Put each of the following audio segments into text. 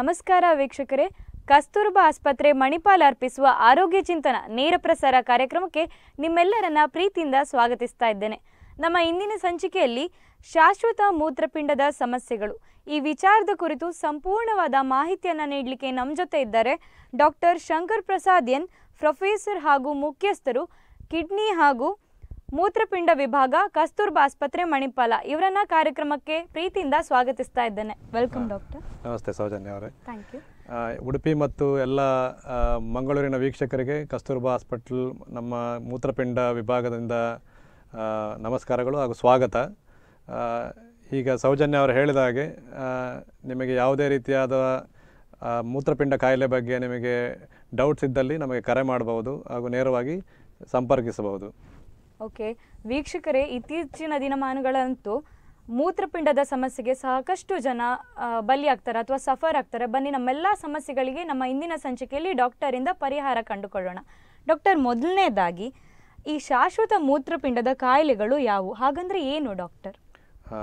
ನಮಸ್ಕಾರ ವೀಕ್ಷಕರೇ ಕಸ್ತೂರ್ಬಾ ಆಸ್ಪತ್ರೆ ಮಣಿಪಾಲ್ ಅರ್ಪಿಸುವ ಆರೋಗ್ಯ ಚಿಂತನ ನೇರ ಪ್ರಸಾರ ಕಾರ್ಯಕ್ರಮಕ್ಕೆ ನಿಮ್ಮೆಲ್ಲರನ್ನ ಪ್ರೀತಿಯಿಂದ ಸ್ವಾಗತಿಸ್ತಾ ಇದ್ದೇನೆ ನಮ್ಮ ಇಂದಿನ ಸಂಚಿಕೆಯಲ್ಲಿ ಶಾಶ್ವತ ಮೂತ್ರಪಿಂಡದ ಸಮಸ್ಯೆಗಳು ಈ ವಿಚಾರದ ಕುರಿತು ಸಂಪೂರ್ಣವಾದ ಮಾಹಿತಿಯನ್ನು ನೀಡಲಿಕ್ಕೆ ನಮ್ಮ ಜೊತೆ ಇದ್ದಾರೆ doctor Shankar Prasad N professor ಹಾಗೂ ಮುಖ್ಯಸ್ಥರು ಕಿಡ್ನಿ ಹಾಗೂ ಮೂತ್ರಪಿಂಡ ವಿಭಾಗ ಕಸ್ತೂರ್ಬಾ ಆಸ್ಪತ್ರೆ ಮಣಿಪಾಲ ಇವರನ್ನ ಕಾರ್ಯಕ್ರಮಕ್ಕೆ ಪ್ರೀತಿಯಿಂದ ಸ್ವಾಗತಿಸ್ತಾ ಇದ್ದೇನೆ ವೆಲ್ಕಮ್ ಡಾಕ್ಟರ್ ನಮಸ್ತೆ ಸೌಜನ್ಯ ಅವರೇ ಥ್ಯಾಂಕ್ ಯು ಆ, ಉಡುಪಿ ಮತ್ತು ಎಲ್ಲ ಆ, ಮಂಗಳೂರಿನ ವೀಕ್ಷಕರಿಗೆ ಕಸ್ತೂರ್ಬಾ ಹಾಸ್ಪಿಟಲ್ ನಮ್ಮ ಮೂತ್ರಪಿಂಡ ವಿಭಾಗದಿಂದ ಆ, ನಮಸ್ಕಾರಗಳು ಹಾಗೂ ಸ್ವಾಗತ ಆ, ಈಗ ಸೌಜನ್ಯ ಅವರು ಹೇಳಿದ ಹಾಗೆ ಆ, ನಿಮಗೆ ಯಾವುದೇ ರೀತಿಯಾದ ಆ, ಮೂತ್ರಪಿಂಡ ಕಾಯಿಲೆ ಬಗ್ಗೆ ನಿಮಗೆ ಡೌಟ್ಸ್ ಇದ್ದಲ್ಲಿ ನಮಗೆ ಕರೆ ಮಾಡಬಹುದು ಹಾಗೂ ನೇರವಾಗಿ ಸಂಪರ್ಕಿಸಬಹುದು ಓಕೆ ವೀಕ್ಷಕರೇ ಇತ್ತೀಚಿನ ದಿನಮಾನಗಳಂತೂ ಮೂತ್ರಪಿಂಡದ ಸಮಸ್ಯೆಗೆ ಸಾಕಷ್ಟು ಜನ ಆ, ಬಲಿಯಾಗ್ತಾರೆ ಅಥವಾ ಸಫರ್ ಆಗ್ತಾರೆ ಬನ್ನಿ ನಮ್ಮೆಲ್ಲ ಸಮಸ್ಯೆಗಳಿಗೆ ನಮ್ಮ ಇಂದಿನ ಸಂಚಿಕೆಯಲ್ಲಿ ಡಾಕ್ಟರಿಂದ ಪರಿಹಾರ ಕಂಡುಕೊಳ್ಳೋಣ ಡಾಕ್ಟರ್ ಮೊದಲನೇದಾಗಿ ಈ ಶಾಶ್ವತ ಮೂತ್ರಪಿಂಡದ ಕಾಯಿಲೆಗಳು ಯಾವುವು ಹಾಗಂದ್ರೆ ಏನು ಡಾಕ್ಟರ್ ಆ,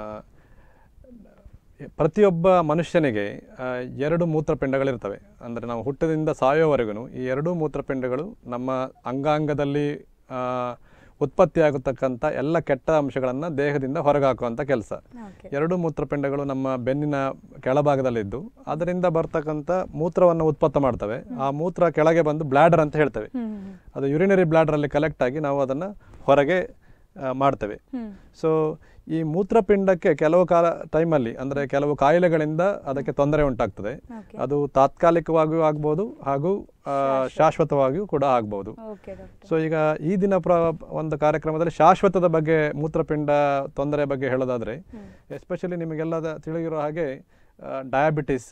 ಪ್ರತಿಯೊಬ್ಬ ಮನುಷ್ಯನಿಗೆ ಆ, ಎರಡು ಮೂತ್ರಪಿಂಡಗಳಿರ್ತವೆ ಅಂದರೆ ನಾವು ಹುಟ್ಟದಿಂದ ಸಾಯೋವರೆಗೂ ಈ ಎರಡೂ ಮೂತ್ರಪಿಂಡಗಳು ನಮ್ಮ ಅಂಗಾಂಗದಲ್ಲಿ ಆ, ಉತ್ಪತ್ತಿಯಾಗತಕ್ಕಂಥ ಎಲ್ಲ ಕೆಟ್ಟ ಅಂಶಗಳನ್ನು ದೇಹದಿಂದ ಹೊರಗಾಕುವಂಥ ಕೆಲಸ ಓಕೆ ಎರಡು ಮೂತ್ರಪಿಂಡಗಳು ನಮ್ಮ ಬೆನ್ನಿನ ಕೆಳಭಾಗದಲ್ಲಿದ್ದು ಅದರಿಂದ ಬರ್ತಕ್ಕಂಥ ಮೂತ್ರವನ್ನು ಉತ್ಪತ್ತ ಮಾಡ್ತವೆ ಆ ಮೂತ್ರ ಕೆಳಗೆ ಬಂದು ಬ್ಲ್ಯಾಡರ್ ಅಂತ ಹೇಳ್ತೇವೆ ಹ್ಮ್ ಅದು ಯುರಿನರಿ ಬ್ಲ್ಯಾಡರಲ್ಲಿ ಕಲೆಕ್ಟ್ ಆಗಿ ನಾವು ಅದನ್ನು ಹೊರಗೆ ಆ, ಮಾಡ್ತೇವೆ ಹ್ಮ್ ಸೊ ಈ ಮೂತ್ರಪಿಂಡಕ್ಕೆ ಕೆಲವು ಕಾಲ ಟೈಮಲ್ಲಿ ಅಂದರೆ ಕೆಲವು ಕಾಯಿಲೆಗಳಿಂದ ಅದಕ್ಕೆ ತೊಂದರೆ ಉಂಟಾಗ್ತದೆ ಓಕೆ ಅದು ತಾತ್ಕಾಲಿಕವಾಗಿಯೂ ಆಗ್ಬೋದು ಹಾಗೂ ಆ, ಶಾಶ್ವತವಾಗಿಯೂ ಕೂಡ ಆಗ್ಬೋದು ಓಕೆ ಡಾಕ್ಟರ್ ಸೊ ಈಗ ಈ ದಿನ ಪ್ರ ಒಂದು ಕಾರ್ಯಕ್ರಮದಲ್ಲಿ ಶಾಶ್ವತದ ಬಗ್ಗೆ ಮೂತ್ರಪಿಂಡ ತೊಂದರೆ ಬಗ್ಗೆ ಹೇಳೋದಾದರೆ ಹ್ಮ್ ಎಸ್ಪೆಷಲಿ ನಿಮಗೆಲ್ಲ ತಿಳಿದಿರೋ ಹಾಗೆ ಡಯಾಬಿಟಿಸ್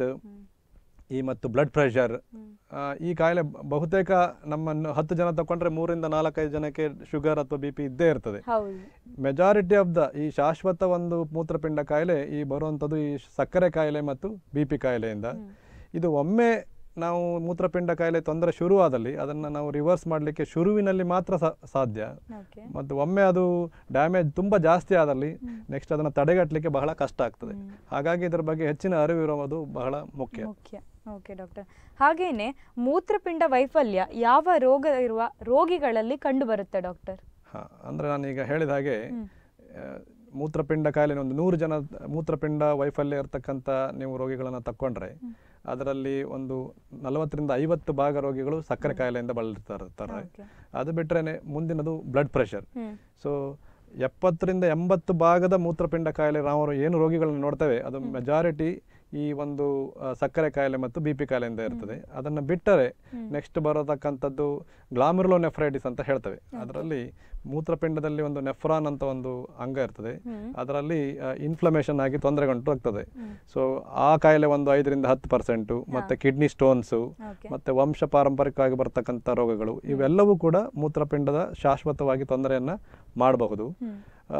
ಈ ಮತ್ತು ಬ್ಲಡ್ ಪ್ರೆಷರ್ ಹ್ಮ್ ಈ ಕಾಯಿಲೆ ಬ- ಬಹುತೇಕ ನಮ್ಮನ್ನು ಹತ್ತು ಜನ ತಗೊಂಡ್ರೆ ಮೂರಿಂದ ನಾಲ್ಕೈದು ಜನಕ್ಕೆ ಶುಗರ್ ಅಥವಾ ಬಿ ಪಿ ಇದ್ದೇ ಇರ್ತದೆ ಹೌದು ಮೆಜಾರಿಟಿ ಆಫ್ ದ ಈ ಶಾಶ್ವತ ಒಂದು ಮೂತ್ರಪಿಂಡ ಕಾಯಿಲೆ ಈ ಬರುವಂಥದ್ದು ಈ ಸಕ್ಕರೆ ಕಾಯಿಲೆ ಮತ್ತು ಬಿ ಪಿ ಕಾಯಿಲೆಯಿಂದ ಹ್ಮ್. ಇದು ಒಮ್ಮೆ ನಾವು ಮೂತ್ರಪಿಂಡ ಕಾಯಿಲೆ ತೊಂದರೆ ಶುರುವಾದಲ್ಲಿ ಅದನ್ನು ನಾವು ರಿವರ್ಸ್ ಮಾಡಲಿಕ್ಕೆ ಶುರುವಿನಲ್ಲಿ ಮಾತ್ರ ಸಾ- ಸಾಧ್ಯ ಓಕೆ ಮತ್ತು ಒಮ್ಮೆ ಅದು ಡ್ಯಾಮೇಜ್ ತುಂಬ ಜಾಸ್ತಿ ಆದಲ್ಲಿ ನೆಕ್ಸ್ಟ್ ಅದನ್ನು ತಡೆಗಟ್ಟಲಿಕ್ಕೆ ಬಹಳ ಕಷ್ಟ ಆಗ್ತದೆ ಹ್ಮ್. ಹಾಗಾಗಿ ಇದರ ಬಗ್ಗೆ ಹೆಚ್ಚಿನ ಅರಿವು ಇರುವುದು ಬಹಳ ಮುಖ್ಯ ಮುಖ್ಯ ಓಕೆ ಡಾಕ್ಟರ್ ಹಾಗೇನೆ ಮೂತ್ರಪಿಂಡ ವೈಫಲ್ಯ ಯಾವ ರೋಗ ಇರುವ ರೋಗಿಗಳಲ್ಲಿ ಕಂಡು ಬರುತ್ತೆ ಡಾಕ್ಟರ್ ಹಾಂ ಅಂದರೆ ನಾನೀಗ ಹೇಳಿದ ಹಾಗೆ ಹ್ಮ್. ಆ, ಮೂತ್ರಪಿಂಡ ಕಾಯಿಲೆ ಒಂದು ನೂರು ಜನ ಮೂತ್ರಪಿಂಡ ವೈಫಲ್ಯ ಇರತಕ್ಕಂಥ ನೀವು ರೋಗಿಗಳನ್ನು ತಕ್ಕೊಂಡ್ರೆ ಅದರಲ್ಲಿ ಒಂದು ನಲವತ್ತರಿಂದ ಐವತ್ತು ಭಾಗ ರೋಗಿಗಳು ಸಕ್ಕರೆ ಕಾಯಿಲೆಯಿಂದ ಬಳಲ್ತಾರೆ ಓಕೆ ಅದು ಬಿಟ್ಟರೆ ಮುಂದಿನದು ಬ್ಲಡ್ ಪ್ರೆಷರ್ ಹ್ಮ್ ಸೊ ಎಪ್ಪತ್ತರಿಂದ ಎಂಬತ್ತು ಭಾಗದ ಮೂತ್ರಪಿಂಡ ಕಾಯಿಲೆ ನಾವು ಏನು ರೋಗಿಗಳನ್ನು ನೋಡ್ತೇವೆ ಅದು ಮೆಜಾರಿಟಿ ಈ ಒಂದು ಆ, ಸಕ್ಕರೆ ಕಾಯಿಲೆ ಮತ್ತು ಬಿ ಪಿ ಕಾಯಿಲೆಯಿಂದ ಇರ್ತದೆ ಅದನ್ನು ಬಿಟ್ಟರೆ ನೆಕ್ಸ್ಟ್ ಬರತಕ್ಕಂಥದ್ದು ಗ್ಲಾಮಿರುಲೋನೆಫ್ರೈಟಿಸ್ ಅಂತ ಹೇಳ್ತೇವೆ ಅದರಲ್ಲಿ ಮೂತ್ರಪಿಂಡದಲ್ಲಿ ಒಂದು ನೆಫ್ರಾನ್ ಅಂತ ಒಂದು ಅಂಗ ಇರ್ತದೆ ಹ್ಮ್. ಅದರಲ್ಲಿ ಇನ್ಫ್ಲಮೇಷನ್ ಆಗಿ ತೊಂದರೆಗಂಟು ಆಗ್ತದೆ ಹ್ಮ್. ಸೊ ಆ ಕಾಯಿಲೆ ಒಂದು ಐದರಿಂದ ಹತ್ತು ಪರ್ಸೆಂಟು ಮತ್ತು ಕಿಡ್ನಿ ಸ್ಟೋನ್ಸು ಓಕೆ ಮತ್ತೆ ವಂಶ ಪಾರಂಪರಿಕವಾಗಿ ಬರ್ತಕ್ಕಂಥ ರೋಗಗಳು ಇವೆಲ್ಲವೂ ಕೂಡ ಮೂತ್ರಪಿಂಡದ ಶಾಶ್ವತವಾಗಿ ತೊಂದರೆಯನ್ನು ಮಾಡಬಹುದು ಹ್ಮ್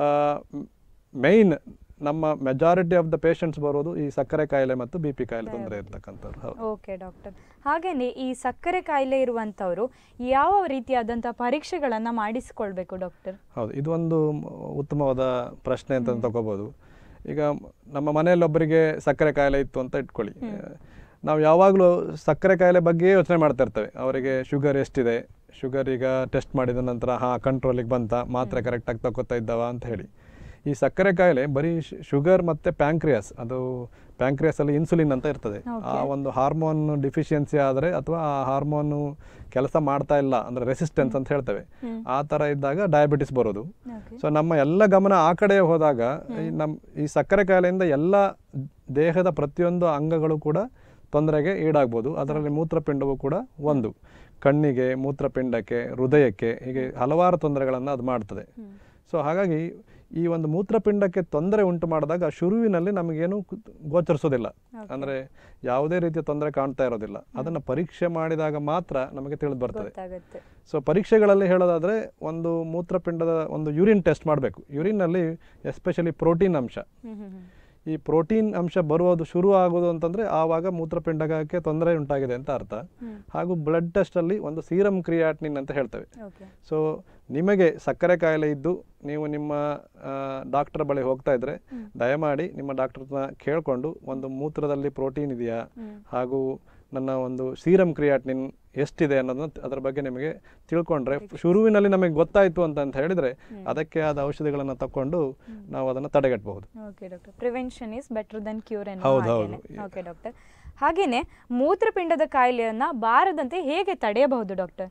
ಮೈನ್ ನಮ್ಮ ಮೆಜಾರಿಟಿ ಆಫ್ ದ ಪೇಷಂಟ್ಸ್ ಬರೋದು ಈ ಸಕ್ಕರೆ ಕಾಯಿಲೆ ಮತ್ತು ಬಿ ಪಿ ಕಾಯಿಲೆ ತೊಂದರೆ ಇರ್ತಕ್ಕಂಥವ್ರು ಹೌದು ಓಕೆ ಡಾಕ್ಟರ್ ಹಾಗೇನೆ ಈ ಸಕ್ಕರೆ ಕಾಯಿಲೆ ಇರುವಂತವರು ಯಾವ ರೀತಿಯಾದಂತಹ ಪರೀಕ್ಷೆಗಳನ್ನ ಮಾಡಿಸಿಕೊಳ್ಬೇಕು ಡಾಕ್ಟರ್ ಹೌದು ಇದು ಒಂದು ಮ- ಉತ್ತಮವಾದ ಪ್ರಶ್ನೆ ಅಂತ ತಗೋಬೋದು ಈಗ ನಮ್ಮ ಮನೆಯಲ್ಲೊಬ್ಬರಿಗೆ ಸಕ್ಕರೆ ಕಾಯಿಲೆ ಇತ್ತು ಅಂತ ಇಟ್ಕೊಳ್ಳಿ ನಾವು ಯಾವಾಗಲೂ ಸಕ್ಕರೆ ಕಾಯಿಲೆ ಬಗ್ಗೆ ಯೋಚನೆ ಮಾಡ್ತಾ ಇರ್ತೇವೆ ಅವರಿಗೆ ಶುಗರ್ ಎಷ್ಟಿದೆ ಶುಗರ್ ಈಗ ಟೆಸ್ಟ್ ಮಾಡಿದ ನಂತರ ಹಾಂ ಕಂಟ್ರೋಲಿಗೆ ಬಂತ ಮಾತ್ರೆ ಕರೆಕ್ಟಾಗಿ ತಗೋತಾ ಇದ್ದಾವ ಅಂತ ಹೇಳಿ ಈ ಸಕ್ಕರೆ ಕಾಯಿಲೆ ಬರೀ ಶುಗರ್ ಮತ್ತು ಪ್ಯಾಂಕ್ರಿಯಾಸ್ ಅದು ಪ್ಯಾಂಕ್ರಿಯಾಸಲ್ಲಿ ಇನ್ಸುಲಿನ್ ಅಂತ ಇರ್ತದೆ ಆ ಒಂದು ಹಾರ್ಮೋನ್ ಡಿಫಿಷಿಯನ್ಸಿ ಆದರೆ ಅಥವಾ ಆ ಹಾರ್ಮೋನು ಕೆಲಸ ಮಾಡ್ತಾ ಇಲ್ಲ ಅಂದರೆ ರೆಸಿಸ್ಟೆನ್ಸ್ ಅಂತ ಹೇಳ್ತೇವೆ ಹ್ಮ್. ಆ ಥರ ಇದ್ದಾಗ ಡಯಾಬಿಟಿಸ್ ಬರೋದು ಓಕೆ ಸೊ ನಮ್ಮ ಎಲ್ಲ ಗಮನ ಆ ಕಡೆ ಹೋದಾಗ ಈ ನಮ್ಮ ಈ ಸಕ್ಕರೆ ಕಾಯಿಲೆಯಿಂದ ಎಲ್ಲ ದೇಹದ ಪ್ರತಿಯೊಂದು ಅಂಗಗಳು ಕೂಡ ತೊಂದರೆಗೆ ಈಡಾಗ್ಬೋದು ಅದರಲ್ಲಿ ಮೂತ್ರಪಿಂಡವು ಕೂಡ ಒಂದು ಕಣ್ಣಿಗೆ ಮೂತ್ರಪಿಂಡಕ್ಕೆ ಹೃದಯಕ್ಕೆ ಹೀಗೆ ಹಲವಾರು ತೊಂದರೆಗಳನ್ನು ಅದು ಮಾಡ್ತದೆ ಸೊ ಹಾಗಾಗಿ ಈ ಒಂದು ಮೂತ್ರಪಿಂಡಕ್ಕೆ ತೊಂದರೆ ಉಂಟು ಮಾಡಿದಾಗ ಶುರುವಿನಲ್ಲಿ ನಮಗೇನು ಕು- ಗೋಚರಿಸೋದಿಲ್ಲ ಅಂದರೆ ಯಾವುದೇ ರೀತಿಯ ತೊಂದರೆ ಕಾಣ್ತಾ ಇರೋದಿಲ್ಲ ಅದನ್ನು ಪರೀಕ್ಷೆ ಮಾಡಿದಾಗ ಮಾತ್ರ ನಮಗೆ ತಿಳಿದು ಬರ್ತದೆ ಗೊತ್ತಾಗುತ್ತೆ ಸೊ ಪರೀಕ್ಷೆಗಳಲ್ಲಿ ಹೇಳೋದಾದರೆ ಒಂದು ಮೂತ್ರಪಿಂಡದ ಒಂದು ಯೂರಿನ್ ಟೆಸ್ಟ್ ಮಾಡಬೇಕು ಯೂರಿನ್ನಲ್ಲಿ ಎಸ್ಪೆಷಲಿ ಪ್ರೋಟೀನ್ ಅಂಶ ಹ್ಮ್ ಹ್ಮ್ ಹ್ಮ್. ಈ ಪ್ರೋಟೀನ್ ಅಂಶ ಬರುವುದು ಶುರು ಆಗೋದು ಅಂತಂದರೆ ಆವಾಗ ಮೂತ್ರಪಿಂಡಕ್ಕೆ ತೊಂದರೆ ಉಂಟಾಗಿದೆ ಅಂತ ಅರ್ಥ ಹ್ಮ್. ಹಾಗೂ ಬ್ಲಡ್ ಟೆಸ್ಟಲ್ಲಿ ಒಂದು ಸೀರಮ್ ಕ್ರಿಯಾಟ್ನಿನ್ ಅಂತ ಹೇಳ್ತೇವೆ ಓಕೆ ಸೊ ನಿಮಗೆ ಸಕ್ಕರೆ ಕಾಯಿಲೆ ಇದ್ದು ನೀವು ನಿಮ್ಮ ಡಾಕ್ಟರ್ ಬಳಿ ಹೋಗ್ತಾ ಇದ್ರೆ ದಯಮಾಡಿ ನಿಮ್ಮ ಡಾಕ್ಟರ್ನ ಕೇಳಿಕೊಂಡು ಒಂದು ಮೂತ್ರದಲ್ಲಿ ಪ್ರೋಟೀನ್ ಇದೆಯಾ ಹ್ಮ್. ಹಾಗೂ ನನ್ನ ಒಂದು ಸೀರಮ್ ಕ್ರಿಯಾಟ್ನಿನ್ ಎಷ್ಟಿದೆ ಅನ್ನೋದನ್ನ ತ- ಅದರ ಬಗ್ಗೆ ನಿಮಗೆ ತಿಳ್ಕೊಂಡ್ರೆ ಶುರುವಿನಲ್ಲಿ ನಮಗೆ ಗೊತ್ತಾಯಿತು ಅಂತ ಅಂತ ಹೇಳಿದರೆ ಅದಕ್ಕೆ ಆದ ಔಷಧಿಗಳನ್ನು ತಕೊಂಡು ನಾವು ಅದನ್ನು ತಡೆಗಟ್ಟಬಹುದು okay doctor prevention is better than cure ಹೌದು, ಹೌದು. ಓಕೆ ಡಾಕ್ಟರ್ ಹಾಗೇನೆ ಮೂತ್ರಪಿಂಡದ ಕಾಯಿಲೆಯನ್ನ ಬಾರದಂತೆ ಹೇಗೆ ತಡೆಯಬಹುದು ಡಾಕ್ಟರ್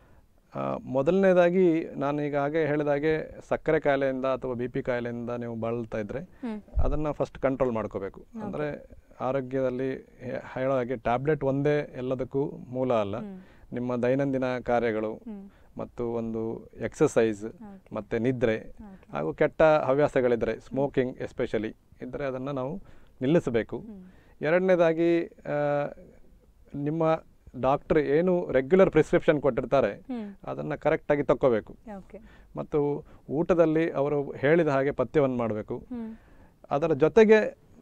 ಆ, ಮೊದಲನೇದಾಗಿ ನಾನು ಈಗ ಹಾಗೆ ಹೇಳಿದಾಗೆ ಸಕ್ಕರೆ ಕಾಯಿಲೆಯಿಂದ ಅಥವಾ ಬಿ ಪಿ ಕಾಯಿಲೆಯಿಂದ ನೀವು ಬಳಲ್ತಾ ಇದ್ರೆ ಹ್ಮ್. ಅದನ್ನು ಫಸ್ಟ್ ಕಂಟ್ರೋಲ್ ಮಾಡ್ಕೋಬೇಕು ಅಂದರೆ ಆರೋಗ್ಯದಲ್ಲಿ ಹೇ- ಹೇಳೋ ಹಾಗೆ ಟ್ಯಾಬ್ಲೆಟ್ ಒಂದೇ ಎಲ್ಲದಕ್ಕೂ ಮೂಲ ಅಲ್ಲ ನಿಮ್ಮ ದೈನಂದಿನ ಕಾರ್ಯಗಳು ಮತ್ತು ಒಂದು ಎಕ್ಸಸೈಸ್ ಮತ್ತು ನಿದ್ರೆ ಹಾಗೂ ಕೆಟ್ಟ ಹವ್ಯಾಸಗಳಿದ್ದರೆ ಸ್ಮೋಕಿಂಗ್ ಎಸ್ಪೆಷಲಿ ಇದ್ದರೆ ಅದನ್ನು ನಾವು ನಿಲ್ಲಿಸಬೇಕು ಎರಡನೇದಾಗಿ ಆ, ನಿಮ್ಮ ಡಾಕ್ಟ್ರ್ ಏನು ರೆಗ್ಯುಲರ್ ಪ್ರಿಸ್ಕ್ರಿಪ್ಷನ್ ಕೊಟ್ಟಿರ್ತಾರೆ ಹ್ಮ್. ಅದನ್ನು ಕರೆಕ್ಟಾಗಿ ತಕ್ಕೋಬೇಕು ಓಕೆ ಮತ್ತು ಊಟದಲ್ಲಿ ಅವರು ಹೇಳಿದ ಹಾಗೆ ಪಥ್ಯವನ್ನು ಮಾಡಬೇಕು ಹ್ಮ್ ಅದರ ಜೊತೆಗೆ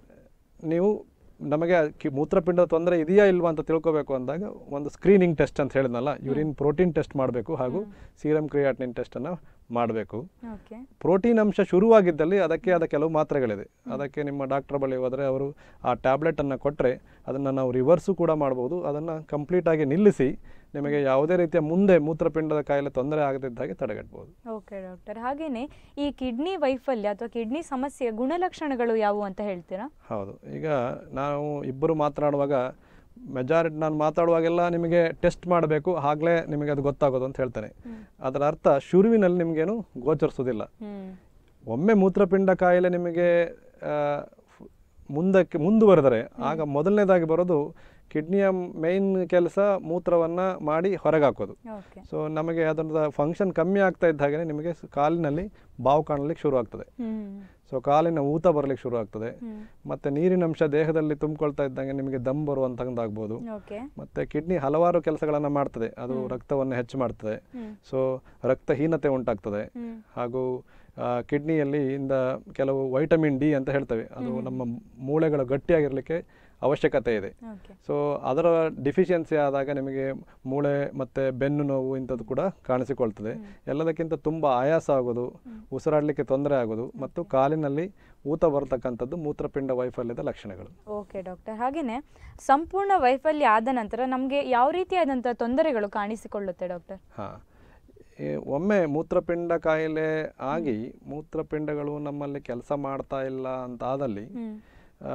ನೀವು ನಮಗೆ ಕಿ ಮೂತ್ರಪಿಂಡದ ತೊಂದರೆ ಇದೆಯಾ ಇಲ್ವಾ ಅಂತ ತಿಳ್ಕೊಬೇಕು ಅಂದಾಗ ಒಂದು ಸ್ಕ್ರೀನಿಂಗ್ ಟೆಸ್ಟ್ ಅಂತ ಹೇಳಿದ್ನಲ್ಲ ಯೂರಿನ್ ಪ್ರೋಟೀನ್ ಟೆಸ್ಟ್ ಮಾಡಬೇಕು ಹಾಗೂ ಸೀರಮ್ ಕ್ರಿಯಾಟಿನ್ ಟೆಸ್ಟನ್ನು ಮಾಡಬೇಕು ಓಕೆ ಪ್ರೋಟೀನ್ ಅಂಶ ಶುರುವಾಗಿದ್ದಲ್ಲಿ ಅದಕ್ಕೆ ಆದ ಕೆಲವು ಮಾತ್ರೆಗಳಿದೆ ಅದಕ್ಕೆ ನಿಮ್ಮ ಡಾಕ್ಟರ್ ಬಳಿ ಹೋದರೆ ಅವರು ಆ ಟ್ಯಾಬ್ಲೆಟನ್ನು ಕೊಟ್ಟರೆ ಅದನ್ನು ನಾವು ರಿವರ್ಸು ಕೂಡ ಮಾಡ್ಬೋದು ಅದನ್ನು ಕಂಪ್ಲೀಟಾಗಿ ನಿಲ್ಲಿಸಿ ನಿಮಗೆ ಯಾವುದೇ ರೀತಿಯ ಮುಂದೆ ಮೂತ್ರಪಿಂಡದ ಕಾಯಿಲೆ ತೊಂದರೆ ಆಗದಿದ್ದ ಹಾಗೆ ತಡೆಗಟ್ಬೋದು ಓಕೆ ಡಾಕ್ಟರ್ ಹಾಗೇನೆ ಈ ಕಿಡ್ನಿ ವೈಫಲ್ಯ ಅಥವಾ ಕಿಡ್ನಿ ಸಮಸ್ಯೆಯ ಗುಣಲಕ್ಷಣಗಳು ಯಾವುವು ಅಂತ ಹೇಳ್ತೀರಾ ಹೌದು ಈಗ ನಾವು ಇಬ್ಬರು ಮಾತನಾಡುವಾಗ ಮೆಜಾರಿಟಿ ನಾನು ಮಾತಾಡುವಾಗೆಲ್ಲ ನಿಮಗೆ ಟೆಸ್ಟ್ ಮಾಡಬೇಕು ಆಗಲೇ ನಿಮಗೆ ಅದು ಗೊತ್ತಾಗೋದು ಅಂತ ಹೇಳ್ತೇನೆ ಅದರ ಅರ್ಥ ಶುರುವಿನಲ್ಲಿ ನಿಮಗೇನು ಗೋಚರಿಸೋದಿಲ್ಲ ಹ್ಮ್ ಒಮ್ಮೆ ಮೂತ್ರಪಿಂಡ ಕಾಯಿಲೆ ನಿಮಗೆ ಆ, ಫ್- ಮುಂದಕ್ಕೆ ಮುಂದುವರೆದರೆ ಆಗ ಮೊದಲನೇದಾಗಿ ಬರೋದು ಕಿಡ್ನಿಯ ಮೇನ್ ಕೆಲಸ ಮೂತ್ರವನ್ನು ಮಾಡಿ ಹೊರಗೆ ಹಾಕೋದು ಓಕೆ ಸೊ ನಮಗೆ ಅದರ ಫಂಕ್ಷನ್ ಕಮ್ಮಿ ಆಗ್ತಾ ಇದ್ದ ಹಾಗೆ ನಿಮಗೆ ಸ್- ಕಾಲಿನಲ್ಲಿ ಬಾವು ಕಾಣಲಿಕ್ಕೆ ಶುರು ಆಗ್ತದೆ ಹ್ಮ್ ಸೊ ಕಾಲಿನ ಊತ ಬರಲಿಕ್ಕೆ ಶುರು ಆಗ್ತದೆ ಹ್ಮ್ ಮತ್ತು ನೀರಿನಂಶ ದೇಹದಲ್ಲಿ ತುಂಬಿಕೊಳ್ತಾ ಇದ್ದಂಗೆ ನಿಮಗೆ ದಮ್ ಬರುವಂಥದ್ದಾಗ್ಬೋದು ಓಕೆ ಮತ್ತು ಕಿಡ್ನಿ ಹಲವಾರು ಕೆಲಸಗಳನ್ನು ಮಾಡ್ತದೆ ಅದು ರಕ್ತವನ್ನು ಹೆಚ್ಚು ಮಾಡ್ತದೆ ಹ್ಮ್ ಸೊ ರಕ್ತಹೀನತೆ ಉಂಟಾಗ್ತದೆ ಹ್ಮ್ ಹಾಗೂ ಆ, ಕಿಡ್ನಿಯಲ್ಲಿ ಇಂದ ಕೆಲವು ವೈಟಮಿನ್ ಡಿ ಅಂತ ಹೇಳ್ತೇವೆ ಅದು ನಮ್ಮ ಮೂಳೆಗಳು ಗಟ್ಟಿಯಾಗಿರಲಿಕ್ಕೆ ಅವಶ್ಯಕತೆ ಇದೆ ಓಕೆ ಸೊ ಅದರ ಡಿಫಿಷಿಯನ್ಸಿ ಆದಾಗ ನಿಮಗೆ ಮೂಳೆ ಮತ್ತು ಬೆನ್ನು ನೋವು ಇಂಥದ್ದು ಕೂಡ ಕಾಣಿಸಿಕೊಳ್ತದೆ ಎಲ್ಲದಕ್ಕಿಂತ ತುಂಬ ಆಯಾಸ ಆಗೋದು ಉಸಿರಾಡಲಿಕ್ಕೆ ತೊಂದರೆ ಆಗೋದು ಮತ್ತು ಕಾಲಿನಲ್ಲಿ ಊತ ಬರ್ತಕ್ಕಂಥದ್ದು ಮೂತ್ರಪಿಂಡ ವೈಫಲ್ಯದ ಲಕ್ಷಣಗಳು ಓಕೆ ಡಾಕ್ಟರ್ ಹಾಗೇನೆ ಸಂಪೂರ್ಣ ವೈಫಲ್ಯ ಆದ ನಂತರ ನಮಗೆ ಯಾವ ರೀತಿಯಾದಂಥ ತೊಂದರೆಗಳು ಕಾಣಿಸಿಕೊಳ್ಳುತ್ತೆ ಡಾಕ್ಟರ್ ಹಾಂ ಒಮ್ಮೆ ಮೂತ್ರಪಿಂಡ ಕಾಯಿಲೆ ಆಗಿ ಮೂತ್ರಪಿಂಡಗಳು ನಮ್ಮಲ್ಲಿ ಕೆಲಸ ಮಾಡ್ತಾ ಇಲ್ಲ ಅಂತ ಆದಲ್ಲಿ ಹ್ಮ್ ಆ,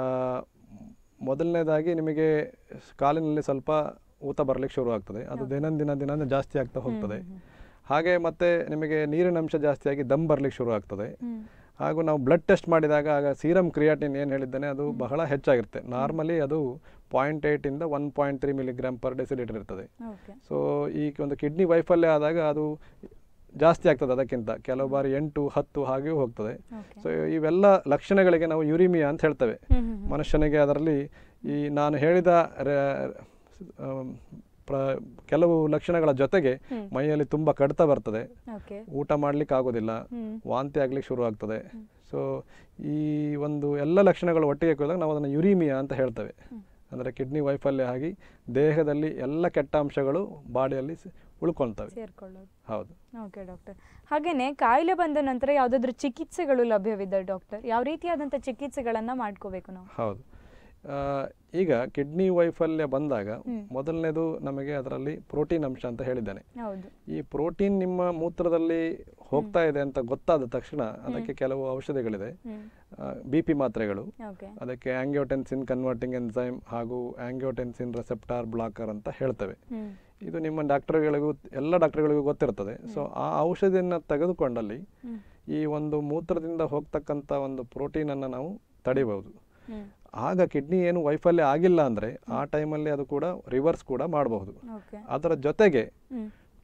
ಮೊದಲನೇದಾಗಿ ನಿಮಗೆ ಕಾಲಿನಲ್ಲಿ ಸ್ವಲ್ಪ ಊತ ಬರಲಿಕ್ಕೆ ಶುರು ಆಗ್ತದೆ ಅದು ದಿನಂದಿನ ದಿನ ಜಾಸ್ತಿ ಆಗ್ತಾ ಹೋಗ್ತದೆ ಹಾಗೆ ಮತ್ತೆ ನಿಮಗೆ ನೀರಿನ ಅಂಶ ಜಾಸ್ತಿಯಾಗಿ ದಮ್ ಬರಲಿಕ್ಕೆ ಶುರು ಆಗ್ತದೆ ಹ್ಮ್ ಹಾಗೂ ನಾವು ಬ್ಲಡ್ ಟೆಸ್ಟ್ ಮಾಡಿದಾಗ ಆಗ ಸೀರಮ್ ಕ್ರಿಯಾಟಿನ್ ಏನು ಹೇಳಿದ್ದೇನೆ ಅದು ಬಹಳ ಹೆಚ್ಚಾಗಿರುತ್ತೆ ನಾರ್ಮಲಿ ಅದು ಪಾಯಿಂಟ್ ಏಯ್ಟಿಂದ one point three milligram per decilitre ಇರ್ತದೆ ಓಕೆ ಸೊ ಈ ಒಂದು ಕಿಡ್ನಿ ವೈಫಲ್ಯ ಆದಾಗ ಅದು ಜಾಸ್ತಿ ಆಗ್ತದೆ ಅದಕ್ಕಿಂತ ಕೆಲವು ಬಾರಿ ಎಂಟು ಹತ್ತು ಹಾಗೆಯೂ ಹೋಗ್ತದೆ ಓಕೆ ಸೊ ಇವೆಲ್ಲ ಲಕ್ಷಣಗಳಿಗೆ ನಾವು ಯುರಿಮಿಯಾ ಅಂತ ಹೇಳ್ತೇವೆ ಹ್ಮ್ ಹ್ಮ್ ಮನುಷ್ಯನಿಗೆ ಅದರಲ್ಲಿ ಈ ನಾನು ಹೇಳಿದ ರೆ- ಆಮ್, ಪ್ರ- ಕೆಲವು ಲಕ್ಷಣಗಳ ಜೊತೆಗೆ ಹ್ಮ್. ಮೈಯಲ್ಲಿ ತುಂಬ ಕಡಿತ ಬರ್ತದೆ ಓಕೆ ಊಟ ಮಾಡ್ಲಿಕ್ಕೆ ಆಗೋದಿಲ್ಲ ಹ್ಮ್ ವಾಂತಿ ಆಗ್ಲಿಕ್ಕೆ ಶುರು ಆಗ್ತದೆ ಸೊ ಈ ಒಂದು ಎಲ್ಲ ಲಕ್ಷಣಗಳು ಒಟ್ಟಿಗೆ ಕೂಡಿದಾಗ ನಾವು ಅದನ್ನು ಯುರಿಮಿಯಾ ಅಂತ ಹೇಳ್ತೇವೆ ಅಂದರೆ ಕಿಡ್ನಿ ವೈಫಲ್ಯ ಆಗಿ ದೇಹದಲ್ಲಿ ಎಲ್ಲ ಕೆಟ್ಟ ಅಂಶಗಳು ಬಾಡಿಯಲ್ಲಿ ಸ- ಉಳ್ಕೊಳ್ತವೆ ಸೇರ್ಕೊಳ್ಳೋದು ಹೌದು ಓಕೆ ಡಾಕ್ಟರ್ ಹಾಗೇನೆ ಕಾಯಿಲೆ ಬಂದ ನಂತರ ಯಾವುದಾದ್ರೂ ಚಿಕಿತ್ಸೆಗಳು ಲಭ್ಯವಿದೆ ಡಾಕ್ಟರ್ ಯಾವ ರೀತಿಯಾದಂಥ ಚಿಕಿತ್ಸೆಗಳನ್ನ ಮಾಡ್ಕೋಬೇಕು ನಾವು ಹೌದು ಆ, ಈಗ ಕಿಡ್ನಿ ವೈಫಲ್ಯ ಬಂದಾಗ ಮೊದಲನೇದು ನಮಗೆ ಅದರಲ್ಲಿ ಪ್ರೋಟೀನ್ ಅಂಶ ಅಂತ ಹೇಳಿದ್ದೇನೆ ಹೌದು ಈ ಪ್ರೋಟೀನ್ ನಿಮ್ಮ ಮೂತ್ರದಲ್ಲಿ ಹೋಗ್ತಾ ಇದೆ ಅಂತ ಗೊತ್ತಾದ ತಕ್ಷಣ ಅದಕ್ಕೆ ಕೆಲವು ಔಷಧಿಗಳಿದೆ ಹ್ಮ್ ಬಿ ಪಿ ಮಾತ್ರೆಗಳು ಓಕೆ ಅದಕ್ಕೆ ಆಂಗ್ಯೋಟೆನ್ಸಿನ್ ಕನ್ವರ್ಟಿಂಗ್ ಎನ್ಸೈಮ್ ಹಾಗೂ ಆಂಗ್ಯೋಟೆನ್ಸಿನ್ ರೆಸೆಪ್ಟಾರ್ ಬ್ಲಾಕರ್ ಅಂತ ಹೇಳ್ತೇವೆ ಹ್ಮ್ ಇದು ನಿಮ್ಮ ಡಾಕ್ಟರ್ಗಳಿಗೂ ಎಲ್ಲ ಡಾಕ್ಟರ್ಗಳಿಗೂ ಗೊತ್ತಿರ್ತದೆ ಸೊ ಆ ಔಷಧಿಯನ್ನು ತೆಗೆದುಕೊಂಡಲ್ಲಿ ಹ್ಮ್ ಈ ಒಂದು ಮೂತ್ರದಿಂದ ಹೋಗ್ತಕ್ಕಂಥ ಒಂದು ಪ್ರೋಟೀನನ್ನು ನಾವು ತಡಿಬಹುದು ಹ್ಮ್ ಆಗ ಕಿಡ್ನಿ ಏನು ವೈಫಲ್ಯ ಆಗಿಲ್ಲ ಅಂದರೆ ಆ ಟೈಮಲ್ಲಿ ಅದು ಕೂಡ ರಿವರ್ಸ್ ಕೂಡ ಮಾಡಬಹುದು ಓಕೆ ಅದರ ಜೊತೆಗೆ ಹ್ಮ್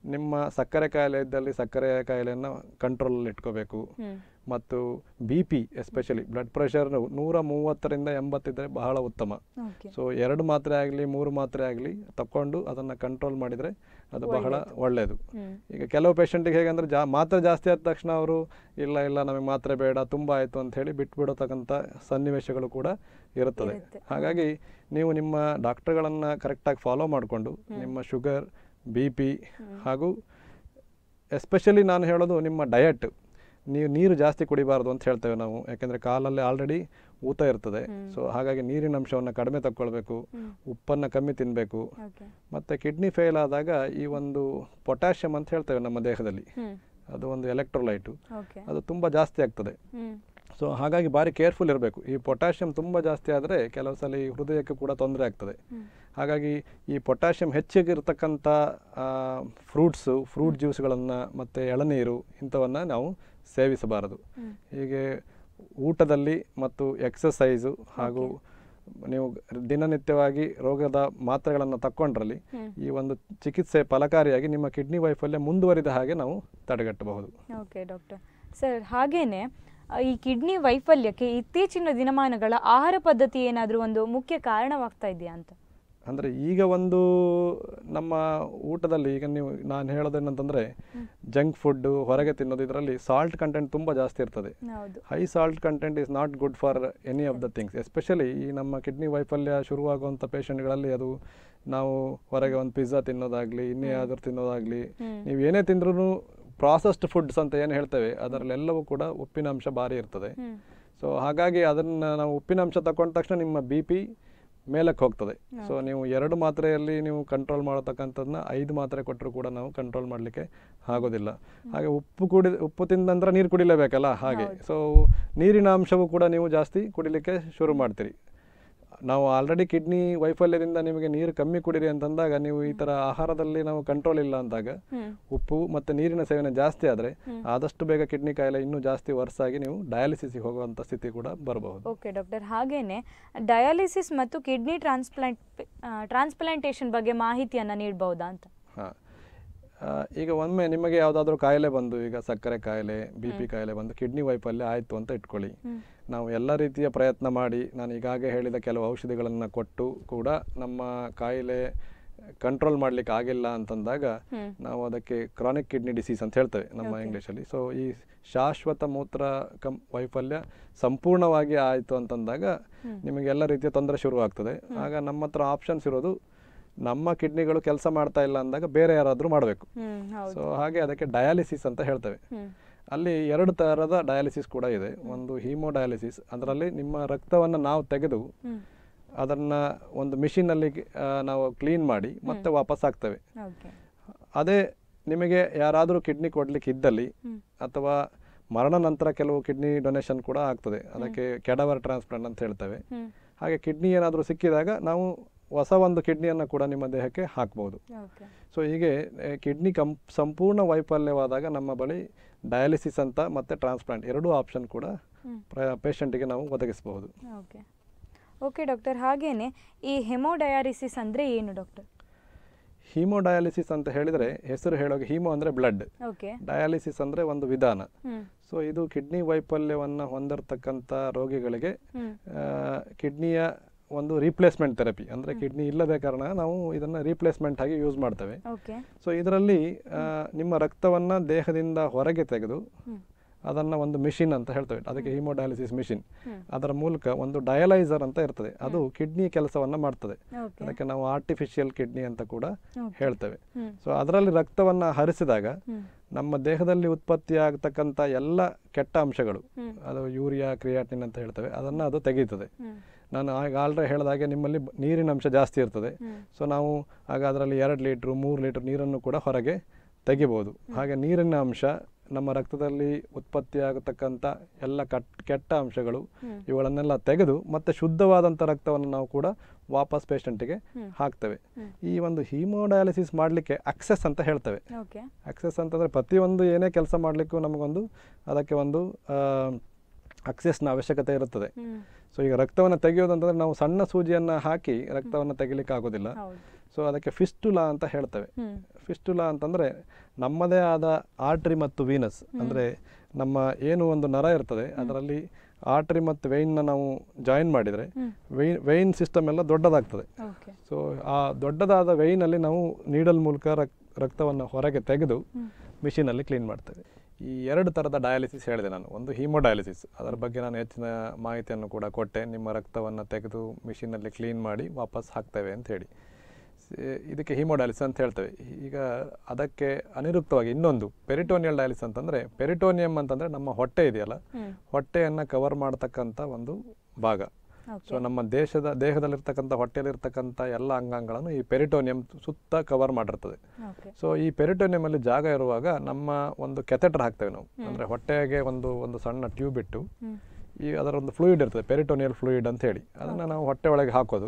ನಿಮ್ಮ ಸಕ್ಕರೆ ಕಾಯಿಲೆ ಇದ್ದಲ್ಲಿ ಸಕ್ಕರೆ ಕಾಯಿಲೆಯನ್ನು ಕಂಟ್ರೋಲಲ್ಲಿ ಇಟ್ಕೋಬೇಕು ಹ್ಮ್ ಮತ್ತು B P especially blood pressure ನೂರ ಮೂವತ್ತರಿಂದ ಎಂಬತ್ತಿದ್ರೆ ಬಹಳ ಉತ್ತಮ ಓಕೆ ಸೊ ಎರಡು ಮಾತ್ರೆ ಆಗಲಿ ಮೂರು ಮಾತ್ರೆ ಆಗಲಿ ತಕೊಂಡು ಅದನ್ನು ಕಂಟ್ರೋಲ್ ಮಾಡಿದರೆ ಅದು ಬಹಳ ಒಳ್ಳೆಯದು ಹ್ಮ್ ಈಗ ಕೆಲವು ಪೇಷಂಟಿಗೆ ಹೇಗಂದ್ರೆ ಜಾ ಮಾತ್ರೆ ಜಾಸ್ತಿ ಆದ ತಕ್ಷಣ ಅವರು ಇಲ್ಲ ಇಲ್ಲ ನಮಗೆ ಮಾತ್ರೆ ಬೇಡ ತುಂಬ ಆಯಿತು ಅಂತ ಹೇಳಿ ಬಿಟ್ಬಿಡತಕ್ಕಂಥ ಸನ್ನಿವೇಶಗಳು ಕೂಡ ಇರುತ್ತದೆ ಇರುತ್ತೆ. ಹಾಗಾಗಿ ನೀವು ನಿಮ್ಮ ಡಾಕ್ಟರ್ಗಳನ್ನು ಕರೆಕ್ಟಾಗಿ ಫಾಲೋ ಮಾಡಿಕೊಂಡು ನಿಮ್ಮ ಶುಗರ್ ಬಿ ಪಿ ಹಾಗೂ ಎಸ್ಪೆಷಲಿ ನಾನು ಹೇಳೋದು ನಿಮ್ಮ ಡಯಟ್ ನೀವು ನೀರು ಜಾಸ್ತಿ ಕುಡಿಬಾರ್ದು ಅಂತ ಹೇಳ್ತೇವೆ ನಾವು ಯಾಕೆಂದರೆ ಕಾಲಲ್ಲಿ ಆಲ್ರೆಡಿ ಊತ ಇರ್ತದೆ ಸೊ ಹಾಗಾಗಿ ನೀರಿನ ಅಂಶವನ್ನು ಕಡಿಮೆ ತಗೊಳ್ಬೇಕು ಉಪ್ಪನ್ನು ಕಮ್ಮಿ ತಿನ್ನಬೇಕು ಓಕೆ ಮತ್ತು ಕಿಡ್ನಿ ಫೇಲ್ ಆದಾಗ ಈ ಒಂದು ಪೊಟ್ಯಾಷಿಯಮ್ ಅಂತ ಹೇಳ್ತೇವೆ ನಮ್ಮ ದೇಹದಲ್ಲಿ ಹ್ಮ್ ಅದು ಒಂದು ಎಲೆಕ್ಟ್ರೋಲೈಟು ಓಕೆ ಅದು ತುಂಬ ಜಾಸ್ತಿ ಆಗ್ತದೆ ಹ್ಮ್ ಸೊ ಹಾಗಾಗಿ ಭಾರಿ ಕೇರ್ಫುಲ್ ಇರಬೇಕು ಈ ಪೊಟ್ಯಾಷಿಯಮ್ ತುಂಬ ಜಾಸ್ತಿ ಆದರೆ ಕೆಲವು ಸಲ ಈ ಹೃದಯಕ್ಕೆ ಕೂಡ ತೊಂದರೆ ಆಗ್ತದೆ ಹಾಗಾಗಿ ಈ ಪೊಟ್ಯಾಷಿಯಮ್ ಹೆಚ್ಚಿಗೆ ಇರತಕ್ಕಂಥ ಫ್ರೂಟ್ಸು ಫ್ರೂಟ್ ಜ್ಯೂಸ್ಗಳನ್ನು ಮತ್ತು ಎಳನೀರು ಇಂಥವನ್ನು ನಾವು ಸೇವಿಸಬಾರದು ಹೀಗೆ ಊಟದಲ್ಲಿ ಮತ್ತು ಎಕ್ಸಸೈಸು ಹಾಗೂ ನೀವು ದಿನನಿತ್ಯವಾಗಿ ರೋಗದ ಮಾತ್ರೆಗಳನ್ನು ತಕ್ಕೊಂಡ್ರಲ್ಲಿ ಈ ಒಂದು ಚಿಕಿತ್ಸೆ ಫಲಕಾರಿಯಾಗಿ ನಿಮ್ಮ ಕಿಡ್ನಿ ವೈಫಲ್ಯ ಮುಂದುವರಿದ ಹಾಗೆ ನಾವು ತಡೆಗಟ್ಟಬಹುದು ಓಕೆ ಡಾಕ್ಟರ್ ಸರ್ ಹಾಗೇನೆ ಆ, ಈ ಕಿಡ್ನಿ ವೈಫಲ್ಯಕ್ಕೆ ಇತ್ತೀಚಿನ ದಿನಮಾನಗಳ ಆಹಾರ ಪದ್ಧತಿ ಏನಾದರೂ ಒಂದು ಮುಖ್ಯ ಕಾರಣವಾಗ್ತಾ ಇದೆಯಾ ಅಂತ ಅಂದರೆ ಈಗ ಒಂದು ನಮ್ಮ ಊಟದಲ್ಲಿ ಈಗ ನೀವು ನಾನು ಹೇಳೋದೇನಂತಂದರೆ ಜಂಕ್ ಫುಡ್ಡು ಹೊರಗೆ ತಿನ್ನೋದು ಇದರಲ್ಲಿ ಸಾಲ್ಟ್ ಕಂಟೆಂಟ್ ತುಂಬ ಜಾಸ್ತಿ ಇರ್ತದೆ ಹೌದು high salt content is not good for any of the things especially ಈ ನಮ್ಮ ಕಿಡ್ನಿ ವೈಫಲ್ಯ ಶುರುವಾಗುವಂಥ ಪೇಷಂಟ್ಗಳಲ್ಲಿ ಅದು ನಾವು ಹೊರಗೆ ಒಂದು ಪಿಜ್ಜಾ ತಿನ್ನೋದಾಗಲಿ ಇನ್ನೇ ಯಾವ್ದಾದ್ರು ತಿನ್ನೋದಾಗಲಿ ನೀವು ಏನೇ ತಿಂದ್ರೂ ಪ್ರಾಸೆಸ್ಡ್ ಫುಡ್ಸ್ ಅಂತ ಏನು ಹೇಳ್ತೇವೆ ಅದರಲ್ಲೆಲ್ಲವೂ ಕೂಡ ಉಪ್ಪಿನಾಂಶ ಭಾರಿ ಇರ್ತದೆ ಹ್ಮ್ ಸೊ ಹಾಗಾಗಿ ಅದನ್ನು ನಾವು ಉಪ್ಪಿನಾಂಶ ತಗೊಂಡ ತಕ್ಷಣ ನಿಮ್ಮ ಬಿ ಪಿ ಮೇಲಕ್ಕೆ ಹೋಗ್ತದೆ ಸೊ ನೀವು ಎರಡು ಮಾತ್ರೆಯಲ್ಲಿ ನೀವು ಕಂಟ್ರೋಲ್ ಮಾಡತಕ್ಕಂಥದ್ದನ್ನ ಐದು ಮಾತ್ರೆ ಕೊಟ್ಟರು ಕೂಡ ನಾವು ಕಂಟ್ರೋಲ್ ಮಾಡಲಿಕ್ಕೆ ಆಗೋದಿಲ್ಲ ಹಾಗೆ ಉಪ್ಪು ಕುಡಿ ಉಪ್ಪು ತಿಂದ ನಂತರ ನೀರು ಕುಡಿಲೇಬೇಕಲ್ಲ ಹಾಗೆ ಸೊ ನೀರಿನ ಅಂಶವೂ ಕೂಡ ನೀವು ಜಾಸ್ತಿ ಕುಡಿಲಿಕ್ಕೆ ಶುರು ಮಾಡ್ತೀರಿ ನಾವು ಆಲ್ರೆಡಿ ಕಿಡ್ನಿ ವೈಫಲ್ಯದಿಂದ ನಿಮಗೆ ನೀರು ಕಮ್ಮಿ ಕುಡಿರಿ ಅಂತಂದಾಗ ನೀವು ಈ ಥರ ಆಹಾರದಲ್ಲಿ ನಾವು ಕಂಟ್ರೋಲ್ ಇಲ್ಲ ಅಂದಾಗ ಹ್ಮ್ ಉಪ್ಪು ಮತ್ತು ನೀರಿನ ಸೇವನೆ ಜಾಸ್ತಿ ಆದರೆ ಆದಷ್ಟು ಬೇಗ ಕಿಡ್ನಿ ಕಾಯಿಲೆ ಇನ್ನೂ ಜಾಸ್ತಿ ವರ್ಷಾಗಿ ನೀವು ಡಯಾಲಿಸಿಸ್ಗೆ ಹೋಗುವಂಥ ಸ್ಥಿತಿ ಕೂಡ ಬರಬಹುದು ಓಕೆ ಡಾಕ್ಟರ್ ಹಾಗೇನೆ ಡಯಾಲಿಸಿಸ್ ಮತ್ತು ಕಿಡ್ನಿ ಟ್ರಾನ್ಸ್ಪ್ಲಾಂಟ್ ಟ್ರಾನ್ಸ್ಪ್ಲಾಂಟೇಷನ್ ಬಗ್ಗೆ ಮಾಹಿತಿಯನ್ನು ನೀಡಬಹುದಾ ಅಂತ ಹಾಂ ಈಗ ಒಮ್ಮೆ ನಿಮಗೆ ಯಾವುದಾದ್ರೂ ಕಾಯಿಲೆ ಬಂದು ಈಗ ಸಕ್ಕರೆ ಕಾಯಿಲೆ ಬಿ ಪಿ ಕಾಯಿಲೆ ಬಂದು ಕಿಡ್ನಿ ವೈಫಲ್ಯ ಆಯಿತು ಅಂತ ಇಟ್ಕೊಳ್ಳಿ ನಾವು ಎಲ್ಲ ರೀತಿಯ ಪ್ರಯತ್ನ ಮಾಡಿ ನಾನು ಈಗಾಗಲೇ ಹೇಳಿದ ಕೆಲವು ಔಷಧಿಗಳನ್ನು ಕೊಟ್ಟು ಕೂಡ ನಮ್ಮ ಕಾಯಿಲೆ ಕಂಟ್ರೋಲ್ ಮಾಡ್ಲಿಕ್ಕೆ ಆಗಿಲ್ಲ ಅಂತಂದಾಗ ನಾವು ಅದಕ್ಕೆ ಕ್ರಾನಿಕ್ ಕಿಡ್ನಿ ಡಿಸೀಸ್ ಅಂತ ಹೇಳ್ತೇವೆ ನಮ್ಮ ಇಂಗ್ಲೀಷಲ್ಲಿ ಸೊ ಈ ಶಾಶ್ವತ ಮೂತ್ರ ಕಂ ವೈಫಲ್ಯ ಸಂಪೂರ್ಣವಾಗಿ ಆಯಿತು ಅಂತಂದಾಗ ನಿಮಗೆ ಎಲ್ಲ ರೀತಿಯ ತೊಂದರೆ ಶುರುವಾಗ್ತದೆ ಆಗ ನಮ್ಮ ಹತ್ರ ಆಪ್ಷನ್ಸ್ ಇರೋದು ನಮ್ಮ ಕಿಡ್ನಿಗಳು ಕೆಲಸ ಮಾಡ್ತಾ ಇಲ್ಲ ಅಂದಾಗ ಬೇರೆ ಯಾರಾದರೂ ಮಾಡಬೇಕು ಹ್ಮ್ ಹೌದು ಸೊ ಹಾಗೆ ಅದಕ್ಕೆ ಡಯಾಲಿಸಿಸ್ ಅಂತ ಹೇಳ್ತೇವೆ ಹ್ಮ್ ಅಲ್ಲಿ ಎರಡು ಥರದ ಡಯಾಲಿಸಿಸ್ ಕೂಡ ಇದೆ ಒಂದು ಹೀಮೋ ಡಯಾಲಿಸಿಸ್ ಅದರಲ್ಲಿ ನಿಮ್ಮ ರಕ್ತವನ್ನು ನಾವು ತೆಗೆದು ಹ್ಮ್ ಅದನ್ನು ಒಂದು ಮಿಷಿನಲ್ಲಿ ನಾವು ಕ್ಲೀನ್ ಮಾಡಿ ಮತ್ತೆ ವಾಪಸ್ ಹಾಕ್ತೇವೆ ಓಕೆ ಅದೇ ನಿಮಗೆ ಯಾರಾದರೂ ಕಿಡ್ನಿ ಕೊಡ್ಲಿಕ್ಕೆ ಇದ್ದಲ್ಲಿ ಹ್ಮ್ ಅಥವಾ ಮರಣ ನಂತರ ಕೆಲವು ಕಿಡ್ನಿ ಡೊನೇಷನ್ ಕೂಡ ಆಗ್ತದೆ ಅದಕ್ಕೆ ಕೆಡವರ್ ಟ್ರಾನ್ಸ್ಪ್ಲಾಂಟ್ ಅಂತ ಹೇಳ್ತೇವೆ ಹ್ಮ್ ಹಾಗೆ ಕಿಡ್ನಿ ಏನಾದರೂ ಸಿಕ್ಕಿದಾಗ ನಾವು ಹೊಸ ಒಂದು ಕಿಡ್ನಿಯನ್ನು ಕೂಡ ನಿಮ್ಮ ದೇಹಕ್ಕೆ ಹಾಕ್ಬೋದು ಓಕೆ ಸೊ ಹೀಗೆ ಕಿಡ್ನಿ ಕಂ ಸಂಪೂರ್ಣ ವೈಫಲ್ಯವಾದಾಗ ನಮ್ಮ ಬಳಿ ಡಯಾಲಿಸಿಸ್ ಅಂತ ಮತ್ತು ಟ್ರಾನ್ಸ್ಪ್ಲಾಂಟ್ ಎರಡೂ ಆಪ್ಷನ್ ಕೂಡ ಹ್ಮ್. ಪೇಷಂಟಿಗೆ ನಾವು ಒದಗಿಸಬಹುದು ಓಕೆ ಓಕೆ ಡಾಕ್ಟರ್ ಹಾಗೇನೆ ಈ ಹೆಮೋಡಯಾಲಿಸಿಸ್ ಅಂದರೆ ಏನು ಡಾಕ್ಟರ್ ಹೀಮೋಡಯಾಲಿಸಿಸ್ ಅಂತ ಹೇಳಿದರೆ ಹೆಸರು ಹೇಳೋಕೆ ಹೀಮೋ ಅಂದರೆ ಬ್ಲಡ್ ಓಕೆ ಡಯಾಲಿಸಿಸ್ ಅಂದರೆ ಒಂದು ವಿಧಾನ ಹ್ಮ್ ಸೊ ಇದು ಕಿಡ್ನಿ ವೈಫಲ್ಯವನ್ನು ಹೊಂದಿರತಕ್ಕಂಥ ರೋಗಿಗಳಿಗೆ ಹ್ಮ್ ಕಿಡ್ನಿಯ ಒಂದು ರೀಪ್ಲೇಸ್ಮೆಂಟ್ ಥೆರಪಿ ಅಂದರೆ ಕಿಡ್ನಿ ಇಲ್ಲದ ಕಾರಣ ನಾವು ಇದನ್ನು ರೀಪ್ಲೇಸ್ಮೆಂಟ್ ಆಗಿ ಯೂಸ್ ಮಾಡ್ತೇವೆ ಓಕೆ ಸೊ ಇದರಲ್ಲಿ ಆ, ನಿಮ್ಮ ರಕ್ತವನ್ನು ದೇಹದಿಂದ ಹೊರಗೆ ತೆಗೆದು ಹ್ಮ್ ಅದನ್ನು ಒಂದು ಮಿಷಿನ್ ಅಂತ ಹೇಳ್ತೇವೆ ಅದಕ್ಕೆ ಹಿಮೋಡಯಾಲಿಸಿಸ್ ಮಿಷಿನ್ ಹ್ಮ್. ಅದರ ಮೂಲಕ ಒಂದು ಡಯಲೈಸರ್ ಅಂತ ಇರ್ತದೆ ಅದು ಕಿಡ್ನಿ ಕೆಲಸವನ್ನು ಮಾಡ್ತದೆ ಓಕೆ ಅದಕ್ಕೆ ನಾವು ಆರ್ಟಿಫಿಷಿಯಲ್ ಕಿಡ್ನಿ ಅಂತ ಕೂಡ Okay. ಹೇಳ್ತೇವೆ ಹ್ಮ್ ಸೊ ಅದರಲ್ಲಿ ರಕ್ತವನ್ನು ಹರಿಸಿದಾಗ ಹ್ಮ್ ನಮ್ಮ ದೇಹದಲ್ಲಿ ಉತ್ಪತ್ತಿ ಆಗ್ತಕ್ಕಂಥ ಎಲ್ಲ ಕೆಟ್ಟ ಅಂಶಗಳು ಹ್ಮ್. ಅದು ಯೂರಿಯಾ ಕ್ರಿಯಾಟಿನ್ ಅಂತ ಹೇಳ್ತೇವೆ ಅದನ್ನು ಅದು ತೆಗೀತದೆ ಹ್ಮ್ ನಾನು ಆಗ ಆಲ್ರೆಡಿ ಹೇಳಿದಾಗೆ ನಿಮ್ಮಲ್ಲಿ ಬ- ನೀರಿನ ಅಂಶ ಜಾಸ್ತಿ ಇರ್ತದೆ ಹ್ಮ್. ಸೊ ನಾವು ಆಗ ಅದರಲ್ಲಿ ಎರಡು ಲೀಟ್ರು ಮೂರು ಲೀಟ್ರ್ ನೀರನ್ನು ಕೂಡ ಹೊರಗೆ ತೆಗಿಬೋದು ಹಾಗೆ ನೀರಿನ ಅಂಶ ನಮ್ಮ ರಕ್ತದಲ್ಲಿ ಉತ್ಪತ್ತಿಯಾಗತಕ್ಕಂಥ ಎಲ್ಲ ಕಟ್ ಕೆಟ್ಟ ಅಂಶಗಳು ಹ್ಮ್. ಇವುಗಳನ್ನೆಲ್ಲ ತೆಗೆದು ಮತ್ತೆ ಶುದ್ಧವಾದಂಥ ರಕ್ತವನ್ನು ನಾವು ಕೂಡ ವಾಪಸ್ ಪೇಷಂಟಿಗೆ ಹ್ಮ್. ಹಾಕ್ತೇವೆ ಹ್ಮ್. ಈ ಒಂದು ಹೀಮೋಡಯಾಲಿಸಿಸ್ ಮಾಡಲಿಕ್ಕೆ ಅಕ್ಸೆಸ್ ಅಂತ ಹೇಳ್ತೇವೆ ಓಕೆ ಅಕ್ಸೆಸ್ ಅಂತಂದರೆ ಪ್ರತಿಯೊಂದು ಏನೇ ಕೆಲಸ ಮಾಡಲಿಕ್ಕೂ ನಮಗೊಂದು ಅದಕ್ಕೆ ಒಂದು ಅಕ್ಸೆಸ್ನ ಅವಶ್ಯಕತೆ ಇರುತ್ತದೆ ಹ್ಮ್ ಸೊ ಈಗ ರಕ್ತವನ್ನು ತೆಗೆಯೋದು ಅಂತಂದ್ರೆ ನಾವು ಸಣ್ಣ ಸೂಜಿಯನ್ನು ಹಾಕಿ ರಕ್ತವನ್ನು ತೆಗಿಲಿಕ್ಕೆ ಆಗೋದಿಲ್ಲ ಹೌದು ಸೊ ಅದಕ್ಕೆ ಫಿಸ್ಟುಲಾ ಅಂತ ಹೇಳ್ತೇವೆ ಹ್ಮ್ ಫಿಸ್ಟುಲಾ ಅಂತಂದರೆ ನಮ್ಮದೇ ಆದ ಆರ್ಟ್ರಿ ಮತ್ತು ವೀನಸ್ ಅಂದರೆ ನಮ್ಮ ಏನು ಒಂದು ನರ ಇರ್ತದೆ ಅದರಲ್ಲಿ ಆರ್ಟ್ರಿ ಮತ್ತು ವೆಯ್ನ್ನ ನಾವು ಜಾಯಿನ್ ಮಾಡಿದರೆ ಹ್ಮ್. ವೆಯ್ನ್ ವೆಯ್ನ್ ಸಿಸ್ಟಮ್ ಎಲ್ಲ ದೊಡ್ಡದಾಗ್ತದೆ ಓಕೆ ಸೊ ಆ ದೊಡ್ಡದಾದ ವೆಯ್ನಲ್ಲಿ ನಾವು ನೀಡಲ್ ಮೂಲಕ ರಕ್ ರಕ್ತವನ್ನು ಹೊರಗೆ ತೆಗೆದು ಹ್ಮ್. ಮಿಷಿನಲ್ಲಿ ಕ್ಲೀನ್ ಮಾಡ್ತೇವೆ ಈ ಎರಡು ಥರದ ಡಯಾಲಿಸಿಸ್ ಹೇಳಿದೆ ನಾನು ಒಂದು ಹೀಮೋಡಯಾಲಿಸಿಸ್ ಅದರ ಬಗ್ಗೆ ನಾನು ಹೆಚ್ಚಿನ ಮಾಹಿತಿಯನ್ನು ಕೂಡ ಕೊಟ್ಟೆ ನಿಮ್ಮ ರಕ್ತವನ್ನು ತೆಗೆದು ಮಿಷಿನಲ್ಲಿ ಕ್ಲೀನ್ ಮಾಡಿ ವಾಪಸ್ ಹಾಕ್ತೇವೆ ಅಂತ ಹೇಳಿ ಸ- ಇದಕ್ಕೆ ಹೀಮೋಡಯಾಲಿಸಿಸ್ ಅಂತ ಹೇಳ್ತೇವೆ ಈಗ ಅದಕ್ಕೆ ಅನಿರುಕ್ತವಾಗಿ ಇನ್ನೊಂದು ಪೆರಿಟೋನಿಯಲ್ ಡಯಾಲಿಸಿಸ್ ಅಂತಂದರೆ ಪೆರಿಟೋನಿಯಂ ಅಂತಂದರೆ ನಮ್ಮ ಹೊಟ್ಟೆ ಇದೆಯಲ್ಲ ಹ್ಮ್ ಹೊಟ್ಟೆಯನ್ನು ಕವರ್ ಮಾಡ್ತಕ್ಕಂಥ ಒಂದು ಭಾಗ ಓಕೆ ಸೊ ನಮ್ಮ ದೇಶದ ದೇಹದಲ್ಲಿರ್ತಕ್ಕಂಥ ಹೊಟ್ಟೆಯಲ್ಲಿರ್ತಕ್ಕಂಥ ಎಲ್ಲ ಅಂಗಾಂಗಗಳನ್ನು ಈ ಪೆರಿಟೋನಿಯಂ ಸುತ್ತ ಕವರ್ ಮಾಡಿರ್ತದೆ ಓಕೆ ಸೊ ಈ ಪೆರಿಟೋನಿಯಂ ಅಲ್ಲಿ ಜಾಗ ಇರುವಾಗ ನಮ್ಮ ಒಂದು ಕೆಥೆಟರ್ ಹಾಕ್ತೇವೆ ನಾವು ಅಂದರೆ ಹೊಟ್ಟೆಗೆ ಒಂದು ಒಂದು ಸಣ್ಣ ಟ್ಯೂಬ್ ಇಟ್ಟು ಹ್ಮ್ ಈ ಅದರ ಒಂದು ಫ್ಲೂಯಿಡ್ ಇರ್ತದೆ ಪೆರಿಟೋನಿಯಲ್ ಫ್ಲೂಯಿಡ್ ಅಂತ ಹೇಳಿ ಅದನ್ನು ನಾವು ಹೊಟ್ಟೆ ಒಳಗೆ ಹಾಕೋದು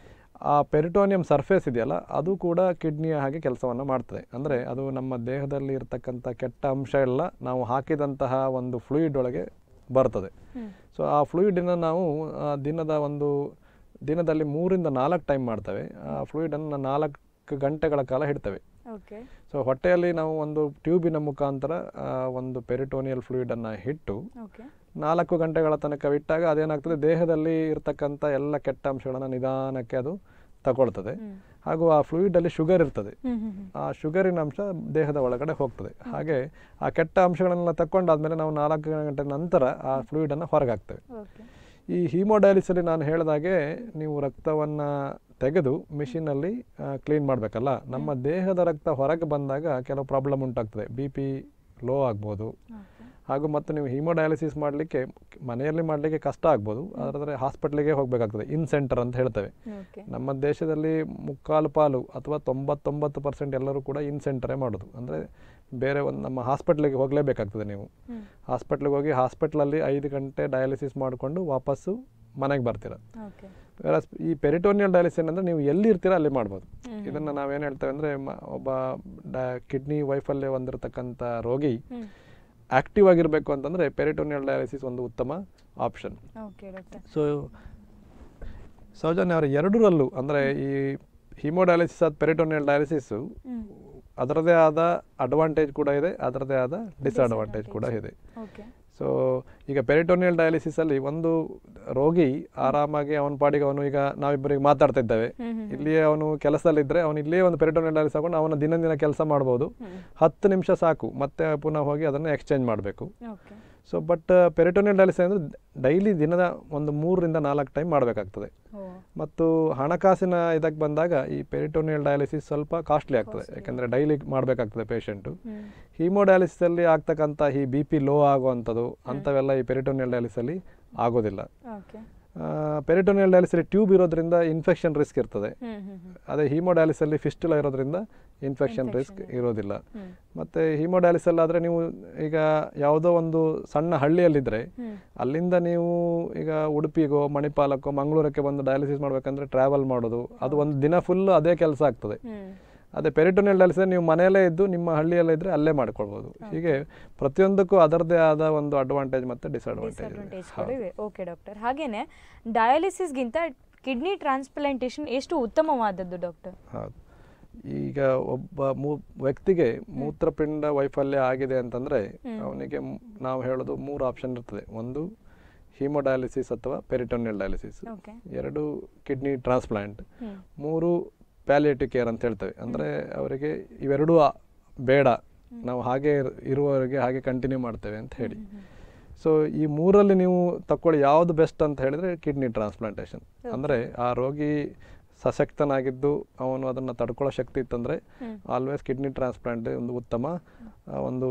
ಆ ಪೆರಿಟೋನಿಯಂ ಸರ್ಫೇಸ್ ಇದೆಯಲ್ಲ ಅದು ಕೂಡ ಕಿಡ್ನಿಯ ಹಾಗೆ ಕೆಲಸವನ್ನು ಮಾಡ್ತದೆ ಅಂದರೆ ಅದು ನಮ್ಮ ದೇಹದಲ್ಲಿ ಇರ್ತಕ್ಕಂಥ ಕೆಟ್ಟ ಅಂಶ ಎಲ್ಲ ನಾವು ಹಾಕಿದಂತಹ ಒಂದು ಫ್ಲೂಯಿಡ್ ಒಳಗೆ ಬರ್ತದೆ ಹ್ಮ್ ಸೊ ಆ ಫ್ಲೂಯಿಡನ್ನು ನಾವು ಆ, ದಿನದ ಒಂದು ದಿನದಲ್ಲಿ ಮೂರಿಂದ ನಾಲ್ಕು ಟೈಮ್ ಮಾಡ್ತೇವೆ ಆ ಫ್ಲೂಯಿಡನ್ನು ನಾಲ್ಕು ಗಂಟೆಗಳ ಕಾಲ ಇಡ್ತೇವೆ ಓಕೆ ಸೊ ಹೊಟ್ಟೆಯಲ್ಲಿ ನಾವು ಒಂದು ಟ್ಯೂಬಿನ ಮುಖಾಂತರ ಆ, ಒಂದು ಪೆರಿಟೋನಿಯಲ್ ಫ್ಲೂಯಿಡನ್ನು ಇಟ್ಟು ಓಕೆ ನಾಲ್ಕು ಗಂಟೆಗಳ ತನಕ ಬಿಟ್ಟಾಗ ಅದೇನಾಗ್ತದೆ ದೇಹದಲ್ಲಿ ಇರ್ತಕ್ಕಂಥ ಎಲ್ಲ ಕೆಟ್ಟ ಅಂಶಗಳನ್ನು ನಿಧಾನಕ್ಕೆ ಅದು ತಗೊಳ್ತದೆ ಹ್ಮ್ ಹಾಗೂ ಆ ಫ್ಲೂಯಿಡಲ್ಲಿ ಶುಗರ್ ಇರ್ತದೆ ಹ್ಮ್ ಹ್ಮ್ ಹ್ಮ್ ಆ ಶುಗರಿನ ಅಂಶ ದೇಹದ ಒಳಗಡೆ ಹೋಗ್ತದೆ ಹಾಗೆ ಆ ಕೆಟ್ಟ ಅಂಶಗಳನ್ನೆಲ್ಲ ತಗೊಂಡಾದ್ಮೇಲೆ ನಾವು ನಾಲ್ಕು ಗಂಟೆ ನಂತರ ಆ ಫ್ಲೂಯಿಡನ್ನು ಹೊರಗೆ ಹಾಕ್ತೇವೆ ಓಕೆ ಈ ಹೀಮೋಡಯಾಲಿಸಲ್ಲಿ ನಾನು ಹೇಳಿದಾಗೆ ನೀವು ರಕ್ತವನ್ನು ತೆಗೆದು ಮಿಷಿನಲ್ಲಿ ಕ್ಲೀನ್ ಮಾಡಬೇಕಲ್ಲ ನಮ್ಮ ದೇಹದ ರಕ್ತ ಹೊರಗೆ ಬಂದಾಗ ಕೆಲವು ಪ್ರಾಬ್ಲಮ್ ಉಂಟಾಗ್ತದೆ ಬಿ ಪಿ ಲೋ ಆಗ್ಬೋದು ಓಕೆ ಹಾಗೂ ಮತ್ತು ನೀವು ಹೀಮೋಡಯಾಲಿಸಿಸ್ ಮಾಡಲಿಕ್ಕೆ ಮನೆಯಲ್ಲಿ ಮಾಡಲಿಕ್ಕೆ ಕಷ್ಟ ಆಗ್ಬೋದು ಆದರೆ ಹಾಸ್ಪಿಟ್ಲಿಗೆ ಹೋಗಬೇಕಾಗ್ತದೆ ಇನ್ ಸೆಂಟರ್ ಅಂತ ಹೇಳ್ತೇವೆ ಓಕೆ ನಮ್ಮ ದೇಶದಲ್ಲಿ ಮುಕ್ಕಾಲು ಪಾಲು ಅಥವಾ ತೊಂಬತ್ತೊಂಬತ್ತು ಪರ್ಸೆಂಟ್ ಎಲ್ಲರೂ ಕೂಡ ಇನ್ ಸೆಂಟರೇ ಮಾಡೋದು ಅಂದರೆ ಬೇರೆ ಒಂದು ನಮ್ಮ ಹಾಸ್ಪಿಟ್ಲಿಗೆ ಹೋಗಲೇಬೇಕಾಗ್ತದೆ ನೀವು ಹ್ಮ್ ಹಾಸ್ಪಿಟ್ಲಿಗೆ ಹೋಗಿ ಹಾಸ್ಪಿಟ್ಲಲ್ಲಿ ಐದು ಗಂಟೆ ಡಯಾಲಿಸಿಸ್ ಮಾಡಿಕೊಂಡು ವಾಪಸ್ಸು ಮನೆಗೆ ಬರ್ತೀರ ಓಕೆ Whereas ಈ ಪೆರಿಟೋನಿಯಲ್ ಡಯಾಲಿಸಿಸ್ ಏನಂದರೆ ನೀವು ಎಲ್ಲಿ ಇರ್ತೀರ ಅಲ್ಲಿ ಮಾಡ್ಬೋದು ಹ್ಮ್. ಇದನ್ನು ನಾವೇನು ಹೇಳ್ತೇವೆ ಅಂದರೆ ಒಬ್ಬ ಡ ಕಿಡ್ನಿ ವೈಫಲ್ಯ ಹೊಂದಿರತಕ್ಕಂಥ ರೋಗಿ ಹ್ಮ್ ಆಕ್ಟಿವ್ ಆಗಿರಬೇಕು ಅಂತಂದರೆ ಪೆರಿಟೋನಿಯಲ್ ಡಯಾಲಿಸಿಸ್ ಒಂದು ಉತ್ತಮ option okay doctor so Soujanya ಅವರ ಎರಡರಲ್ಲೂ ಅಂದರೆ ಈ ಹಿಮೋಡಯಾಲಿಸಿಸ್ ಆದ ಪೆರಿಟೋನಿಯಲ್ ಡಯಾಲಿಸಿಸ್ಸು ಹ್ಮ್ ಅದರದೇ ಆದ ಅಡ್ವಾಂಟೇಜ್ ಕೂಡ ಇದೆ ಅದರದೇ ಆದ ಡಿಸ್ಅಡ್ವಾಂಟೇಜ್ ಕೂಡ ಇದೆ ಓಕೆ ಸೊ ಈಗ ಪೆರಿಟೋನಿಯಲ್ ಡಯಾಲಿಸಿಸಲ್ಲಿ ಒಂದು ರೋಗಿ ಆರಾಮಾಗಿ ಅವನ ಪಾಡಿಗೆ ಅವನು ಈಗ ನಾವಿಬ್ಬರಿಗೆ ಮಾತಾಡ್ತಾ ಇದ್ದೇವೆ ಹ್ಮ್ ಹ್ಮ್ ಇಲ್ಲಿಯೇ ಅವನು ಕೆಲಸದಲ್ಲಿದ್ದರೆ ಅವನು ಇಲ್ಲಿಯೇ ಒಂದು ಪೆರಿಟೋನಿಯಲ್ ಡಯಾಲಿಸಿಸ್ ಹಾಕೊಂಡು ಅವನ ದಿನ ದಿನ ಕೆಲಸ ಮಾಡ್ಬೋದು ಹ್ಮ್ ಹತ್ತು ನಿಮಿಷ ಸಾಕು ಮತ್ತೆ ಪುನಃ ಹೋಗಿ ಅದನ್ನು ಎಕ್ಸ್ಚೇಂಜ್ ಮಾಡಬೇಕು okay so but peritoneal dialysis ಅಂದರೆ ಡೈಲಿ ದಿನದ ಒಂದು ಮೂರರಿಂದ ನಾಲ್ಕು ಟೈಮ್ ಮಾಡಬೇಕಾಗ್ತದೆ ಓ ಮತ್ತು ಹಣಕಾಸಿನ ಇದಕ್ಕೆ ಬಂದಾಗ ಈ ಪೆರಿಟೋನಿಯಲ್ ಡಯಾಲಿಸಿಸ್ ಸ್ವಲ್ಪ ಕಾಸ್ಟ್ಲಿ ಆಗ್ತದೆ ಯಾಕೆಂದರೆ ಡೈಲಿ ಮಾಡಬೇಕಾಗ್ತದೆ ಪೇಷಂಟು ಹ್ಮ್ ಹೀಮೋಡಯಾಲಿಸಿಸಲ್ಲಿ ಆಗ್ತಕ್ಕಂಥ ಈ ಬಿ ಪಿ ಲೋ ಆಗುವಂಥದ್ದು ಅಂಥವೆಲ್ಲ ಈ ಪೆರಿಟೋನಿಯಲ್ ಡಯಾಲಿಸಲ್ಲಿ ಆಗೋದಿಲ್ಲ ಓಕೆ ಪೆರಿಟೋನಿಯಲ್ ಡಯಾಲಿಸಲ್ಲಿ ಟ್ಯೂಬ್ ಇರೋದ್ರಿಂದ ಇನ್ಫೆಕ್ಷನ್ ರಿಸ್ಕ್ ಇರ್ತದೆ ಹ್ಮ್ ಹ್ಮ್ ಹ್ಮ್ ಅದೇ ಹೀಮೋಡಯಾಲಿಸಲ್ಲಿ ಫಿಸ್ಟುಲ ಇರೋದ್ರಿಂದ ಇನ್ಫೆಕ್ಷನ್ ರಿಸ್ಕ್ ಇರೋದಿಲ್ಲ ಹ್ಮ್ ಮತ್ತು ಹೀಮೋಡಯಾಲಿಸಲ್ ಆದರೆ ನೀವು ಈಗ ಯಾವುದೋ ಒಂದು ಸಣ್ಣ ಹಳ್ಳಿಯಲ್ಲಿದ್ದರೆ ಹ್ಮ್ ಅಲ್ಲಿಂದ ನೀವು ಈಗ ಉಡುಪಿಗೋ ಮಣಿಪಾಲಕ್ಕೋ ಮಂಗಳೂರಕ್ಕೆ ಬಂದು ಡಯಾಲಿಸಿಸ್ ಮಾಡಬೇಕಂದ್ರೆ ಟ್ರಾವೆಲ್ ಮಾಡೋದು ಅದು ಒಂದು ದಿನ ಫುಲ್ ಅದೇ ಕೆಲಸ ಆಗ್ತದೆ ಹ್ಮ್ ಅದೇ ಪೆರಿಟೋನಿಯಲ್ ಡಯಾಲಿಸಿಸ್ ನೀವು ಮನೆಯಲ್ಲೇ ಇದ್ದು ನಿಮ್ಮ ಹಳ್ಳಿಯಲ್ಲೇ ಇದ್ದರೆ ಅಲ್ಲೇ ಮಾಡ್ಕೊಳ್ಬೋದು ಹೀಗೆ ಪ್ರತಿಯೊಂದಕ್ಕೂ ಅದರದೇ ಆದ ಒಂದು ಅಡ್ವಾಂಟೇಜ್ ಮತ್ತು ಡಿಸ್ಅಡ್ವಾಂಟೇಜ್ ಡಿಸ್ಅಡ್ವಾಂಟೇಜ್ ಕೂಡ ಇವೆ ಓಕೆ ಡಾಕ್ಟರ್ ಹಾಗೇನೆ ಡಯಾಲಿಸಿಸ್ಗಿಂತ ಕಿಡ್ನಿ ಟ್ರಾನ್ಸ್ಪ್ಲಾಂಟೇಷನ್ ಎಷ್ಟು ಉತ್ತಮವಾದದ್ದು ಡಾಕ್ಟರ್ ಹೌದು ಈಗ ಒಬ್ಬ ಮೂ ವ್ಯಕ್ತಿಗೆ ಮೂತ್ರಪಿಂಡ ವೈಫಲ್ಯ ಆಗಿದೆ ಅಂತಂದರೆ ಅವನಿಗೆ ಮ್- ನಾವು ಹೇಳೋದು ಮೂರು ಆಪ್ಷನ್ ಇರ್ತದೆ ಒಂದು ಹೀಮೋಡಯಾಲಿಸಿಸ್ ಅಥವಾ ಪೆರಿಟೋನಿಯಲ್ ಡಯಾಲಿಸಿಸ್ ಓಕೆ ಎರಡು ಕಿಡ್ನಿ ಟ್ರಾನ್ಸ್ಪ್ಲಾಂಟ್ ಹ್ಮ್ ಮೂರು ಪ್ಯಾಲಿಯೇಟಿವ್ ಕೇರ್ ಅಂತ ಹೇಳ್ತೇವೆ ಅಂದರೆ ಅವರಿಗೆ ಇವೆರಡೂ ಆ- ಬೇಡ ನಾವು ಹಾಗೆ ಇರ್- ಇರುವವರೆಗೆ ಹಾಗೆ ಕಂಟಿನ್ಯೂ ಮಾಡ್ತೇವೆ ಅಂತ ಹೇಳಿ ಸೊ ಈ ಮೂರಲ್ಲಿ ನೀವು ತಕ್ಕೊಳ್ಳಿ ಯಾವುದು ಬೆಸ್ಟ್ ಅಂತ ಹೇಳಿದರೆ ಕಿಡ್ನಿ ಟ್ರಾನ್ಸ್ಪ್ಲಾಂಟೇಷನ್ ಅಂದರೆ ಆ ರೋಗಿ ಸಶಕ್ತನಾಗಿದ್ದು ಅವನು ಅದನ್ನು ತಡ್ಕೊಳ್ಳೋ ಶಕ್ತಿ ಇತ್ತಂದರೆ ಹ್ಮ್. ಆಲ್ವೇಸ್ ಕಿಡ್ನಿ ಟ್ರಾನ್ಸ್ಪ್ಲಾಂಟ್ ಒಂದು ಉತ್ತಮ ಆ, ಒಂದು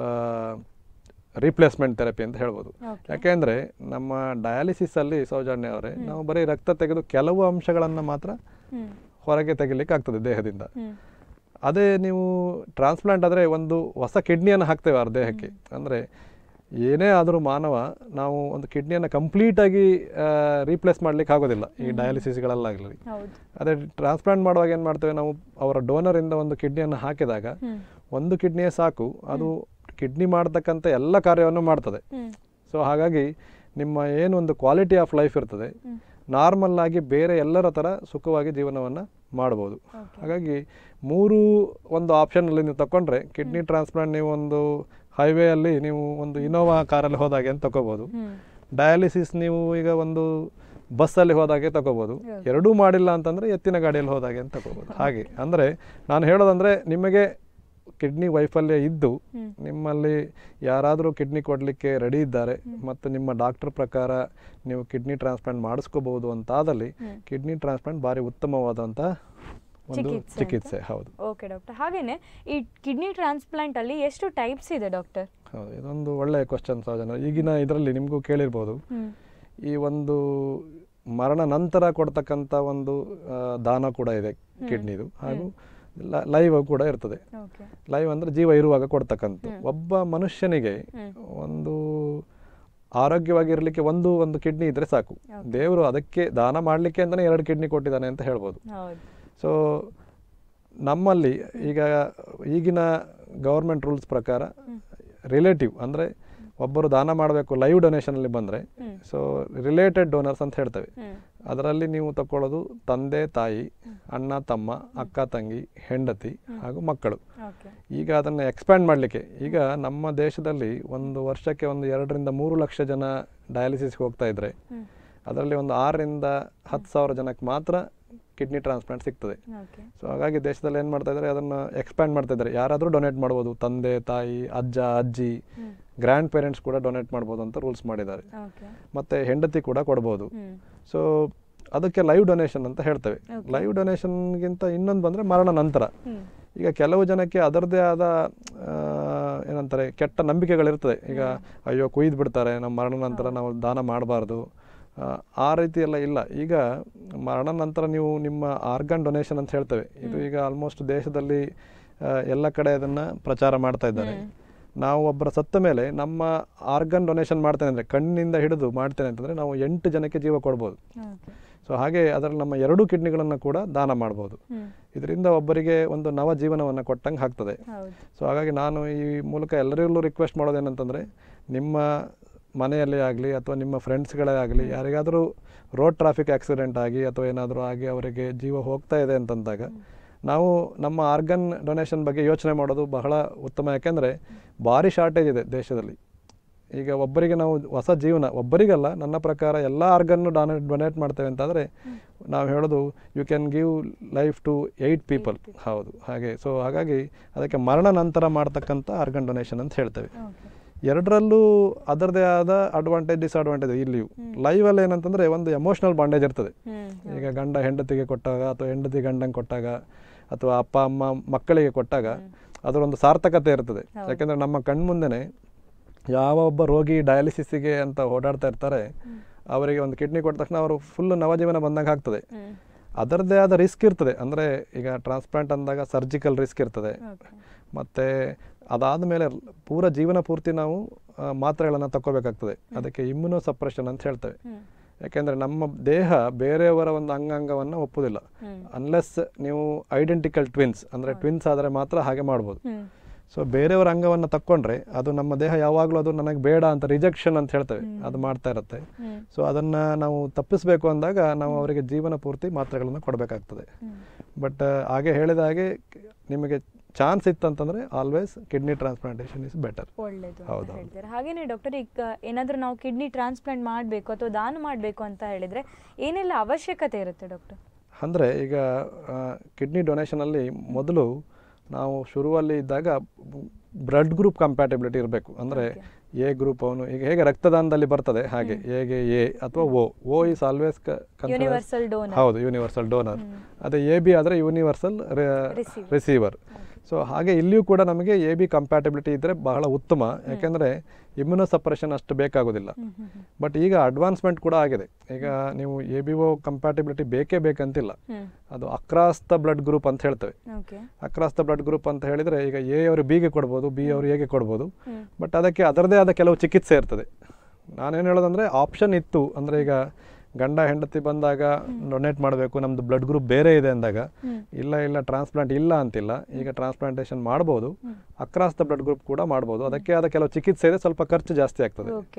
ರೀಪ್ಲೇಸ್ಮೆಂಟ್ ಥೆರಪಿ ಅಂತ ಹೇಳ್ಬೋದು ಓಕೆ ಯಾಕೆಂದರೆ ನಮ್ಮ ಡಯಾಲಿಸಿಸಲ್ಲಿ ಸೌಜನ್ಯ ಅವರೇ ನಾವು ಬರೀ ರಕ್ತ ತೆಗೆದು ಕೆಲವು ಅಂಶಗಳನ್ನು ಮಾತ್ರ ಹ್ಮ್ ಹೊರಗೆ ತೆಗಿಲಿಕ್ಕೆ ಆಗ್ತದೆ ದೇಹದಿಂದ ಹ್ಮ್ ಅದೇ ನೀವು ಟ್ರಾನ್ಸ್ಪ್ಲಾಂಟ್ ಆದರೆ ಒಂದು ಹೊಸ ಕಿಡ್ನಿಯನ್ನು ಹಾಕ್ತೇವೆ ಅವ್ರ ದೇಹಕ್ಕೆ ಅಂದರೆ ಏನೇ ಆದರೂ ಮಾನವ ನಾವು ಒಂದು ಕಿಡ್ನಿಯನ್ನು ಕಂಪ್ಲೀಟಾಗಿ ರೀಪ್ಲೇಸ್ ಮಾಡ್ಲಿಕ್ಕೆ ಆಗೋದಿಲ್ಲ ಈ ಡಯಾಲಿಸಿಸ್ಗಳಲ್ಲಾಗಲಿ ಹೌದು ಅದೇ ಟ್ರಾನ್ಸ್ಪ್ಲಾಂಟ್ ಮಾಡುವಾಗ ಏನು ಮಾಡ್ತೇವೆ ನಾವು ಅವರ ಡೋನರಿಂದ ಒಂದು ಕಿಡ್ನಿಯನ್ನು ಹಾಕಿದಾಗ ಹ್ಮ್ ಒಂದು ಕಿಡ್ನಿಯೇ ಸಾಕು ಅದು ಕಿಡ್ನಿ ಮಾಡ್ತಕ್ಕಂಥ ಎಲ್ಲ ಕಾರ್ಯವನ್ನು ಮಾಡ್ತದೆ ಹ್ಮ್ ಸೊ ಹಾಗಾಗಿ ನಿಮ್ಮ ಏನು ಒಂದು ಕ್ವಾಲಿಟಿ ಆಫ್ ಲೈಫ್ ಇರ್ತದೆ ನಾರ್ಮಲ್ ಆಗಿ ಬೇರೆ ಎಲ್ಲರ ಥರ ಸುಖವಾಗಿ ಜೀವನವನ್ನು ಮಾಡ್ಬೋದು Okay. ಹಾಗಾಗಿ ಮೂರು ಒಂದು ಆಪ್ಷನಲ್ಲಿ ನೀವು ತಗೊಂಡ್ರೆ ಕಿಡ್ನಿ ಟ್ರಾನ್ಸ್ಪ್ಲಾಂಟ್ ನೀವು ಒಂದು ಹೈವೇಯಲ್ಲಿ ನೀವು ಒಂದು ಇನೋವಾ ಕಾರಲ್ಲಿ ಹೋದಾಗೆ ಅಂತ ತಗೋಬೋದು ಹ್ಮ್ ಡಯಾಲಿಸಿಸ್ ನೀವು ಈಗ ಒಂದು ಬಸ್ಸಲ್ಲಿ ಹೋದಾಗೆ ತಗೋಬೋದು ಹೌದು. ಎರಡೂ ಮಾಡಿಲ್ಲ ಅಂತಂದರೆ ಎತ್ತಿನ ಗಾಡಿಯಲ್ಲಿ ಹೋದಾಗೆ ಅಂತ ತಗೋಬೋದು ಹಾಗೆ ಅಂದರೆ ನಾನು ಹೇಳೋದಂದರೆ ನಿಮಗೆ ಕಿಡ್ನಿ ವೈಫಲ್ಯ ಇದ್ದು ಹ್ಮ್. ನಿಮ್ಮಲ್ಲಿ ಯಾರಾದರೂ ಕಿಡ್ನಿ ಕೊಡಲಿಕ್ಕೆ ರೆಡಿ ಇದ್ದಾರೆ ಮತ್ತು ನಿಮ್ಮ ಡಾಕ್ಟರ್ ಪ್ರಕಾರ ನೀವು ಕಿಡ್ನಿ ಟ್ರಾನ್ಸ್ಪ್ಲಾಂಟ್ ಮಾಡಿಸ್ಕೋಬಹುದು ಅಂತಾದಲ್ಲಿ ಹ್ಮ್. ಕಿಡ್ನಿ ಟ್ರಾನ್ಸ್ಪ್ಲಾಂಟ್ ಭಾರಿ ಉತ್ತಮವಾದಂಥ ಒಂದು ಚಿಕಿತ್ಸೆ ಅಂತ? ಚಿಕಿತ್ಸೆ ಹೌದು ಓಕೆ ಡಾಕ್ಟರ್ ಹಾಗೇನೆ ಈ ಕಿಡ್ನಿ ಟ್ರಾನ್ಸ್ಪ್ಲಾಂಟ್ ಅಲ್ಲಿ ಎಷ್ಟು ಟೈಪ್ಸ್ ಇದೆ ಡಾಕ್ಟರ್ ಹೌದು ಇದೊಂದು ಒಳ್ಳೆಯ ಕ್ವಶನ್ ಸಹಜನ ಈಗಿನ ಇದರಲ್ಲಿ ನಿಮಗೂ ಕೇಳಿರ್ಬೋದು ಹ್ಮ್ ಈ ಒಂದು ಮರಣ ನಂತರ ಕೊಡ್ತಕ್ಕಂಥ ಒಂದು ಆ, ದಾನ ಕೂಡ ಇದೆ ಕಿಡ್ನಿದು ಹಾಗೂ ಲೈವ್ ಕೂಡ ಇರ್ತದೆ ಓಕೆ ಲೈವ್ ಅಂದರೆ ಜೀವ ಇರುವಾಗ ಕೊಡ್ತಕ್ಕಂಥ ಒಬ್ಬ ಮನುಷ್ಯನಿಗೆ ಹ್ಮ್. ಒಂದು ಆರೋಗ್ಯವಾಗಿರಲಿಕ್ಕೆ ಒಂದು ಒಂದು ಕಿಡ್ನಿ ಇದ್ರೆ ಸಾಕು ದೇವರು ಅದಕ್ಕೆ ದಾನ ಮಾಡಲಿಕ್ಕೆ ಅಂತಲೇ ಎರಡು ಕಿಡ್ನಿ ಕೊಟ್ಟಿದ್ದಾನೆ ಅಂತ ಹೇಳ್ಬೋದು ಹೌದು ಸೊ ನಮ್ಮಲ್ಲಿ ಈಗ ಈಗಿನ ಗೌರ್ಮೆಂಟ್ ರೂಲ್ಸ್ ಪ್ರಕಾರ ರಿಲೇಟಿವ್ ಅಂದರೆ ಒಬ್ಬರು ದಾನ ಮಾಡಬೇಕು ಲೈವ್ ಡೊನೇಷನಲ್ಲಿ ಬಂದರೆ ಹ್ಮ್. ಸೊ ರಿಲೇಟೆಡ್ ಡೋನರ್ಸ್ ಅಂತ ಹೇಳ್ತೇವೆ ಹ್ಮ್ ಅದರಲ್ಲಿ ನೀವು ತಗೊಳ್ಳೋದು ತಂದೆ ತಾಯಿ ಅಣ್ಣ ತಮ್ಮ ಅಕ್ಕ ತಂಗಿ ಹೆಂಡತಿ ಹಾಗೂ ಮಕ್ಕಳು ಓಕೆ ಈಗ ಅದನ್ನು ಎಕ್ಸ್ಪ್ಯಾಂಡ್ ಮಾಡಲಿಕ್ಕೆ ಈಗ ನಮ್ಮ ದೇಶದಲ್ಲಿ ಒಂದು ವರ್ಷಕ್ಕೆ ಒಂದು ಎರಡರಿಂದ ಮೂರು ಲಕ್ಷ ಜನ ಡಯಾಲಿಸಿಸ್ಗೆ ಹೋಗ್ತಾ ಇದ್ದರೆ ಹ್ಮ್ ಅದರಲ್ಲಿ ಒಂದು ಆರರಿಂದ ಹತ್ತು ಸಾವಿರ ಜನಕ್ಕೆ ಮಾತ್ರ ಕಿಡ್ನಿ ಟ್ರಾನ್ಸ್ಪ್ಲಾಂಟ್ ಸಿಗ್ತದೆ ಓಕೆ ಸೊ ಹಾಗಾಗಿ ದೇಶದಲ್ಲಿ ಏನು ಮಾಡ್ತಾ ಇದ್ದಾರೆ ಅದನ್ನು ಎಕ್ಸ್ಪ್ಯಾಂಡ್ ಮಾಡ್ತಾ ಇದ್ದಾರೆ ಯಾರಾದರೂ ಡೊನೇಟ್ ಮಾಡ್ಬೋದು ತಂದೆ ತಾಯಿ ಅಜ್ಜ ಅಜ್ಜಿ ಹ್ಮ್ ಗ್ರ್ಯಾಂಡ್ ಪೇರೆಂಟ್ಸ್ ಕೂಡ ಡೊನೇಟ್ ಮಾಡ್ಬೋದು ಅಂತ ರೂಲ್ಸ್ ಮಾಡಿದ್ದಾರೆ ಓಕೆ ಮತ್ತು ಹೆಂಡತಿ ಕೂಡ ಕೊಡ್ಬೋದು ಹ್ಮ್ ಸೊ ಅದಕ್ಕೆ ಲೈವ್ ಡೊನೇಷನ್ ಅಂತ ಹೇಳ್ತೇವೆ ಲೈವ್ ಡೊನೇಷನ್ಗಿಂತ ಇನ್ನೊಂದು ಬಂದರೆ ಮರಣ ನಂತರ ಹ್ಮ್ ಈಗ ಕೆಲವು ಜನಕ್ಕೆ ಅದರದ್ದೇ ಆದ ಆ, ಏನಂತಾರೆ ಕೆಟ್ಟ ನಂಬಿಕೆಗಳಿರ್ತದೆ ಈಗ ಅಯ್ಯೋ ಕುಯ್ದು ಬಿಡ್ತಾರೆ ನಮ್ಮ ಮರಣ ನಂತರ ನಾವು ದಾನ ಮಾಡಬಾರ್ದು ಆ ರೀತಿ ಎಲ್ಲ ಇಲ್ಲ ಈಗ ಮರಣ ನಂತರ ನೀವು ನಿಮ್ಮ ಆರ್ಗನ್ ಡೊನೇಷನ್ ಅಂತ ಹೇಳ್ತೇವೆ ಇದು ಈಗ ಆಲ್ಮೋಸ್ಟ್ ದೇಶದಲ್ಲಿ ಆ, ಎಲ್ಲ ಕಡೆ ಅದನ್ನು ಪ್ರಚಾರ ಮಾಡ್ತಾ ಇದ್ದಾರೆ ನಾವು ಒಬ್ಬರ ಸತ್ತ ಮೇಲೆ ನಮ್ಮ ಆರ್ಗನ್ ಡೊನೇಷನ್ ಮಾಡ್ತೇನೆ ಅಂದರೆ ಕಣ್ಣಿನಿಂದ ಹಿಡಿದು ಮಾಡ್ತೇನೆ ಅಂತಂದರೆ ನಾವು ಎಂಟು ಜನಕ್ಕೆ ಜೀವ ಕೊಡ್ಬೋದು ಓಕೆ ಸೊ ಹಾಗೆ ಅದರಲ್ಲಿ ನಮ್ಮ ಎರಡೂ ಕಿಡ್ನಿಗಳನ್ನು ಕೂಡ ದಾನ ಮಾಡ್ಬೋದು ಹ್ಮ್ ಇದರಿಂದ ಒಬ್ಬರಿಗೆ ಒಂದು ನವ ಜೀವನವನ್ನು ಕೊಟ್ಟಂಗೆ ಆಗ್ತದೆ ಹೌದು ಸೊ ಹಾಗಾಗಿ ನಾನು ಈ ಮೂಲಕ ಎಲ್ಲರಿಗೂ ರಿಕ್ವೆಸ್ಟ್ ಮಾಡೋದೇನಂತಂದರೆ ನಿಮ್ಮ ಮನೆಯಲ್ಲೇ ಆಗಲಿ ಅಥವಾ ನಿಮ್ಮ ಫ್ರೆಂಡ್ಸ್ಗಳೇ ಆಗಲಿ ಯಾರಿಗಾದರೂ ರೋಡ್ ಟ್ರಾಫಿಕ್ ಆಕ್ಸಿಡೆಂಟ್ ಆಗಿ ಅಥವಾ ಏನಾದರೂ ಆಗಿ ಅವರಿಗೆ ಜೀವ ಹೋಗ್ತಾ ಇದೆ ಅಂತಂದಾಗ ನಾವು ನಮ್ಮ ಆರ್ಗನ್ ಡೊನೇಷನ್ ಬಗ್ಗೆ ಯೋಚನೆ ಮಾಡೋದು ಬಹಳ ಉತ್ತಮ ಯಾಕೆಂದರೆ ಭಾರಿ ಶಾರ್ಟೇಜ್ ಇದೆ ದೇಶದಲ್ಲಿ ಈಗ ಒಬ್ಬರಿಗೆ ನಾವು ಹೊಸ ಜೀವನ ಒಬ್ಬರಿಗಲ್ಲ ನನ್ನ ಪ್ರಕಾರ ಎಲ್ಲ ಆರ್ಗನ್ನು ಡೊನೇ ಡೊನೇಟ್ ಮಾಡ್ತೇವೆ ಅಂತಾದರೆ ನಾವು ಹೇಳೋದು you can give life to eight people ಹೌದು ಹಾಗೆ ಸೊ ಹಾಗಾಗಿ ಅದಕ್ಕೆ ಮರಣ ನಂತರ ಮಾಡ್ತಕ್ಕಂಥ ಆರ್ಗನ್ ಡೊನೇಷನ್ ಅಂತ ಹೇಳ್ತೇವೆ ಓಕೆ ಎರಡರಲ್ಲೂ ಅದರದೇ ಆದ ಅಡ್ವಾಂಟೇಜ್ ಡಿಸ್ಅಡ್ವಾಂಟೇಜ್ ಇಲ್ಲಿಯೂ ಲೈವಲ್ಲಿ ಏನಂತಂದರೆ ಒಂದು ಎಮೋಷ್ನಲ್ ಬಾಂಡೇಜ್ ಇರ್ತದೆ ಹ್ಮ್ ಈಗ ಗಂಡ ಹೆಂಡತಿಗೆ ಕೊಟ್ಟಾಗ ಅಥವಾ ಹೆಂಡತಿ ಗಂಡಂಗೆ ಕೊಟ್ಟಾಗ ಅಥವಾ ಅಪ್ಪ ಅಮ್ಮ ಮಕ್ಕಳಿಗೆ ಕೊಟ್ಟಾಗ ಅದರೊಂದು ಸಾರ್ಥಕತೆ ಇರ್ತದೆ ಯಾಕೆಂದರೆ ನಮ್ಮ ಕಣ್ಮುಂದೆನೆ ಯಾವ ಒಬ್ಬ ರೋಗಿ ಡಯಾಲಿಸಿಸ್ಸಿಗೆ ಅಂತ ಓಡಾಡ್ತಾ ಇರ್ತಾರೆ ಅವರಿಗೆ ಒಂದು ಕಿಡ್ನಿ ಕೊಟ್ಟ ತಕ್ಷಣ ಅವರು ಫುಲ್ ನವಜೀವನ ಬಂದಂಗೆ ಆಗ್ತದೆ ಹ್ಮ್ ಅದರದ್ದೇ ಆದ ರಿಸ್ಕ್ ಇರ್ತದೆ ಅಂದರೆ ಈಗ ಟ್ರಾನ್ಸ್ಪ್ಲಾಂಟ್ ಅಂದಾಗ ಸರ್ಜಿಕಲ್ ರಿಸ್ಕ್ ಇರ್ತದೆ ಓಕೆ ಮತ್ತು ಅದಾದ ಮೇಲೆ ಪೂರ ಜೀವನ ಪೂರ್ತಿ ನಾವು ಆ, ಮಾತ್ರೆಗಳನ್ನು ತಗೋಬೇಕಾಗ್ತದೆ ಅದಕ್ಕೆ ಇಮ್ಯುನೋ ಸಪ್ರೆಷನ್ ಅಂತ ಹೇಳ್ತೇವೆ ಹ್ಮ್ ಯಾಕೆಂದರೆ ನಮ್ಮ ದೇಹ ಬೇರೆಯವರ ಒಂದು ಅಂಗಾಂಗವನ್ನು ಒಪ್ಪುದಿಲ್ಲ ಹ್ಮ್ ಅನ್ಲೆಸ್ ನೀವು ಐಡೆಂಟಿಕಲ್ ಟ್ವಿನ್ಸ್ ಅಂದರೆ ಟ್ವಿನ್ಸ್ ಆದರೆ ಮಾತ್ರ ಹಾಗೆ ಮಾಡ್ಬೋದು ಹ್ಮ್ ಸೊ ಬೇರೆಯವರ ಅಂಗವನ್ನು ತಕ್ಕೊಂಡ್ರೆ ಅದು ನಮ್ಮ ದೇಹ ಯಾವಾಗಲೂ ಅದು ನನಗೆ ಬೇಡ ಅಂತ ರಿಜೆಕ್ಷನ್ ಅಂತ ಹೇಳ್ತೇವೆ ಅದು ಮಾಡ್ತಾ ಇರುತ್ತೆ ಹ್ಮ್ ಸೊ ಅದನ್ನು ನಾವು ತಪ್ಪಿಸಬೇಕು ಅಂದಾಗ ನಾವು ಅವರಿಗೆ ಜೀವನ ಪೂರ್ತಿ ಮಾತ್ರೆಗಳನ್ನು ಕೊಡಬೇಕಾಗ್ತದೆ ಹ್ಮ್ ಬಟ್ ಹಾಗೆ ಹೇಳಿದ ಹಾಗೆ ನಿಮಗೆ ಚಾನ್ಸ್ ಇತ್ತಂತಂದರೆ always kidney transplantation is better ಒಳ್ಳೇದು ಅಂತ ಹೌದು, ಹೌದು. ಹೇಳ್ತಾರೆ ಹಾಗೇನೆ ಡಾಕ್ಟರ್ ಈಗ ಏನಾದರೂ ನಾವು ಕಿಡ್ನಿ ಟ್ರಾನ್ಸ್ಪ್ಲಾಂಟ್ ಮಾಡಬೇಕು ಅಥವಾ ದಾನ ಮಾಡಬೇಕು ಅಂತ ಹೇಳಿದ್ರೆ ಏನೆಲ್ಲ ಅವಶ್ಯಕತೆ ಇರುತ್ತೆ ಡಾಕ್ಟರ್ ಅಂದರೆ ಈಗ ಕಿಡ್ನಿ ಡೊನೇಷನಲ್ಲಿ ಮೊದಲು ನಾವು ಶುರುವಲ್ಲಿ ಇದ್ದಾಗ ಬ್ಲಡ್ ಗ್ರೂಪ್ ಕಂಪ್ಯಾಟಿಬಿಲಿಟಿ ಇರಬೇಕು ಅಂದರೆ ಎ ಗ್ರೂಪ್ ಅವನು ಈಗ ಹೇಗೆ ರಕ್ತದಾನದಲ್ಲಿ ಬರ್ತದೆ ಹಾಗೆ ಹೇಗೆ ಎ ಅಥವಾ O O is always universal donor ಹೌದು ಯೂನಿವರ್ಸಲ್ ಡೋನರ್ ಅದೇ ಎ ಬಿ ಆದರೆ ಯೂನಿವರ್ಸಲ್ Receiver. ರಿಸೀವರ್ ಸೊ ಹಾಗೆ ಇಲ್ಲಿಯೂ ಕೂಡ ನಮಗೆ ಎ ಬಿ ಕಂಪ್ಯಾಟಿಬಿಲಿಟಿ ಇದ್ದರೆ ಬಹಳ ಉತ್ತಮ ಯಾಕೆಂದರೆ ಇಮ್ಯುನೋ ಸಪ್ರೆಷನ್ ಅಷ್ಟು ಬೇಕಾಗೋದಿಲ್ಲ ಬಟ್ ಈಗ ಅಡ್ವಾನ್ಸ್ಮೆಂಟ್ ಕೂಡ ಆಗಿದೆ ಈಗ ನೀವು ಎ ಬಿ ಒ ಕಂಪ್ಯಾಟಿಬಿಲಿಟಿ ಬೇಕೇ ಬೇಕಂತಿಲ್ಲ ಹ್ಮ್ ಅದು ಅಕ್ರಾಸ್ ದ ಬ್ಲಡ್ ಗ್ರೂಪ್ ಅಂತ ಹೇಳ್ತೇವೆ okay across the blood group ಅಂತ ಹೇಳಿದರೆ ಈಗ ಎ ಅವರು ಬಿಗೆ ಕೊಡ್ಬೋದು ಬಿ ಅವರು ಎಗೆ ಕೊಡ್ಬೋದು ಹ್ಮ್ ಬಟ್ ಅದಕ್ಕೆ ಅದರದೇ ಆದ ಕೆಲವು ಚಿಕಿತ್ಸೆ ಇರ್ತದೆ ನಾನೇನು ಹೇಳೋದಂದರೆ ಆಪ್ಷನ್ ಇತ್ತು ಅಂದರೆ ಈಗ ಗಂಡ ಹೆಂಡತಿ ಬಂದಾಗ ಡೊನೇಟ್ ಮಾಡಬೇಕು ನಮ್ಮದು ಬ್ಲಡ್ ಗ್ರೂಪ್ ಬೇರೆ ಇದೆ ಅಂದಾಗ ಹ್ಮ್. ಇಲ್ಲ ಇಲ್ಲ ಟ್ರಾನ್ಸ್ಪ್ಲಾಂಟ್ ಇಲ್ಲ ಅಂತಿಲ್ಲ ಈಗ ಟ್ರಾನ್ಸ್ಪ್ಲಾಂಟೇಷನ್ ಮಾಡ್ಬೋದು ಅಕ್ರಾಸ್ ದ ಬ್ಲಡ್ ಗ್ರೂಪ್ ಕೂಡ ಮಾಡ್ಬೋದು ಅದಕ್ಕೆ ಆದ ಕೆಲವು ಚಿಕಿತ್ಸೆ ಇದೆ ಸ್ವಲ್ಪ ಖರ್ಚು ಜಾಸ್ತಿ ಆಗ್ತದೆ ಓಕೆ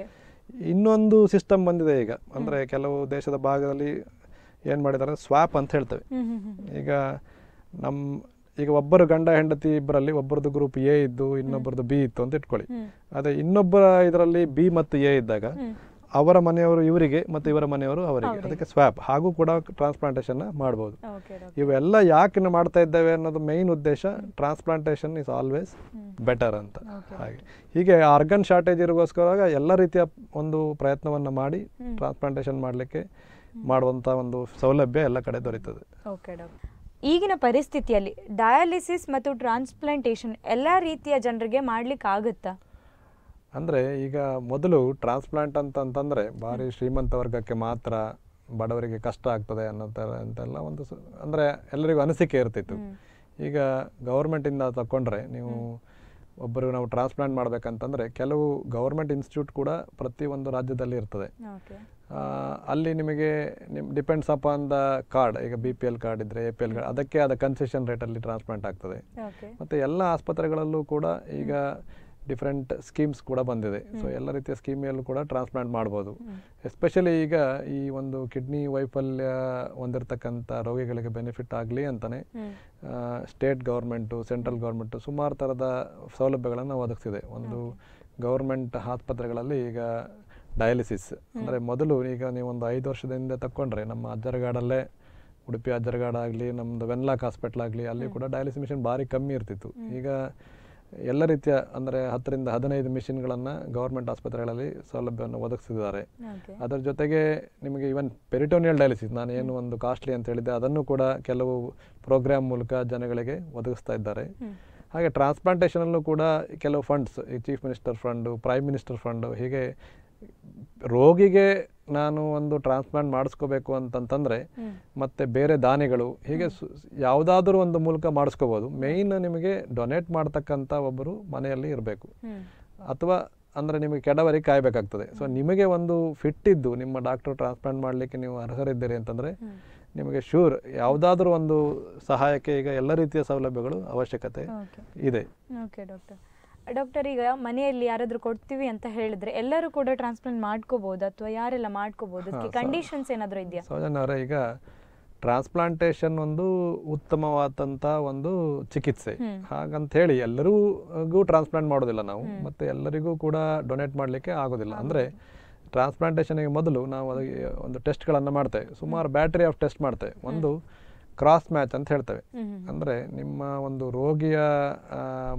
ಇನ್ನೊಂದು ಸಿಸ್ಟಮ್ ಬಂದಿದೆ ಈಗ ಅಂದರೆ ಕೆಲವು ದೇಶದ ಭಾಗದಲ್ಲಿ ಏನು ಮಾಡಿದ್ದಾರೆ ಸ್ವಾಪ್ ಅಂತ ಹೇಳ್ತೇವೆ ಹ್ಮ್ ಹ್ಮ್ ಹ್ಮ್ ಈಗ ನಮ್ಮ ಈಗ ಒಬ್ಬರು ಗಂಡ ಹೆಂಡತಿ ಇಬ್ಬರಲ್ಲಿ ಒಬ್ಬರದ್ದು ಗ್ರೂಪ್ ಎ ಇದ್ದು ಇನ್ನೊಬ್ಬರದ್ದು ಬಿ ಇತ್ತು ಅಂತ ಇಟ್ಕೊಳ್ಳಿ ಹ್ಮ್. ಅದೇ ಇನ್ನೊಬ್ಬರ ಇದರಲ್ಲಿ ಬಿ ಮತ್ತು ಎ ಇದ್ದಾಗ ಹ್ಮ್. ಅವರ ಮನೆಯವರು ಇವರಿಗೆ ಮತ್ತು ಇವರ ಮನೆಯವರು ಅವರಿಗೆ ಅದಕ್ಕೆ ಸ್ವಾಪ್ ಹಾಗೂ ಕೂಡ ಟ್ರಾನ್ಸ್ಪ್ಲಾಂಟೇಷನ್ ಮಾಡ್ಬೋದು ಓಕೆ ಡಾಕ್ಟರ್ ಇವೆಲ್ಲ ಯಾಕೆ ನಾವು ಮಾಡ್ತಾ ಇದ್ದೇವೆ ಅನ್ನೋದು ಮೇಯ್ನ್ ಉದ್ದೇಶ ಟ್ರಾನ್ಸ್ಪ್ಲಾಂಟೇಷನ್ ಇಸ್ ಆಲ್ವೇಸ್ ಬೆಟರ್ ಅಂತ ಹಾಗೆ ಹೀಗೆ ಆರ್ಗನ್ ಶಾರ್ಟೇಜ್ ಇರೋಗೋಸ್ಕರ ಎಲ್ಲ ರೀತಿಯ ಒಂದು ಪ್ರಯತ್ನವನ್ನು ಮಾಡಿ ಟ್ರಾನ್ಸ್ಪ್ಲಾಂಟೇಷನ್ ಮಾಡಲಿಕ್ಕೆ ಮಾಡುವಂಥ ಒಂದು ಸೌಲಭ್ಯ ಎಲ್ಲ ಕಡೆ ದೊರೀತದೆ ಓಕೆ ಡಾಕ್ಟರ್ ಈಗಿನ ಪರಿಸ್ಥಿತಿಯಲ್ಲಿ ಡಯಾಲಿಸಿಸ್ ಮತ್ತು ಟ್ರಾನ್ಸ್ಪ್ಲಾಂಟೇಷನ್ ಎಲ್ಲ ರೀತಿಯ ಜನರಿಗೆ ಮಾಡ್ಲಿಕ್ಕೆ ಆಗುತ್ತಾ ಅಂದರೆ ಈಗ ಮೊದಲು ಟ್ರಾನ್ಸ್ಪ್ಲಾಂಟ್ ಅಂತ ಅಂತಂದರೆ ಭಾರಿ ಶ್ರೀಮಂತ ವರ್ಗಕ್ಕೆ ಮಾತ್ರ ಬಡವರಿಗೆ ಕಷ್ಟ ಆಗ್ತದೆ ಅನ್ನೋ ಥರ ಅಂತೆಲ್ಲ ಒಂದು ಸ- ಅಂದರೆ ಎಲ್ಲರಿಗೂ ಅನಿಸಿಕೆ ಇರ್ತಿತ್ತು ಈಗ ಗೌರ್ಮೆಂಟಿಂದ ತಗೊಂಡ್ರೆ ನೀವು ಒಬ್ಬರು ನಾವು ಟ್ರಾನ್ಸ್ಪ್ಲಾಂಟ್ ಮಾಡಬೇಕಂತಂದರೆ ಕೆಲವು ಗೌರ್ಮೆಂಟ್ ಇನ್ಸ್ಟಿಟ್ಯೂಟ್ ಕೂಡ ಪ್ರತಿ ಒಂದು ರಾಜ್ಯದಲ್ಲಿ ಇರ್ತದೆ ಓಕೆ ಆ, ಅಲ್ಲಿ ನಿಮಗೆ ನಿಮ್ ಡಿಪೆಂಡ್ಸ್ ಅಪಾನ್ ದ ಕಾರ್ಡ್ ಈಗ ಬಿ ಪಿ ಎಲ್ ಕಾರ್ಡ್ ಇದ್ದರೆ ಎ ಪಿ ಎಲ್ ಕಾರ್ಡ್ ಅದಕ್ಕೆ ಆದ ಕನ್ಸೆಷನ್ ರೇಟಲ್ಲಿ ಟ್ರಾನ್ಸ್ಪ್ಲಾಂಟ್ ಆಗ್ತದೆ ಓಕೆ ಮತ್ತು ಎಲ್ಲ ಆಸ್ಪತ್ರೆಗಳಲ್ಲೂ ಕೂಡ ಈಗ ಡಿಫ್ರೆಂಟ್ ಸ್ಕೀಮ್ಸ್ ಕೂಡ ಬಂದಿದೆ ಸೊ ಎಲ್ಲ ರೀತಿಯ ಸ್ಕೀಮಿಯಲ್ಲೂ ಕೂಡ ಟ್ರಾನ್ಸ್ಪ್ಲಾಂಟ್ ಮಾಡ್ಬೋದು ಎಸ್ಪೆಷಲಿ ಈಗ ಈ ಒಂದು ಕಿಡ್ನಿ ವೈಫಲ್ಯ ಹೊಂದಿರತಕ್ಕಂಥ ರೋಗಿಗಳಿಗೆ ಬೆನಿಫಿಟ್ ಆಗಲಿ ಅಂತಲೇ ಸ್ಟೇಟ್ ಗೌರ್ಮೆಂಟು ಸೆಂಟ್ರಲ್ ಗೌರ್ಮೆಂಟು ಸುಮಾರು ಥರದ ಸೌಲಭ್ಯಗಳನ್ನು ಒದಗಿಸಿದೆ ಒಂದು ಗೌರ್ಮೆಂಟ್ ಆಸ್ಪತ್ರೆಗಳಲ್ಲಿ ಈಗ ಡಯಾಲಿಸಿಸ್ ಅಂದರೆ ಮೊದಲು ಈಗ ನೀವು ಒಂದು ಐದು ವರ್ಷದಿಂದ ತಕ್ಕೊಂಡ್ರೆ ನಮ್ಮ ಅಜ್ಜರಗಾಡಲ್ಲೇ ಉಡುಪಿ ಅಜ್ಜರಗಾಡ ಆಗಲಿ ನಮ್ಮದು ವೆನ್ಲಾಕ್ ಹಾಸ್ಪಿಟ್ಲ್ ಆಗಲಿ ಅಲ್ಲಿ ಕೂಡ ಡಯಾಲಿಸಿಸ್ ಮಿಷಿನ್ ಭಾರಿ ಕಮ್ಮಿ ಇರ್ತಿತ್ತು ಈಗ ಎಲ್ಲ ರೀತಿಯ ಅಂದರೆ ಹತ್ತರಿಂದ ಹದಿನೈದು ಮಿಷಿನ್ಗಳನ್ನು ಗೌರ್ಮೆಂಟ್ ಆಸ್ಪತ್ರೆಗಳಲ್ಲಿ ಸೌಲಭ್ಯವನ್ನು ಒದಗಿಸಿದ್ದಾರೆ ಓಕೆ ಅದರ ಜೊತೆಗೆ ನಿಮಗೆ ಇವನ್ ಪೆರಿಟೋನಿಯಲ್ ಡಯಾಲಿಸಿಸ್ ನಾನು ಏನು ಒಂದು ಕಾಸ್ಟ್ಲಿ ಅಂತ ಹೇಳಿದ್ದೆ ಅದನ್ನು ಕೂಡ ಕೆಲವು ಪ್ರೋಗ್ರಾಮ್ ಮೂಲಕ ಜನಗಳಿಗೆ ಒದಗಿಸ್ತಾ ಇದ್ದಾರೆ ಹಾಗೆ ಟ್ರಾನ್ಸ್ಪ್ಲಾಂಟೇಷನಲ್ಲೂ ಕೂಡ ಕೆಲವು ಫಂಡ್ಸ್ ಈ chief minister fund prime minister fund ಹೀಗೆ ರೋಗಿಗೆ ನಾನು ಒಂದು ಟ್ರಾನ್ಸ್ಪ್ಲಾಂಟ್ ಮಾಡಿಸ್ಕೋಬೇಕು ಅಂತಂತಂದರೆ ಮತ್ತು ಬೇರೆ ದಾನಿಗಳು ಹೀಗೆ ಸು- ಯಾವುದಾದ್ರೂ ಒಂದು ಮೂಲಕ ಮಾಡಿಸ್ಕೋಬೋದು ಮೇಯ್ನ್ ನಿಮಗೆ ಡೊನೇಟ್ ಮಾಡ್ತಕ್ಕಂಥ ಒಬ್ಬರು ಮನೆಯಲ್ಲಿ ಇರಬೇಕು ಅಥವಾ ಅಂದರೆ ನಿಮಗೆ ಕೆಡವರಿಗೆ ಕಾಯಬೇಕಾಗ್ತದೆ ಸೊ ನಿಮಗೆ ಒಂದು ಫಿಟ್ ಇದ್ದು ನಿಮ್ಮ ಡಾಕ್ಟರ್ ಟ್ರಾನ್ಸ್ಪ್ಲಾಂಟ್ ಮಾಡಲಿಕ್ಕೆ ನೀವು ಅರ್ಹರಿದ್ದೀರಿ ಅಂತಂದರೆ ನಿಮಗೆ ಶೂರ್ ಯಾವುದಾದ್ರೂ ಒಂದು ಸಹಾಯಕ್ಕೆ ಈಗ ಎಲ್ಲ ರೀತಿಯ ಸೌಲಭ್ಯಗಳು ಅವಶ್ಯಕತೆ ಓಕೆ ಇದೆ ಓಕೆ ಡಾಕ್ಟರ್ ಡಾಕ್ಟರ್ ಈಗ ಮನೆಯಲ್ಲಿ ಯಾರಾದ್ರೂ ಕೊಡ್ತೀವಿ ಅಂತ ಹೇಳಿದ್ರೆ ಎಲ್ಲರೂ ಕೂಡ ಟ್ರಾನ್ಸ್ಪ್ಲಾಂಟ್ ಮಾಡ್ಕೋಬಹುದು ಅಥವಾ ಯಾರೆಲ್ಲ ಮಾಡ್ಕೋಬಹುದು ಅದಕ್ಕೆ ಕಂಡೀಷನ್ಸ್ ಏನಾದರೂ ಇದೆಯಾ ಸೌಜನ್ಯ ಅವರೇ ಈಗ ಟ್ರಾನ್ಸ್ಪ್ಲಾಂಟೇಷನ್ ಒಂದು ಉತ್ತಮವಾದಂಥ ಒಂದು ಚಿಕಿತ್ಸೆ ಹಾಗಂತ ಹೇಳಿ ಎಲ್ಲರಿಗೂ ಟ್ರಾನ್ಸ್ಪ್ಲಾಂಟ್ ಮಾಡೋದಿಲ್ಲ ನಾವು ಮತ್ತು ಎಲ್ಲರಿಗೂ ಕೂಡ ಡೊನೇಟ್ ಮಾಡಲಿಕ್ಕೆ ಆಗೋದಿಲ್ಲ ಅಂದರೆ ಟ್ರಾನ್ಸ್ಪ್ಲಾಂಟೇಷನ್ಗೆ ಮೊದಲು ನಾವು ಅದಕ್ಕೆ ಒಂದು ಟೆಸ್ಟ್ಗಳನ್ನು ಮಾಡ್ತೇವೆ ಸುಮಾರು ಬ್ಯಾಟ್ರಿ ಆಫ್ ಟೆಸ್ಟ್ ಮಾಡ್ತೇವೆ ಒಂದು ಕ್ರಾಸ್ ಮ್ಯಾಚ್ ಅಂತ ಹೇಳ್ತೇವೆ ಅಂದರೆ ನಿಮ್ಮ ಒಂದು ರೋಗಿಯ ಆ,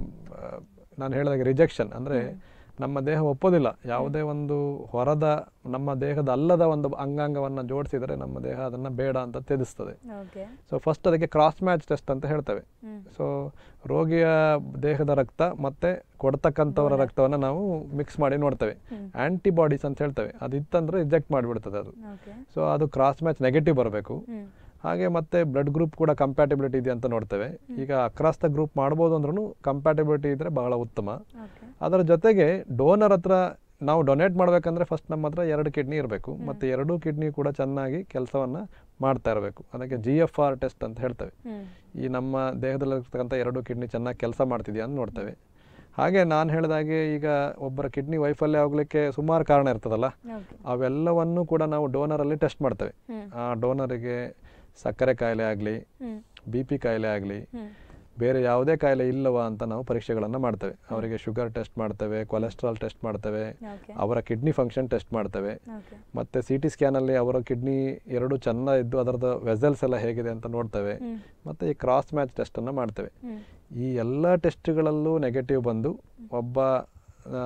ಆ, ನಾನು ಹೇಳಿದಾಗೆ ರಿಜೆಕ್ಷನ್ ಅಂದರೆ ನಮ್ಮ ದೇಹ ಒಪ್ಪೋದಿಲ್ಲ ಯಾವುದೇ ಒಂದು ಹೊರದ ನಮ್ಮ ದೇಹದ ಅಲ್ಲದ ಒಂದು ಅಂಗಾಂಗವನ್ನು ಜೋಡಿಸಿದರೆ ನಮ್ಮ ದೇಹ ಅದನ್ನು ಬೇಡ ಅಂತ ತ್ಯಜಿಸ್ತದೆ ಓಕೆ ಸೊ ಫಸ್ಟ್ ಅದಕ್ಕೆ ಕ್ರಾಸ್ ಮ್ಯಾಚ್ ಟೆಸ್ಟ್ ಅಂತ ಹೇಳ್ತೇವೆ ಸೊ ರೋಗಿಯ ದೇಹದ ರಕ್ತ ಮತ್ತೆ ಕೊಡ್ತಕ್ಕಂಥವರ ರಕ್ತವನ್ನು ನಾವು ಮಿಕ್ಸ್ ಮಾಡಿ ನೋಡ್ತೇವೆ ಆಂಟಿಬಾಡೀಸ್ ಅಂತ ಹೇಳ್ತೇವೆ ಅದು ಇತ್ತಂದ್ರೆ ರಿಜೆಕ್ಟ್ ಮಾಡಿಬಿಡ್ತದೆ ಅದು ಓಕೆ ಸೊ ಅದು ಕ್ರಾಸ್ ಮ್ಯಾಚ್ ನೆಗೆಟಿವ್ ಬರಬೇಕು ಹಾಗೆ ಮತ್ತೆ ಬ್ಲಡ್ ಗ್ರೂಪ್ ಕೂಡ ಕಂಪ್ಯಾಟಿಬಿಲಿಟಿ ಇದೆ ಅಂತ ನೋಡ್ತೇವೆ ಈಗ ಅಕ್ರಾಸ್ ದ ಗ್ರೂಪ್ ಮಾಡ್ಬೋದು ಅಂದ್ರೂ ಕಂಪ್ಯಾಟಿಬಿಲಿಟಿ ಇದ್ರೆ ಬಹಳ ಉತ್ತಮ ಓಕೆ ಅದರ ಜೊತೆಗೆ ಡೋನರ್ ಹತ್ರ ನಾವು ಡೊನೇಟ್ ಮಾಡಬೇಕಂದ್ರೆ ಫಸ್ಟ್ ನಮ್ಮ ಹತ್ರ ಎರಡು ಕಿಡ್ನಿ ಇರಬೇಕು ಮತ್ತು ಎರಡೂ ಕಿಡ್ನಿ ಕೂಡ ಚೆನ್ನಾಗಿ ಕೆಲಸವನ್ನು ಮಾಡ್ತಾ ಇರಬೇಕು ಅದಕ್ಕೆ ಜಿ ಎಫ್ ಆರ್ ಟೆಸ್ಟ್ ಅಂತ ಹೇಳ್ತೇವೆ ಈ ನಮ್ಮ ದೇಹದಲ್ಲಿರ್ತಕ್ಕಂಥ ಎರಡು ಕಿಡ್ನಿ ಚೆನ್ನಾಗಿ ಕೆಲಸ ಮಾಡ್ತಿದೆಯಾ ಅಂತ ನೋಡ್ತೇವೆ ಹಾಗೆ ನಾನು ಹೇಳಿದಾಗೆ ಈಗ ಒಬ್ಬರ ಕಿಡ್ನಿ ವೈಫಲ್ಯ ಆಗಲಿಕ್ಕೆ ಸುಮಾರು ಕಾರಣ ಇರ್ತದಲ್ಲ ಓಕೆ ಅವೆಲ್ಲವನ್ನು ಕೂಡ ನಾವು ಡೋನರಲ್ಲಿ ಟೆಸ್ಟ್ ಮಾಡ್ತೇವೆ ಆ ಡೋನರಿಗೆ ಸಕ್ಕರೆ ಕಾಯಿಲೆ ಆಗಲಿ ಹ್ಮ್ ಬಿ ಪಿ ಕಾಯಿಲೆ ಆಗಲಿ ಹ್ಮ್ ಬೇರೆ ಯಾವುದೇ ಕಾಯಿಲೆ ಇಲ್ಲವಾ ಅಂತ ನಾವು ಪರೀಕ್ಷೆಗಳನ್ನು ಮಾಡ್ತೇವೆ ಅವರಿಗೆ ಶುಗರ್ ಟೆಸ್ಟ್ ಮಾಡ್ತೇವೆ ಕೊಲೆಸ್ಟ್ರಾಲ್ ಟೆಸ್ಟ್ ಮಾಡ್ತೇವೆ ಓಕೆ ಅವರ ಕಿಡ್ನಿ ಫಂಕ್ಷನ್ ಟೆಸ್ಟ್ ಮಾಡ್ತೇವೆ ಓಕೆ ಮತ್ತು ಸಿ ಟಿ ಸ್ಕ್ಯಾನಲ್ಲಿ ಅವರ ಕಿಡ್ನಿ ಎರಡು ಚೆನ್ನ ಇದ್ದು ಅದರದ್ದು ವೆಸಲ್ಸ್ ಎಲ್ಲ ಹೇಗಿದೆ ಅಂತ ನೋಡ್ತೇವೆ ಹ್ಮ್ ಮತ್ತು ಈ ಕ್ರಾಸ್ ಮ್ಯಾಚ್ ಟೆಸ್ಟನ್ನು ಮಾಡ್ತೇವೆ ಹ್ಮ್ ಈ ಎಲ್ಲ ಟೆಸ್ಟ್ಗಳಲ್ಲೂ ನೆಗೆಟಿವ್ ಬಂದು ಒಬ್ಬ ಆ,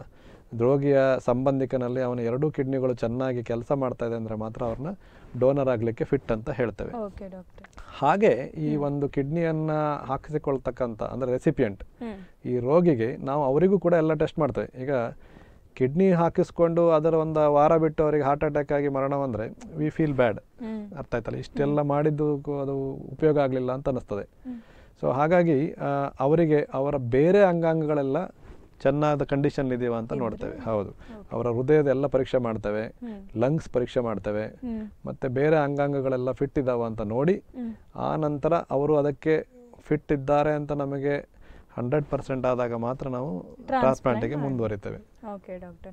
ರೋಗಿಯ ಸಂಬಂಧಿಕನಲ್ಲಿ ಅವನ ಎರಡೂ ಕಿಡ್ನಿಗಳು ಚೆನ್ನಾಗಿ ಕೆಲಸ ಮಾಡ್ತಾ ಇದೆ ಅಂದರೆ ಮಾತ್ರ ಅವ್ರನ್ನ ಡೋನರ್ ಆಗಲಿಕ್ಕೆ ಫಿಟ್ ಅಂತ ಹೇಳ್ತೇವೆ ಓಕೆ ಡಾಕ್ಟರ್ ಹಾಗೆ ಈ ಒಂದು ಕಿಡ್ನಿಯನ್ನು ಹಾಕಿಸಿಕೊಳ್ತಕ್ಕಂಥ ಅಂದರೆ ರೆಸಿಪಿಯಂಟ್ ಹ್ಮ್ ಈ ರೋಗಿಗೆ ನಾವು ಅವರಿಗೂ ಕೂಡ ಎಲ್ಲ ಟೆಸ್ಟ್ ಮಾಡ್ತೇವೆ ಈಗ ಕಿಡ್ನಿ ಹಾಕಿಸ್ಕೊಂಡು ಅದರ ಒಂದು ವಾರ ಬಿಟ್ಟು ಅವರಿಗೆ ಹಾರ್ಟ್ ಅಟ್ಯಾಕ್ ಆಗಿ ಮರಣ ಬಂದರೆ ವಿ ಫೀಲ್ ಬ್ಯಾಡ್ ಹ್ಮ್ ಅರ್ಥ ಆಯ್ತಲ್ಲ ಇಷ್ಟೆಲ್ಲ ಮಾಡಿದ್ದು ಕು- ಅದು ಉಪಯೋಗ ಆಗಲಿಲ್ಲ ಅಂತ ಅನ್ನಿಸ್ತದೆ ಹ್ಮ್. ಸೊ ಹಾಗಾಗಿ ಆ, ಅವರಿಗೆ ಅವರ ಬೇರೆ ಅಂಗಾಂಗಗಳೆಲ್ಲ ಚೆನ್ನಾದ ಕಂಡೀಷನ್ ಇದೆಯಾ ಅಂತ ನೋಡ್ತೇವೆ ಹೌದು ಅವರ ಹೃದಯದ ಎಲ್ಲ ಪರೀಕ್ಷೆ ಮಾಡ್ತೇವೆ ಹ್ಮ್ ಲಂಗ್ಸ್ ಪರೀಕ್ಷೆ ಮಾಡ್ತೇವೆ ಹ್ಮ್ ಮತ್ತು ಬೇರೆ ಅಂಗಾಂಗಗಳೆಲ್ಲ ಫಿಟ್ ಇದ್ದಾವ ಅಂತ ನೋಡಿ ಹ್ಮ್ ಆ ನಂತರ ಅವರು ಅದಕ್ಕೆ ಫಿಟ್ ಇದ್ದಾರೆ ಅಂತ ನಮಗೆ ಹಂಡ್ರೆಡ್ ಪರ್ಸೆಂಟ್ ಆದಾಗ ಮಾತ್ರ ನಾವು ಟ್ರಾನ್ಸ್ಪ್ಲಾಂಟಿಗೆ ಮುಂದುವರಿತೇವೆ ಓಕೆ ಡಾಕ್ಟರ್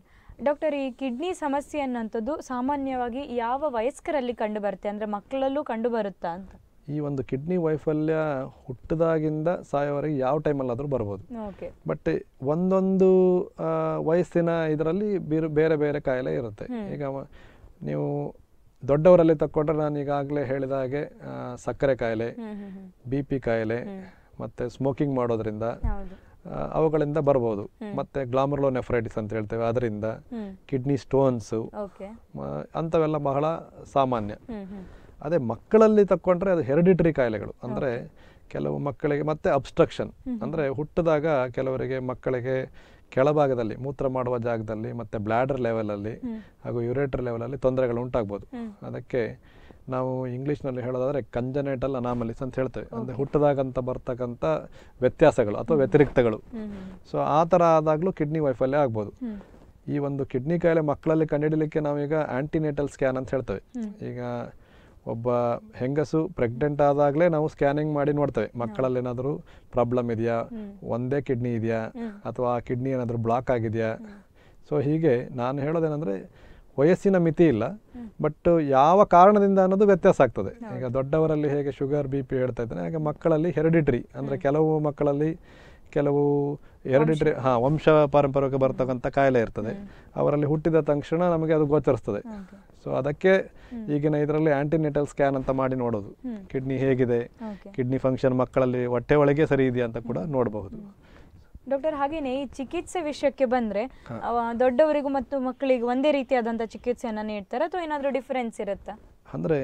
ಡಾಕ್ಟರ್ ಈ ಕಿಡ್ನಿ ಸಮಸ್ಯೆ ಅನ್ನೋಂಥದ್ದು ಸಾಮಾನ್ಯವಾಗಿ ಯಾವ ವಯಸ್ಕರಲ್ಲಿ ಕಂಡು ಬರುತ್ತೆ ಅಂದರೆ ಮಕ್ಕಳಲ್ಲೂ ಕಂಡು ಬರುತ್ತಾ ಅಂತ ಈ ಒಂದು ಕಿಡ್ನಿ ವೈಫಲ್ಯ ಹುಟ್ಟಿದಾಗಿಂದ ಸಾಯೋವರೆಗೆ ಯಾವ ಟೈಮಲ್ಲಾದರೂ ಬರ್ಬೋದು ಓಕೆ ಬಟ್ ಒಂದೊಂದು ಆ, ವಯಸ್ಸಿನ ಇದರಲ್ಲಿ ಬೇರೆ ಬೇರೆ ಬೇರೆ ಕಾಯಿಲೆ ಇರುತ್ತೆ ಈಗ ಮ- ನೀವು ದೊಡ್ಡವರಲ್ಲಿ ತಕ್ಕೊಂಡ್ರೆ ನಾನು ಈಗಾಗಲೇ ಹೇಳಿದ ಹಾಗೆ ಆ, ಸಕ್ಕರೆ ಕಾಯಿಲೆ ಹ್ಮ್ ಹ್ಮ್ ಹ್ಮ್ ಬಿ ಪಿ ಕಾಯಿಲೆ ಮತ್ತು ಸ್ಮೋಕಿಂಗ್ ಮಾಡೋದ್ರಿಂದ ಹೌದು ಆ, ಅವುಗಳಿಂದ ಬರ್ಬೋದು ಮತ್ತು ಗ್ಲಾಮರ್ಲೋ ನೆಫ್ರೈಟಿಸ್ ಅಂತ ಹೇಳ್ತೇವೆ ಅದರಿಂದ ಹ್ಮ್ ಕಿಡ್ನಿ ಸ್ಟೋನ್ಸು ಓಕೆ ಅಂಥವೆಲ್ಲ ಬಹಳ ಸಾಮಾನ್ಯ ಹ್ಮ್ ಹ್ಮ್ ಅದೇ ಮಕ್ಕಳಲ್ಲಿ ತಕ್ಕೊಂಡ್ರೆ ಅದು ಹೆರಿಡಿಟರಿ ಕಾಯಿಲೆಗಳು ಅಂದರೆ ಕೆಲವು ಮಕ್ಕಳಿಗೆ ಮತ್ತೆ ಅಬ್ಸ್ಟ್ರಕ್ಷನ್ ಅಂದರೆ ಹುಟ್ಟಿದಾಗ ಕೆಲವರಿಗೆ ಮಕ್ಕಳಿಗೆ ಕೆಳಭಾಗದಲ್ಲಿ ಮೂತ್ರ ಮಾಡುವ ಜಾಗದಲ್ಲಿ ಮತ್ತು ಬ್ಲ್ಯಾಡರ್ ಲೆವೆಲಲ್ಲಿ ಹಾಗೂ ಯುರೇಟರ್ ಲೆವೆಲಲ್ಲಿ ತೊಂದರೆಗಳು ಉಂಟಾಗ್ಬೋದು ಅದಕ್ಕೆ ನಾವು ಇಂಗ್ಲೀಷ್ನಲ್ಲಿ ಹೇಳೋದಾದರೆ ಕಂಜನೇಟಲ್ ಅನಾಮಲಿಸ್ ಅಂತ ಹೇಳ್ತೇವೆ ಅಂದರೆ ಹುಟ್ಟಿದಾಗಂತ ಬರ್ತಕ್ಕಂಥ ವ್ಯತ್ಯಾಸಗಳು ಅಥವಾ ವ್ಯತಿರಿಕ್ತಗಳು ಹ್ಮ್ ಹ್ಮ್ ಸೊ ಆ ಥರ ಆದಾಗಲೂ ಕಿಡ್ನಿ ವೈಫಲ್ಯ ಆಗ್ಬೋದು ಹ್ಮ್ ಈ ಒಂದು ಕಿಡ್ನಿ ಕಾಯಿಲೆ ಮಕ್ಕಳಲ್ಲಿ ಕಂಡುಹಿಡಲಿಕ್ಕೆ ನಾವೀಗ ಆಂಟಿನೇಟಲ್ ಸ್ಕ್ಯಾನ್ ಅಂತ ಹೇಳ್ತೇವೆ ಈಗ ಒಬ್ಬ ಹೆಂಗಸು ಪ್ರೆಗ್ನೆಂಟ್ ಆದಾಗಲೇ ನಾವು ಸ್ಕ್ಯಾನಿಂಗ್ ಮಾಡಿ ನೋಡ್ತೇವೆ ಮಕ್ಕಳಲ್ಲಿ ಏನಾದರೂ ಪ್ರಾಬ್ಲಮ್ ಇದೆಯಾ ಒಂದೇ ಕಿಡ್ನಿ ಇದೆಯಾ ಅಥವಾ ಆ ಕಿಡ್ನಿ ಏನಾದರೂ ಬ್ಲಾಕ್ ಆಗಿದೆಯಾ ಸೊ ಹೀಗೆ ನಾನು ಹೇಳೋದೇನೆಂದರೆ ವಯಸ್ಸಿನ ಮಿತಿ ಇಲ್ಲ ಬಟ್ ಯಾವ ಕಾರಣದಿಂದ ಅನ್ನೋದು ವ್ಯತ್ಯಾಸ ಆಗ್ತದೆ ಈಗ ದೊಡ್ಡವರಲ್ಲಿ ಹೇಗೆ ಶುಗರ್ ಬಿ ಪಿ ಹೇಳ್ತಾ ಇದ್ದೇನೆ ಹಾಗೆ ಮಕ್ಕಳಲ್ಲಿ ಹೆರಿಡಿಟ್ರಿ ಅಂದರೆ ಕೆಲವು ಮಕ್ಕಳಲ್ಲಿ ಕೆಲವು ಹೆರಿಡಿಟ್ರಿ ಹಾಂ ವಂಶ ಪಾರಂಪರ್ಯಕ್ಕೆ ಬರ್ತಕ್ಕಂಥ ಕಾಯಿಲೆ ಇರ್ತದೆ ಅವರಲ್ಲಿ ಹುಟ್ಟಿದ ತಕ್ಷಣ ನಮಗೆ ಅದು ಗೋಚರಿಸ್ತದೆ ಓಕೆ ಸೊ ಅದಕ್ಕೆ ಈಗಿನ ಇದರಲ್ಲಿ ಆಂಟಿನೆಟಲ್ ಸ್ಕ್ಯಾನ್ ಅಂತ ಮಾಡಿ ನೋಡೋದು ಕಿಡ್ನಿ ಹೇಗಿದೆ ಓಕೆ ಕಿಡ್ನಿ ಫಂಕ್ಷನ್ ಮಕ್ಕಳಲ್ಲಿ ಹೊಟ್ಟೆ ಒಳಗೆ ಸರಿ ಇದೆಯಾ ಅಂತ ಕೂಡ ನೋಡಬಹುದು ಡಾಕ್ಟರ್ ಹಾಗೇನೆ ಈ ಚಿಕಿತ್ಸೆ ವಿಷಯಕ್ಕೆ ಬಂದ್ರೆ ಅವ ದೊಡ್ಡವರಿಗೂ ಮತ್ತು ಮಕ್ಕಳಿಗೆ ಒಂದೇ ರೀತಿಯಾದಂಥ ಚಿಕಿತ್ಸೆಯನ್ನ ನೀಡ್ತಾರೆ ಅಥವಾ ಏನಾದರೂ ಡಿಫರೆನ್ಸ್ ಇರುತ್ತಾ ಅಂದರೆ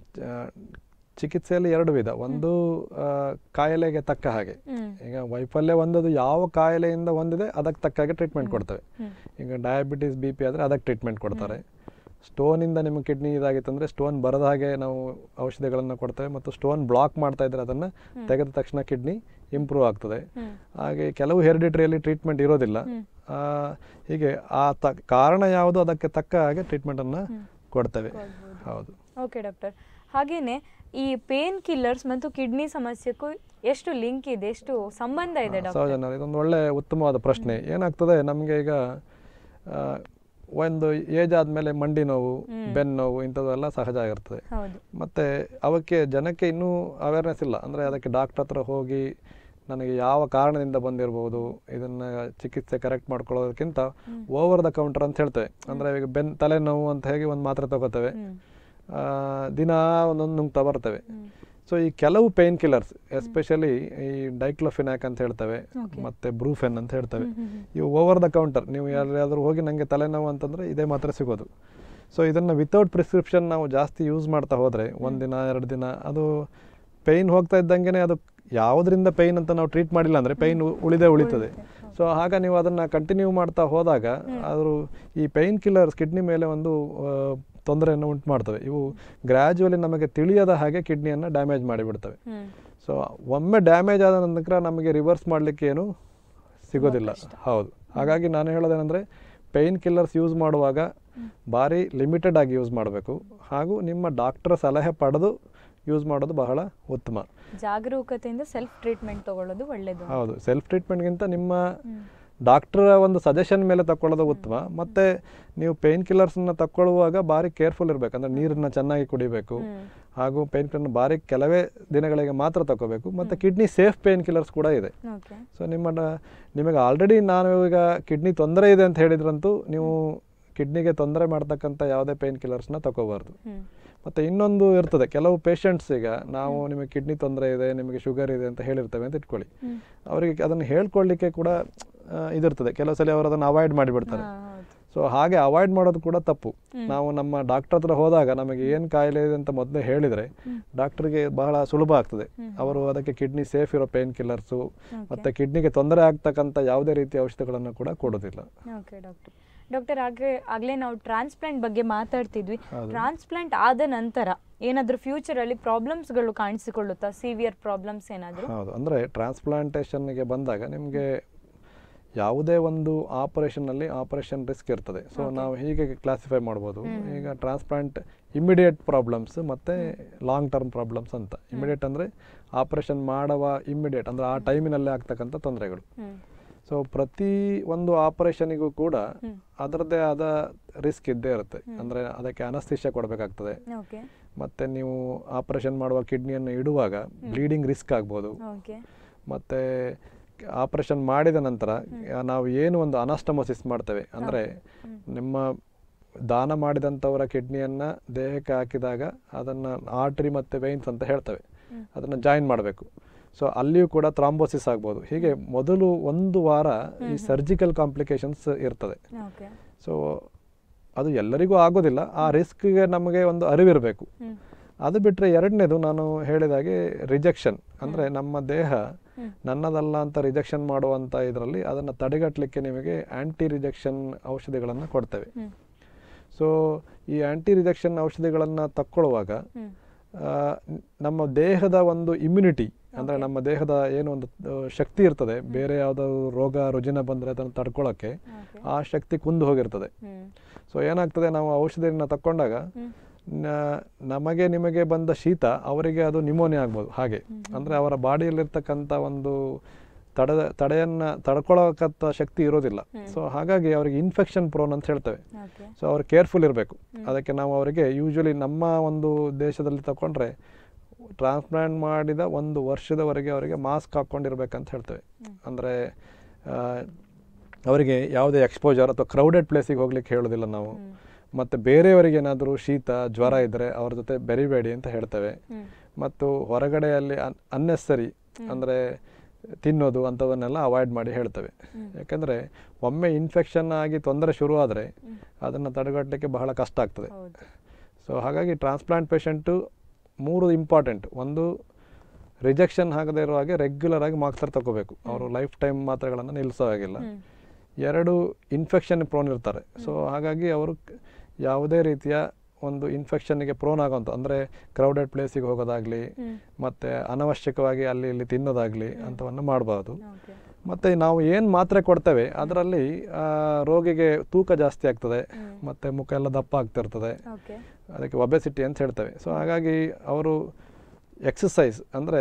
ಚಿಕಿತ್ಸೆಯಲ್ಲಿ ಎರಡು ವಿಧ ಒಂದು ಆ, ಕಾಯಿಲೆಗೆ ತಕ್ಕ ಹಾಗೆ ಹ್ಮ್ ಈಗ ವೈಫಲ್ಯ ಒಂದದು ಯಾವ ಕಾಯಿಲೆಯಿಂದ ಹೊಂದಿದೆ ಅದಕ್ಕೆ ತಕ್ಕ ಹಾಗೆ ಟ್ರೀಟ್ಮೆಂಟ್ ಕೊಡ್ತೇವೆ ಹ್ಮ್. ಈಗ ಡಯಾಬಿಟಿಸ್ ಬಿ ಪಿ ಆದರೆ ಅದಕ್ಕೆ ಟ್ರೀಟ್ಮೆಂಟ್ ಕೊಡ್ತಾರೆ ಸ್ಟೋನಿಂದ ನಿಮ್ಮ ಕಿಡ್ನಿ ಇದಾಗಿತ್ತಂದರೆ ಸ್ಟೋನ್ ಬರದ ಹಾಗೆ ನಾವು ಔಷಧಿಗಳನ್ನು ಕೊಡ್ತೇವೆ ಮತ್ತು ಸ್ಟೋನ್ ಬ್ಲಾಕ್ ಮಾಡ್ತಾ ಇದ್ರೆ ಅದನ್ನು ತೆಗೆದ ತಕ್ಷಣ ಕಿಡ್ನಿ ಇಂಪ್ರೂವ್ ಆಗ್ತದೆ ಹ್ಮ್. ಹಾಗೆ ಕೆಲವು ಹೆರಿಡಿಟ್ರಿಯಲ್ಲಿ ಟ್ರೀಟ್ಮೆಂಟ್ ಇರೋದಿಲ್ಲ ಆ, ಹೀಗೆ ಆ ತ ಕಾರಣ ಯಾವುದು ಅದಕ್ಕೆ ತಕ್ಕ ಹಾಗೆ ಟ್ರೀಟ್ಮೆಂಟನ್ನು ಕೊಡ್ತೇವೆ ಹೌದು ಓಕೆ ಡಾಕ್ಟರ್ ಹಾಗೇನೆ ಈ ಪೇನ್ ಕಿಲ್ಲರ್ಸ್ ಮತ್ತು ಕಿಡ್ನಿ ಸಮಸ್ಯೆಗೂ ಎಷ್ಟು ಲಿಂಕ್ ಇದೆ ಎಷ್ಟು ಸಂಬಂಧ ಇದೆ ಡಾಕ್ಟರ್ ಸಹಜನ ಇದೊಂದು ಒಳ್ಳೆ ಉತ್ತಮವಾದ ಪ್ರಶ್ನೆ ಏನಾಗ್ತದೆ ನಮಗೆ ಈಗ ಆ, ಒಂದು ಏಜ್ ಆದಮೇಲೆ ಮಂಡಿ ನೋವು ಬೆನ್ನು ನೋವು ಇಂಥದ್ದೆಲ್ಲ ಸಹಜ ಆಗಿರ್ತದೆ ಹೌದು ಮತ್ತು ಅವಕ್ಕೆ ಜನಕ್ಕೆ ಇನ್ನೂ ಅವೇರ್ನೆಸ್ ಇಲ್ಲ ಅಂದರೆ ಅದಕ್ಕೆ ಡಾಕ್ಟರ್ ಹತ್ರ ಹೋಗಿ ನನಗೆ ಯಾವ ಕಾರಣದಿಂದ ಬಂದಿರಬಹುದು ಇದನ್ನು ಚಿಕಿತ್ಸೆ ಕರೆಕ್ಟ್ ಮಾಡ್ಕೊಳ್ಳೋದಕ್ಕಿಂತ ಓವರ್ ದ ಕೌಂಟರ್ ಅಂತ ಹೇಳ್ತೇವೆ ಅಂದರೆ ಈಗ ಬೆನ್ ತಲೆನೋವು ಅಂತ ಹೇಗೆ ಒಂದು ಮಾತ್ರೆ ತಗೋತೇವೆ ಹ್ಮ್ ಆ, ದಿನ ಒಂದೊಂದು ನುಂಗ್ತಾ ಬರ್ತೇವೆ ಸೊ ಈ ಕೆಲವು ಪೇನ್ ಕಿಲ್ಲರ್ಸ್ ಎಸ್ಪೆಷಲಿ ಈ ಡೈಕ್ಲೋಫಿನಾಕ್ ಅಂತ ಹೇಳ್ತೇವೆ ಮತ್ತೆ ಬ್ರೂಫೆನ್ ಅಂತ ಹೇಳ್ತೇವೆ ಇವು ಓವರ್ ದ ಕೌಂಟರ್ ನೀವು ಯಾರಾದರೂ ಹೋಗಿ ನನಗೆ ತಲೆನೋವು ಅಂತಂದರೆ ಇದೇ ಮಾತ್ರೆ ಸಿಗೋದು ಸೊ ಇದನ್ನು ವಿತೌಟ್ ಪ್ರಿಸ್ಕ್ರಿಪ್ಷನ್ ನಾವು ಜಾಸ್ತಿ ಯೂಸ್ ಮಾಡ್ತಾ ಹೋದರೆ ಒಂದಿನ ಎರಡು ದಿನ ಅದು ಪೈನ್ ಹೋಗ್ತಾ ಇದ್ದಂಗೆ ಅದು ಯಾವುದರಿಂದ ಪೈನ್ ಅಂತ ನಾವು ಟ್ರೀಟ್ ಮಾಡಿಲ್ಲ ಅಂದರೆ ಪೈನ್ ಉಳಿದೇ ಉಳಿತದೆ ಸೊ ಆಗ ನೀವು ಅದನ್ನು ಕಂಟಿನ್ಯೂ ಮಾಡ್ತಾ ಹೋದಾಗ ಆದರೂ ಈ ಪೈನ್ ಕಿಲ್ಲರ್ಸ್ ಕಿಡ್ನಿ ಮೇಲೆ ಒಂದು ಆ, ತೊಂದರೆಯನ್ನು ಉಂಟು ಮಾಡ್ತವೆ ಇವು ಗ್ರ್ಯಾಜುವಲಿ ನಮಗೆ ತಿಳಿಯದ ಹಾಗೆ ಕಿಡ್ನಿಯನ್ನು ಡ್ಯಾಮೇಜ್ ಮಾಡಿಬಿಡ್ತವೆ ಹ್ಮ್ ಸೊ ಒಮ್ಮೆ ಡ್ಯಾಮೇಜ್ ಆದ ನಂತರ ನಮಗೆ ರಿವರ್ಸ್ ಮಾಡಲಿಕ್ಕೆ ಏನು ಸಿಗೋದಿಲ್ಲ ಹೌದು ಹಾಗಾಗಿ ನಾನು ಹೇಳೋದೇನೆಂದರೆ ಪೈನ್ ಕಿಲ್ಲರ್ಸ್ ಯೂಸ್ ಮಾಡುವಾಗ ಭಾರಿ ಲಿಮಿಟೆಡ್ ಆಗಿ ಯೂಸ್ ಮಾಡಬೇಕು ಹಾಗೂ ನಿಮ್ಮ ಡಾಕ್ಟರ್ ಸಲಹೆ ಪಡೆದು ಯೂಸ್ ಮಾಡೋದು ಬಹಳ ಉತ್ತಮ ಜಾಗರೂಕತೆಯಿಂದ ಸೆಲ್ಫ್ ಟ್ರೀಟ್ಮೆಂಟ್ ತಗೊಳ್ಳೋದು ಒಳ್ಳೇದು ಹೌದು ಸೆಲ್ಫ್ ಟ್ರೀಟ್ಮೆಂಟ್ಗಿಂತ ನಿಮ್ಮ ಡಾಕ್ಟರ್ ಒಂದು ಸಜೆಷನ್ ಮೇಲೆ ತಗೊಳ್ಳೋದು ಉತ್ತಮ ಮತ್ತು ನೀವು ಪೇನ್ ಕಿಲ್ಲರ್ಸನ್ನ ತಗೊಳ್ಳುವಾಗ ಭಾರಿ ಕೇರ್ಫುಲ್ ಇರಬೇಕು ಅಂದರೆ ನೀರನ್ನು ಚೆನ್ನಾಗಿ ಕುಡಿಬೇಕು ಹಾಗೂ ಪೇನ್ ಕಿಲ್ಲರ್ನ ಭಾರಿ ಕೆಲವೇ ದಿನಗಳಿಗೆ ಮಾತ್ರ ತಗೋಬೇಕು ಮತ್ತು ಕಿಡ್ನಿ ಸೇಫ್ ಪೇನ್ ಕಿಲ್ಲರ್ಸ್ ಕೂಡ ಇದೆ ಓಕೆ ಸೊ ನಿಮ್ಮನ್ನ ನಿಮಗೆ ಆಲ್ರೆಡಿ ನಾನು ಈಗ ಕಿಡ್ನಿ ತೊಂದರೆ ಇದೆ ಅಂತ ಹೇಳಿದ್ರಂತೂ ನೀವು ಕಿಡ್ನಿಗೆ ತೊಂದರೆ ಮಾಡ್ತಕ್ಕಂಥ ಯಾವುದೇ ಪೇನ್ ಕಿಲ್ಲರ್ಸ್ನ ತಗೋಬಾರ್ದು ಹ್ಮ್ ಮತ್ತು ಇನ್ನೊಂದು ಇರ್ತದೆ ಕೆಲವು ಪೇಷಂಟ್ಸ್ ಈಗ ನಾವು ನಿಮಗೆ ಕಿಡ್ನಿ ತೊಂದರೆ ಇದೆ ನಿಮಗೆ ಶುಗರ್ ಇದೆ ಅಂತ ಹೇಳಿರ್ತೇವೆ ಅಂತ ಇಟ್ಕೊಳ್ಳಿ ಹ್ಮ್. ಅವರಿಗೆ ಅದನ್ನು ಹೇಳ್ಕೊಳ್ಳಿಕ್ಕೆ ಕೂಡ ಆ, ಇದಿರ್ತದೆ ಕೆಲವು ಸಲ ಅವರು ಅದನ್ನು ಅವಾಯ್ಡ್ ಮಾಡಿಬಿಡ್ತಾರೆ ಹಾ, ಹೌದು ಸೊ ಹಾಗೆ ಅವಾಯ್ಡ್ ಮಾಡೋದು ಕೂಡ ತಪ್ಪು ನಾವು ನಮ್ಮ ಡಾಕ್ಟರ್ ಹತ್ರ ಹೋದಾಗ ನಮಗೆ ಏನು ಕಾಯಿಲೆ ಇದೆ ಅಂತ ಮೊದಲೇ ಹೇಳಿದರೆ ಡಾಕ್ಟರ್ಗೆ ಬಹಳ ಸುಲಭ ಆಗ್ತದೆ ಅವರು ಅದಕ್ಕೆ ಕಿಡ್ನಿ ಸೇಫ್ ಇರೋ ಪೇನ್ ಕಿಲ್ಲರ್ಸು ಮತ್ತು ಕಿಡ್ನಿಗೆ ತೊಂದರೆ ಆಗ್ತಕ್ಕಂಥ ಯಾವುದೇ ರೀತಿಯ ಔಷಧಿಗಳನ್ನು ಕೂಡ ಕೊಡೋದಿಲ್ಲ ಓಕೆ ಡಾಕ್ಟರ್ ಡಾಕ್ಟರ್ ಹಾಗೆ ಆಗಲೇ ನಾವು ಟ್ರಾನ್ಸ್ಪ್ಲಾಂಟ್ ಬಗ್ಗೆ ಮಾತಾಡ್ತಿದ್ವಿ ಟ್ರಾನ್ಸ್ಪ್ಲಾಂಟ್ ಆದ ನಂತರ ಏನಾದರೂ ಫ್ಯೂಚರಲ್ಲಿ ಪ್ರಾಬ್ಲಮ್ಸ್ಗಳು ಕಾಣಿಸಿಕೊಳ್ಳುತ್ತಾ ಸಿವಿಯರ್ ಪ್ರಾಬ್ಲಮ್ಸ್ ಏನಾದರೂ ಹೌದು ಅಂದರೆ ಟ್ರಾನ್ಸ್ಪ್ಲಾಂಟೇಷನ್ಗೆ ಬಂದಾಗ ನಿಮಗೆ ಯಾವುದೇ ಒಂದು ಆಪರೇಷನ್ನಲ್ಲಿ ಆಪರೇಷನ್ ರಿಸ್ಕ್ ಇರ್ತದೆ ಸೊ ನಾವು ಹೀಗೆ ಕ್ಲಾಸಿಫೈ ಮಾಡ್ಬೋದು ಈಗ ಟ್ರಾನ್ಸ್ಪ್ಲಾಂಟ್ ಇಮಿಡಿಯೇಟ್ ಪ್ರಾಬ್ಲಮ್ಸ್ ಮತ್ತು ಲಾಂಗ್ ಟರ್ಮ್ ಪ್ರಾಬ್ಲಮ್ಸ್ ಅಂತ ಇಮಿಡಿಯೇಟ್ ಅಂದರೆ ಆಪರೇಷನ್ ಮಾಡುವ ಇಮಿಡಿಯೇಟ್ ಅಂದರೆ ಆ ಟೈಮಿನಲ್ಲೇ ಆಗ್ತಕ್ಕಂಥ ತೊಂದರೆಗಳು ಹ್ಮ್ ಸೊ ಪ್ರತಿ ಒಂದು ಆಪರೇಷನಿಗೂ ಕೂಡ ಹ್ಮ್. ಅದರದ್ದೇ ಆದ ರಿಸ್ಕ್ ಇದ್ದೇ ಇರುತ್ತೆ ಅಂದರೆ ಅದಕ್ಕೆ ಅನಸ್ತಿಷ್ಯ ಕೊಡಬೇಕಾಗ್ತದೆ ಓಕೆ ಮತ್ತು ನೀವು ಆಪರೇಷನ್ ಮಾಡುವ ಕಿಡ್ನಿಯನ್ನು ಇಡುವಾಗ ಬ್ಲೀಡಿಂಗ್ ರಿಸ್ಕ್ ಆಗ್ಬೋದು ಓಕೆ ಮತ್ತು ಆಪರೇಷನ್ ಮಾಡಿದ ನಂತರ ಆ, ನಾವು ಏನು ಒಂದು ಅನಾಸ್ಟಮೋಸಿಸ್ ಮಾಡ್ತೇವೆ ಅಂದರೆ ನಿಮ್ಮ ದಾನ ಮಾಡಿದಂಥವರ ಕಿಡ್ನಿಯನ್ನು ದೇಹಕ್ಕೆ ಹಾಕಿದಾಗ ಅದನ್ನು ಆರ್ಟ್ರಿ ಮತ್ತು ವೆಯ್ನ್ಸ್ ಅಂತ ಹೇಳ್ತೇವೆ ಅದನ್ನು ಜಾಯಿನ್ ಮಾಡಬೇಕು ಸೊ ಅಲ್ಲಿಯೂ ಕೂಡ ಥ್ರಾಂಬೋಸಿಸ್ ಆಗ್ಬೋದು ಹೀಗೆ ಮೊದಲು ಒಂದು ವಾರ ಈ ಸರ್ಜಿಕಲ್ ಕಾಂಪ್ಲಿಕೇಶನ್ಸ್ ಇರ್ತದೆ ಓಕೆ ಸೊ ಅದು ಎಲ್ಲರಿಗೂ ಆಗೋದಿಲ್ಲ ಆ ರಿಸ್ಕ್ಗೆ ನಮಗೆ ಒಂದು ಅರಿವಿರಬೇಕು ಹ್ಮ್ ಅದು ಬಿಟ್ಟರೆ ಎರಡನೇದು ನಾನು ಹೇಳಿದಾಗೆ ರಿಜೆಕ್ಷನ್ ಅಂದರೆ ನಮ್ಮ ದೇಹ ಹ್ಮ್. ನನ್ನದಲ್ಲ ಅಂತ ರಿಜೆಕ್ಷನ್ ಮಾಡುವಂಥ ಇದರಲ್ಲಿ ಅದನ್ನು ತಡೆಗಟ್ಟಲಿಕ್ಕೆ ನಿಮಗೆ ಆ್ಯಂಟಿ ರಿಜೆಕ್ಷನ್ ಔಷಧಿಗಳನ್ನು ಕೊಡ್ತೇವೆ ಹ್ಮ್ ಸೊ ಈ ಆ್ಯಂಟಿ ರಿಜೆಕ್ಷನ್ ಔಷಧಿಗಳನ್ನು ತಕ್ಕೊಳ್ಳುವಾಗ ಹ್ಮ್ ಆ, ನ್- ನಮ್ಮ ದೇಹದ ಒಂದು ಇಮ್ಯುನಿಟಿ ಅಂದರೆ ನಮ್ಮ ದೇಹದ ಏನು ಒಂದು ಆ, ಶಕ್ತಿ ಇರ್ತದೆ ಬೇರೆ ಯಾವುದಾದ್ರು ರೋಗ ರುಜಿನ ಬಂದರೆ ಅದನ್ನು ತಡ್ಕೊಳ್ಳೋಕ್ಕೆ ಓಕೆ ಆ ಶಕ್ತಿ ಕುಂದು ಹೋಗಿರ್ತದೆ ಹ್ಮ್ ಸೊ ಏನಾಗ್ತದೆ ನಾವು ಔಷಧಿಯನ್ನು ತಕ್ಕೊಂಡಾಗ ಹ್ಮ್ ನ- ನಮಗೆ ನಿಮಗೆ ಬಂದ ಶೀತ ಅವರಿಗೆ ಅದು ನಿಮೋನಿಯಾ ಆಗ್ಬೋದು ಹಾಗೆ ಅಂದರೆ ಅವರ ಬಾಡಿಯಲ್ಲಿರ್ತಕ್ಕಂಥ ಒಂದು ತಡೆ ತಡೆಯನ್ನು ತಡ್ಕೊಳ್ಳೋಕಂಥ ಶಕ್ತಿ ಇರೋದಿಲ್ಲ ಸೊ ಹಾಗಾಗಿ ಅವರಿಗೆ ಇನ್ಫೆಕ್ಷನ್ ಪ್ರೋನ್ ಅಂತ ಹೇಳ್ತೇವೆ ಓಕೆ ಸೊ ಅವ್ರು ಕೇರ್ಫುಲ್ ಇರಬೇಕು ಅದಕ್ಕೆ ನಾವು ಅವರಿಗೆ ಯೂಶ್ವಲಿ ನಮ್ಮ ಒಂದು ದೇಶದಲ್ಲಿ ತಗೊಂಡ್ರೆ ಟ್ರಾನ್ಸ್ಪ್ಲಾಂಟ್ ಮಾಡಿದ ಒಂದು ವರ್ಷದವರೆಗೆ ಅವರಿಗೆ ಮಾಸ್ಕ್ ಹಾಕ್ಕೊಂಡಿರ್ಬೇಕಂತ ಹೇಳ್ತೇವೆ ಅಂದರೆ ಅವರಿಗೆ ಯಾವುದೇ ಎಕ್ಸ್ಪೋಜರ್ ಅಥವಾ ಕ್ರೌಡೆಡ್ ಪ್ಲೇಸಿಗೆ ಹೋಗ್ಲಿಕ್ಕೆ ಹೇಳೋದಿಲ್ಲ ನಾವು ಮತ್ತು ಬೇರೆಯವರಿಗೆ ಏನಾದರೂ ಶೀತ ಜ್ವರ ಇದ್ದರೆ ಅವ್ರ ಜೊತೆ ಬೆರಿಬೇಡಿ ಅಂತ ಹೇಳ್ತೇವೆ ಹ್ಮ್ ಮತ್ತು ಹೊರಗಡೆಯಲ್ಲಿ ಅನ್ ಅನ್ನೆಸರಿ ಅಂದರೆ ತಿನ್ನೋದು ಅಂಥವನ್ನೆಲ್ಲ ಅವಾಯ್ಡ್ ಮಾಡಿ ಹೇಳ್ತೇವೆ ಯಾಕೆಂದರೆ ಒಮ್ಮೆ ಇನ್ಫೆಕ್ಷನ್ ಆಗಿ ತೊಂದರೆ ಶುರು ಆದರೆ ಅದನ್ನು ತಡೆಗಟ್ಟಲಿಕ್ಕೆ ಬಹಳ ಕಷ್ಟ ಆಗ್ತದೆ ಹೌದು ಸೊ ಹಾಗಾಗಿ ಟ್ರಾನ್ಸ್ಪ್ಲಾಂಟ್ ಪೇಷಂಟು ಮೂರು ಇಂಪಾರ್ಟೆಂಟ್ ಒಂದು ರಿಜೆಕ್ಷನ್ ಆಗದೇ ಇರೋ ಹಾಗೆ ರೆಗ್ಯುಲರ್ ಆಗಿ ಮಾತ್ರೆ ತಗೋಬೇಕು ಅವರು ಲೈಫ್ ಟೈಮ್ ಮಾತ್ರೆಗಳನ್ನು ನಿಲ್ಲಿಸೋ ಹಾಗಿಲ್ಲ ಹ್ಮ್ ಎರಡು ಇನ್ಫೆಕ್ಷನ್ ಪ್ರೋನ್ ಇರ್ತಾರೆ ಸೊ ಹಾಗಾಗಿ ಅವರು ಕ- ಯಾವುದೇ ರೀತಿಯ ಒಂದು ಇನ್ಫೆಕ್ಷನ್ಗೆ ಪ್ರೋನ್ ಆಗೋಂಥ ಅಂದರೆ ಕ್ರೌಡೆಡ್ ಪ್ಲೇಸಿಗೆ ಹೋಗೋದಾಗಲಿ ಹ್ಮ್ ಮತ್ತು ಅನವಶ್ಯಕವಾಗಿ ಅಲ್ಲಿ ಇಲ್ಲಿ ತಿನ್ನೋದಾಗಲಿ ಅಂಥವನ್ನು ಮಾಡಬಾರ್ದು ಓಕೆ ಮತ್ತು ನಾವು ಏನು ಮಾತ್ರೆ ಕೊಡ್ತೇವೆ ಅದರಲ್ಲಿ ಆ, ರೋಗಿಗೆ ತೂಕ ಜಾಸ್ತಿ ಆಗ್ತದೆ ಮತ್ತು ಮುಖ ಎಲ್ಲ ದಪ್ಪ ಆಗ್ತಿರ್ತದೆ ಓಕೆ ಅದಕ್ಕೆ ಒಬೆಸಿಟಿ ಅಂತ ಹೇಳ್ತೇವೆ ಸೊ ಹಾಗಾಗಿ ಅವರು ಎಕ್ಸಸೈಸ್ ಅಂದರೆ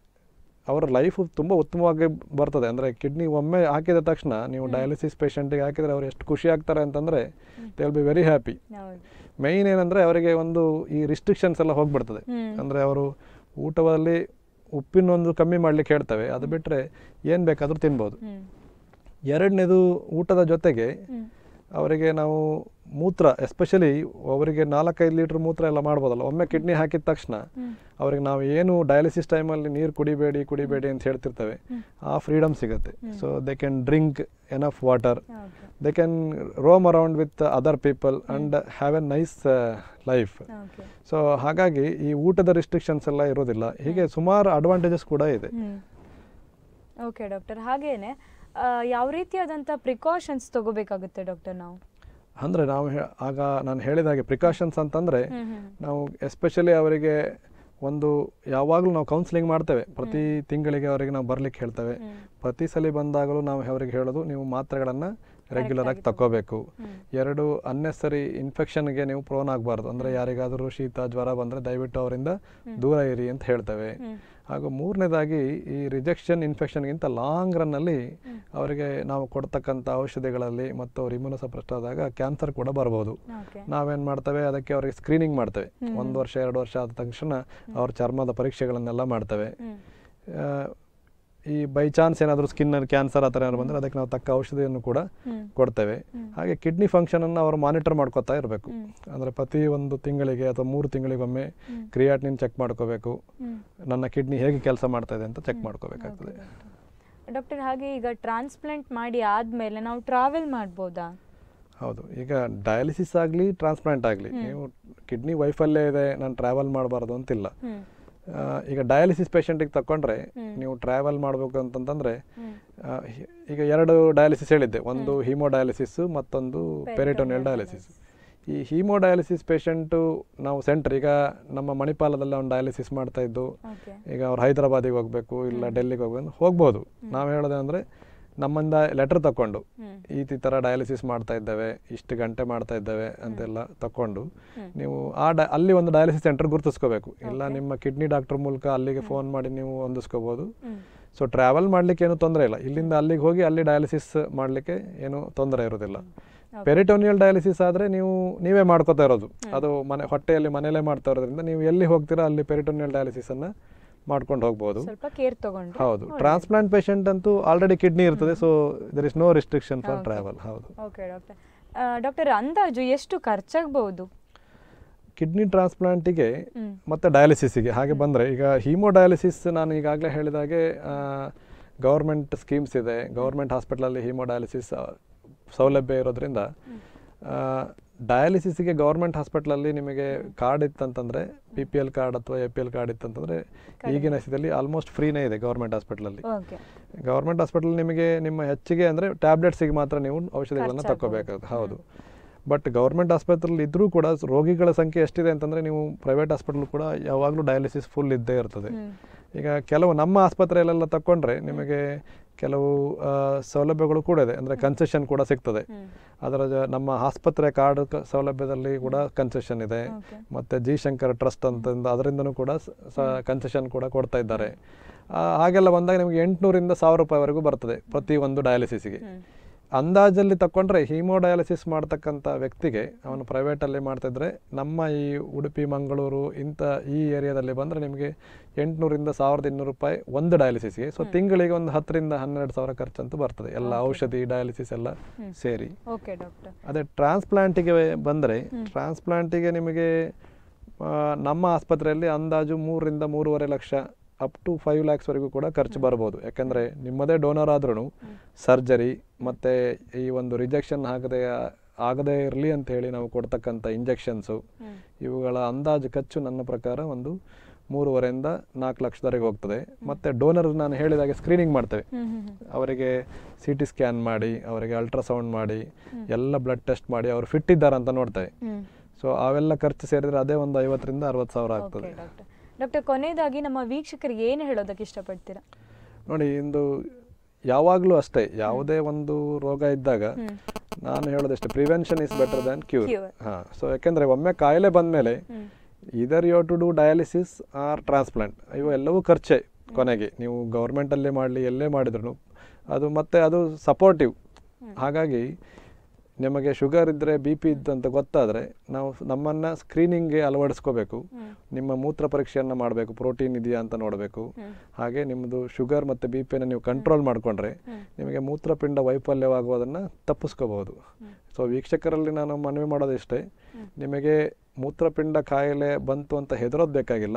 ಅವರ ಲೈಫು ತುಂಬ ಉತ್ತಮವಾಗಿ ಬರ್ತದೆ ಅಂದರೆ ಕಿಡ್ನಿ ಒಮ್ಮೆ ಹಾಕಿದ ತಕ್ಷಣ ನೀವು ಡಯಾಲಿಸಿಸ್ ಪೇಷಂಟಿಗೆ ಹಾಕಿದರೆ ಅವ್ರು ಎಷ್ಟು ಖುಷಿ ಆಗ್ತಾರೆ ಅಂತಂದರೆ they will be very happy ಹೌದು ಮೈನ್ ಏನಂದರೆ ಅವರಿಗೆ ಒಂದು ಈ ರಿಸ್ಟ್ರಿಕ್ಷನ್ಸ್ ಎಲ್ಲ ಹೋಗ್ಬಿಡ್ತದೆ ಹ್ಮ್ ಅಂದರೆ ಅವರು ಊಟದಲ್ಲಿ ಉಪ್ಪಿನೊಂದು ಕಮ್ಮಿ ಮಾಡಲಿಕ್ಕೆ ಹೇಳ್ತೇವೆ ಅದು ಬಿಟ್ಟರೆ ಏನು ಬೇಕಾದರೂ ತಿನ್ಬೋದು ಹ್ಮ್ ಎರಡನೇದು ಊಟದ ಜೊತೆಗೆ ಹ್ಮ್ ಅವರಿಗೆ ನಾವು ಮೂತ್ರ ಎಸ್ಪೆಷಲಿ ಅವರಿಗೆ ನಾಲ್ಕೈದು ಲೀಟ್ರ್ ಮೂತ್ರ ಎಲ್ಲ ಮಾಡ್ಬೋದಲ್ಲ ಒಮ್ಮೆ ಕಿಡ್ನಿ ಹಾಕಿದ ತಕ್ಷಣ ಹ್ಮ್ ಅವ್ರಿಗೆ ನಾವು ಏನು ಡಯಾಲಿಸಿಸ್ ಟೈಮಲ್ಲಿ ನೀರು ಕುಡಿಬೇಡಿ ಕುಡಿಬೇಡಿ ಅಂತ ಹೇಳ್ತಿರ್ತೇವೆ ಆ ಫ್ರೀಡಮ್ ಸಿಗುತ್ತೆ so they can drink enough water okay they can roam around with other people and have a nice life okay so ಹಾಗಾಗಿ ಈ ಊಟದ ರಿಸ್ಟ್ರಿಕ್ಷನ್ಸ್ ಎಲ್ಲ ಇರೋದಿಲ್ಲ ಹೀಗೆ ಸುಮಾರು ಅಡ್ವಾಂಟೇಜಸ್ ಕೂಡ ಇದೆ ಹ್ಮ್ ಓಕೆ ಡಾಕ್ಟರ್ ಹಾಗೇನೆ ಆ, ಯಾವ ರೀತಿಯಾದಂಥ ಪ್ರಿಕಾಷನ್ಸ್ ತಗೋಬೇಕಾಗುತ್ತೆ ಡಾಕ್ಟರ್ ನಾವು ಅಂದರೆ ನಾವು ಹೇ- ಆಗ ನಾನು ಹೇಳಿದ ಹಾಗೆ ಪ್ರಿಕಾಷನ್ಸ್ ಅಂತಂದರೆ ಹ್ಮ್ ಹ್ಮ್ ನಾವು ಎಸ್ಪೆಷಲಿ ಅವರಿಗೆ ಒಂದು ಯಾವಾಗಲೂ ನಾವು ಕೌನ್ಸಿಲಿಂಗ್ ಮಾಡ್ತೇವೆ ಪ್ರತಿ ತಿಂಗಳಿಗೆ ಅವರಿಗೆ ನಾವು ಬರ್ಲಿಕ್ಕೆ ಹೇಳ್ತೇವೆ ಹ್ಮ್ ಪ್ರತಿ ಸಲ ಬಂದಾಗಲೂ ನಾವು ಅವರಿಗೆ ಹೇಳೋದು ನೀವು ಮಾತ್ರೆಗಳನ್ನು ರೆಗ್ಯುಲರ್ ಆಗಿ ತಗೋಬೇಕು ಹ್ಮ್. ಎರಡು ಅನ್ನೆಸರಿ ಇನ್ಫೆಕ್ಷನ್ಗೆ ನೀವು ಪ್ರೋನ್ ಆಗಬಾರ್ದು ಅಂದರೆ ಯಾರಿಗಾದರೂ ಶೀತ ಜ್ವರ ಬಂದರೆ ದಯವಿಟ್ಟು ಅವರಿಂದ ದೂರ ಇರಿ ಅಂತ ಹೇಳ್ತೇವೆ ಹ್ಮ್ ಹಾಗೂ ಮೂರನೇದಾಗಿ ಈ ರಿಜೆಕ್ಷನ್ ಇನ್ಫೆಕ್ಷನ್ಗಿಂತ ಲಾಂಗ್ ರನ್ನಲ್ಲಿ ಅವರಿಗೆ ನಾವು ಕೊಡ್ತಕ್ಕಂಥ ಔಷಧಿಗಳಲ್ಲಿ ಮತ್ತು ಅವ್ರು ಇಮ್ಯುನೋಸಪ್ರೆಸ್ಟ್ ಆದಾಗ ಕ್ಯಾನ್ಸರ್ ಕೂಡ ಬರ್ಬೋದು ಓಕೆ ನಾವೇನು ಮಾಡ್ತೇವೆ ಅದಕ್ಕೆ ಅವರಿಗೆ ಸ್ಕ್ರೀನಿಂಗ್ ಮಾಡ್ತೇವೆ ಒಂದು ವರ್ಷ ಎರಡು ವರ್ಷ ಆದ ತಕ್ಷಣ ಅವ್ರ ಚರ್ಮದ ಪರೀಕ್ಷೆಗಳನ್ನೆಲ್ಲ ಮಾಡ್ತೇವೆ ಹ್ಮ್ ಆ, ಈ ಬೈ ಚಾನ್ಸ್ ಏನಾದರೂ ಸ್ಕಿನ್ನಲ್ಲಿ ಕ್ಯಾನ್ಸರ್ ಆ ಥರ ಏನಾದ್ರು ಬಂದರೆ ಅದಕ್ಕೆ ನಾವು ತಕ್ಕ ಔಷಧಿಯನ್ನು ಕೂಡ ಹ್ಮ್ ಕೊಡ್ತೇವೆ ಹಾಗೆ ಕಿಡ್ನಿ ಫಂಕ್ಷನನ್ನು ಅವರು ಮಾನಿಟರ್ ಮಾಡ್ಕೋತಾ ಇರಬೇಕು ಹ್ಮ್. ಅಂದರೆ ಪ್ರತಿ ಒಂದು ತಿಂಗಳಿಗೆ ಅಥವಾ ಮೂರು ತಿಂಗಳಿಗೊಮ್ಮೆ ಹ್ಮ್. ಕ್ರಿಯಾಟಿನಿನ್ ಚೆಕ್ ಮಾಡ್ಕೋಬೇಕು ಹ್ಮ್ ನನ್ನ ಕಿಡ್ನಿ ಹೇಗೆ ಕೆಲಸ ಮಾಡ್ತಾ ಇದೆ ಅಂತ ಚೆಕ್ ಮಾಡ್ಕೋಬೇಕಾಗ್ತದೆ ಡಾಕ್ಟರ್ ಹಾಗೆ ಈಗ ಟ್ರಾನ್ಸ್ಪ್ಲಾಂಟ್ ಮಾಡಿ ಆದ್ಮೇಲೆ ನಾವು ಟ್ರಾವೆಲ್ ಮಾಡ್ಬೋದಾ ಹೌದು ಈಗ ಡಯಾಲಿಸಿಸ್ ಆಗಲಿ ಟ್ರಾನ್ಸ್ಪ್ಲಾಂಟ್ ಆಗಲಿ ನೀವು ಕಿಡ್ನಿ ವೈಫಲ್ಯ ಇದೆ ನಾನು ಟ್ರಾವೆಲ್ ಮಾಡಬಾರ್ದು ಅಂತಿಲ್ಲ ಹ್ಮ್ ಆ, ಈಗ ಡಯಾಲಿಸಿಸ್ ಪೇಷಂಟಿಗೆ ತಗೊಂಡ್ರೆ ಹ್ಮ್. ನೀವು ಟ್ರಾವೆಲ್ ಮಾಡಬೇಕು ಅಂತಂತಂದ್ರೆ ಹ್ಮ್ ಆ, ಹಿ- ಈಗ ಎರಡು ಡಯಾಲಿಸಿಸ್ ಹೇಳಿದ್ದೆ ಒಂದು ಹೀಮೋ ಡಯಾಲಿಸಿಸ್ ಮತ್ತೊಂದು ಪೆರಿಟೋನಿಯಲ್ ಡಯಾಲಿಸಿಸ್ ಈ ಹೀಮೋ ಡಯಾಲಿಸಿಸ್ ಪೇಷಂಟು ನಾವು ಸೆಂಟರ್ ಈಗ ನಮ್ಮ ಮಣಿಪಾಲದಲ್ಲಿ ಒಂದು ಡಯಾಲಿಸಿಸ್ ಮಾಡ್ತಾ ಇದ್ದು ಓಕೆ ಈಗ ಅವ್ರು ಹೈದರಾಬಾದಿಗೆ ಹೋಗಬೇಕು ಇಲ್ಲ ಡೆಲ್ಲಿಗೆ ಹೋಗ್ಬೇಕು ಹೋಗ್ಬೋದು ನಾವು ಹೇಳೋದೇನೆಂದರೆ ನಮ್ಮಿಂದ ಲೆಟರ್ ತಕೊಂಡು ಹ್ಮ್. ಈ ಥರ ಡಯಾಲಿಸಿಸ್ ಮಾಡ್ತಾ ಇದ್ದೇವೆ ಇಷ್ಟು ಗಂಟೆ ಮಾಡ್ತಾ ಇದ್ದೇವೆ ಅಂತೆಲ್ಲ ತಕೊಂಡು ನೀವು ಆ ಡ ಅಲ್ಲಿ ಒಂದು ಡಯಾಲಿಸಿಸ್ ಸೆಂಟರ್ ಗುರುತಿಸ್ಕೋಬೇಕು ಇಲ್ಲ ನಿಮ್ಮ ಕಿಡ್ನಿ ಡಾಕ್ಟರ್ ಮೂಲಕ ಅಲ್ಲಿಗೆ ಫೋನ್ ಮಾಡಿ ನೀವು ಹೊಂದಿಸ್ಕೋಬೋದು ಹ್ಮ್. ಸೊ ಟ್ರಾವೆಲ್ ಮಾಡ್ಲಿಕ್ಕೆ ಏನು ತೊಂದರೆ ಇಲ್ಲ ಇಲ್ಲಿಂದ ಅಲ್ಲಿಗೆ ಹೋಗಿ ಅಲ್ಲಿ ಡಯಾಲಿಸಿಸ್ ಮಾಡಲಿಕ್ಕೆ ಏನು ತೊಂದರೆ ಇರೋದಿಲ್ಲ ಪೆರಿಟೋನಿಯಲ್ ಡಯಾಲಿಸಿಸ್ ಆದರೆ ನೀವು ನೀವೇ ಮಾಡ್ಕೋತಾ ಇರೋದು ಅದು ಮನೆ ಹೊಟ್ಟೆಯಲ್ಲಿ ಮನೆಯಲ್ಲೇ ಮಾಡ್ತಾ ಇರೋದ್ರಿಂದ ನೀವು ಎಲ್ಲಿ ಹೋಗ್ತೀರಾ ಅಲ್ಲಿ ಪೆರಿಟೋನಿಯಲ್ ಡಯಾಲಿಸಿಸನ್ನು ಮಾಡ್ಕೊಂಡು ಹೋಗ್ಬೋದು ಸ್ವಲ್ಪ ಕೇರ್ ತಗೊಂಡು ಹೌದು ಟ್ರಾನ್ಸ್ಪ್ಲಾಂಟ್ ಪೇಷಂಟ್ ಅಂತೂ ಆಲ್ರೆಡಿ ಕಿಡ್ನಿ ಇರ್ತದೆ so there is no restriction for travel ಹೌದು ಓಕೆ ಡಾಕ್ಟರ್ ಡಾಕ್ಟರ್ ಅಂದಾಜು ಎಷ್ಟು ಖರ್ಚಾಗಬಹುದು ಕಿಡ್ನಿ ಟ್ರಾನ್ಸ್ಪ್ಲಾಂಟಿಗೆ ಹ್ಮ್. ಮತ್ತು ಡಯಾಲಿಸಿಸ್ಗೆ ಹಾಗೆ ಬಂದರೆ ಈಗ ಹೀಮೋಡಯಾಲಿಸಿಸ್ ನಾನು ಈಗಾಗಲೇ ಹೇಳಿದಾಗೆ ಗೌರ್ಮೆಂಟ್ ಸ್ಕೀಮ್ಸ್ ಇದೆ ಗೌರ್ಮೆಂಟ್ ಹಾಸ್ಪಿಟಲಲ್ಲಿ ಹೀಮೋಡಯಾಲಿಸಿಸ್ ಸೌಲಭ್ಯ ಇರೋದ್ರಿಂದ ಡಯಾಲಿಸಿಸ್ಗೆ ಗೌರ್ಮೆಂಟ್ ಹಾಸ್ಪಿಟಲಲ್ಲಿ ನಿಮಗೆ ಕಾರ್ಡ್ ಇತ್ತಂತಂದರೆ ಬಿ ಪಿ ಎಲ್ ಕಾರ್ಡ್ ಅಥವಾ ಎ ಪಿ ಎಲ್ ಕಾರ್ಡ್ ಇತ್ತಂತಂದರೆ ಈಗಿನ ಸ್ಥಿತಿಯಲ್ಲಿ ಆಲ್ಮೋಸ್ಟ್ ಫ್ರೀನೇ ಇದೆ ಗೌರ್ಮೆಂಟ್ ಹಾಸ್ಪಿಟಲಲ್ಲಿ ಓಕೆ ಗೌರ್ಮೆಂಟ್ ಹಾಸ್ಪಿಟಲ್ ನಿಮಗೆ ನಿಮ್ಮ ಹೆಚ್ಚಿಗೆ ಅಂದರೆ ಟ್ಯಾಬ್ಲೆಟ್ಸಿಗೆ ಮಾತ್ರ ನೀವು ಔಷಧಿಗಳನ್ನು ತಗೋಬೇಕಾಗುತ್ತೆ ಹೌದು ಬಟ್ ಗೌರ್ಮೆಂಟ್ ಆಸ್ಪತ್ರೆಯಲ್ಲಿ ಇದ್ರೂ ಕೂಡ ರೋಗಿಗಳ ಸಂಖ್ಯೆ ಎಷ್ಟಿದೆ ಅಂತಂದರೆ ನೀವು ಪ್ರೈವೇಟ್ ಹಾಸ್ಪಿಟಲ್ ಕೂಡ ಯಾವಾಗಲೂ ಡಯಾಲಿಸಿಸ್ ಫುಲ್ ಇದ್ದೇ ಇರ್ತದೆ ಈಗ ಕೆಲವು ನಮ್ಮ ಆಸ್ಪತ್ರೆಯಲ್ಲೆಲ್ಲ ತಗೊಂಡ್ರೆ ನಿಮಗೆ ಕೆಲವು ಆ, ಸೌಲಭ್ಯಗಳು ಕೂಡ ಇದೆ ಅಂದರೆ ಕನ್ಸೆಷನ್ ಕೂಡ ಸಿಗ್ತದೆ ಅದರ ಜ- ನಮ್ಮ ಆಸ್ಪತ್ರೆ ಕಾರ್ಡ್ ಕ- ಸೌಲಭ್ಯದಲ್ಲಿ ಕೂಡ ಕನ್ಸೆಷನ್ ಇದೆ Okay. ಮತ್ತು ಜಿ ಶಂಕರ್ ಟ್ರಸ್ಟ್ ಅಂತಂದು ಅದರಿಂದನೂ ಕೂಡ ಕನ್ಸೆಷನ್ ಕೂಡ ಕೊಡ್ತಾ ಇದ್ದಾರೆ ಆ, ಹಾಗೆಲ್ಲ ಬಂದಾಗ ನಿಮಗೆ ಎಂಟುನೂರಿಂದ ಸಾವಿರ ರೂಪಾಯಿವರೆಗೂ ಬರ್ತದೆ ಪ್ರತಿ ಒಂದು ಡಯಾಲಿಸಿಸ್ಗೆ ಅಂದಾಜಲ್ಲಿ ತಕೊಂಡ್ರೆ ಹೀಮೋಡಯಾಲಿಸಿಸ್ ಮಾಡ್ತಕ್ಕಂಥ ವ್ಯಕ್ತಿಗೆ ಅವನು ಪ್ರೈವೇಟಲ್ಲಿ ಮಾಡ್ತಿದ್ರೆ ನಮ್ಮ ಈ ಉಡುಪಿ ಮಂಗಳೂರು ಇಂಥ ಈ ಏರಿಯಾದಲ್ಲಿ ಬಂದರೆ ನಿಮಗೆ ಎಂಟುನೂರಿಂದ ಸಾವಿರದ ಇನ್ನೂರು ರೂಪಾಯಿ ಒಂದು ಡಯಾಲಿಸಿಸ್ಗೆ ಸೊ ತಿಂಗಳಿಗೆ ಒಂದು ಹತ್ತರಿಂದ ಹನ್ನೆರಡು ಸಾವಿರ ಖರ್ಚಂತೂ ಬರ್ತದೆ ಎಲ್ಲ ಔಷಧಿ ಡಯಾಲಿಸಿಸ್ ಎಲ್ಲ ಸೇರಿ ಓಕೆ ಡಾಕ್ಟರ್ ಅದೇ ಟ್ರಾನ್ಸ್ಪ್ಲಾಂಟಿಗೆ ಬಂದರೆ ಟ್ರಾನ್ಸ್ಪ್ಲಾಂಟಿಗೆ ನಿಮಗೆ ಆ, ನಮ್ಮ ಆಸ್ಪತ್ರೆಯಲ್ಲಿ ಅಂದಾಜು ಮೂರರಿಂದ ಮೂರುವರೆ ಲಕ್ಷ ಅಪ್ ಟು ಫೈವ್ ಲ್ಯಾಕ್ಸ್ವರೆಗೂ ಕೂಡ ಖರ್ಚು ಬರ್ಬೋದು ಯಾಕಂದರೆ ನಿಮ್ಮದೇ ಡೋನರ್ ಆದ್ರೂ ಸರ್ಜರಿ ಮತ್ತು ಈ ಒಂದು ರಿಜೆಕ್ಷನ್ ಆಗದೆ ಆಗದೇ ಇರಲಿ ಅಂತ ಹೇಳಿ ನಾವು ಕೊಡ್ತಕ್ಕಂಥ ಇಂಜೆಕ್ಷನ್ಸು ಇವುಗಳ ಅಂದಾಜು ಖರ್ಚು ನನ್ನ ಪ್ರಕಾರ ಒಂದು ಮೂರುವರೆಯಿಂದ ನಾಲ್ಕು ಲಕ್ಷದವರೆಗೆ ಹೋಗ್ತದೆ ಮತ್ತು ಡೋನರ್ ನಾನು ಹೇಳಿದಾಗೆ ಸ್ಕ್ರೀನಿಂಗ್ ಮಾಡ್ತೇವೆ ಅವರಿಗೆ ಸಿ ಟಿ ಸ್ಕ್ಯಾನ್ ಮಾಡಿ ಅವರಿಗೆ ಅಲ್ಟ್ರಾಸೌಂಡ್ ಮಾಡಿ ಎಲ್ಲ ಬ್ಲಡ್ ಟೆಸ್ಟ್ ಮಾಡಿ ಅವರು ಫಿಟ್ ಇದ್ದಾರೆ ಅಂತ ನೋಡ್ತೇವೆ ಸೊ ಅವೆಲ್ಲ ಖರ್ಚು ಸೇರಿದ್ರೆ ಅದೇ ಒಂದು ಐವತ್ತರಿಂದ ಅರವತ್ತು ಸಾವಿರ ಓಕೆ ಆಗ್ತದೆ ಡಾಕ್ಟರ್ ಡಾಕ್ಟರ್ ಕೊನೆಯದಾಗಿ ನಮ್ಮ ವೀಕ್ಷಕರಿಗೆ ಏನು ಹೇಳೋದಕ್ಕೆ ಇಷ್ಟಪಡ್ತೀರಾ ನೋಡಿ ಇಂದು ಯಾವಾಗಲೂ ಅಷ್ಟೇ ಯಾವುದೇ ಒಂದು ರೋಗ ಇದ್ದಾಗ ನಾನು ಹೇಳೋದಷ್ಟೇ prevention is better than cure Cure. ಹಾಂ ಸೊ ಯಾಕೆಂದರೆ ಒಮ್ಮೆ ಕಾಯಿಲೆ ಬಂದಮೇಲೆ either you to do dialysis or transplant ಇವು ಎಲ್ಲವೂ ಖರ್ಚೆ ಕೊನೆಗೆ ನೀವು ಗೌರ್ಮೆಂಟಲ್ಲೇ ಮಾಡಲಿ ಎಲ್ಲೇ ಮಾಡಿದ್ರು ಅದು ಮತ್ತೆ ಅದು ಸಪೋರ್ಟಿವ್ ಹಾಗಾಗಿ ನಿಮಗೆ ಶುಗರ್ ಇದ್ದರೆ ಬಿ ಪಿ ಇದ್ದಂತ ಗೊತ್ತಾದರೆ ನಾವು ನಮ್ಮನ್ನು ಸ್ಕ್ರೀನಿಂಗ್ಗೆ ಅಳವಡಿಸ್ಕೋಬೇಕು ನಿಮ್ಮ ಮೂತ್ರ ಪರೀಕ್ಷೆಯನ್ನು ಮಾಡಬೇಕು ಪ್ರೋಟೀನ್ ಇದೆಯಾ ಅಂತ ನೋಡಬೇಕು ಹಾಗೆ ನಿಮ್ಮದು ಶುಗರ್ ಮತ್ತು ಬಿ ಪಿಯನ್ನು ನೀವು ಕಂಟ್ರೋಲ್ ಮಾಡಿಕೊಂಡ್ರೆ ನಿಮಗೆ ಮೂತ್ರಪಿಂಡ ವೈಫಲ್ಯವಾಗುವುದನ್ನು ತಪ್ಪಿಸ್ಕೋಬಹುದು ಸೊ ವೀಕ್ಷಕರಲ್ಲಿ ನಾನು ಮನವಿ ಮಾಡೋದಿಷ್ಟೇ ನಿಮಗೆ ಮೂತ್ರಪಿಂಡ ಕಾಯಿಲೆ ಬಂತು ಅಂತ ಹೆದರೋದು ಬೇಕಾಗಿಲ್ಲ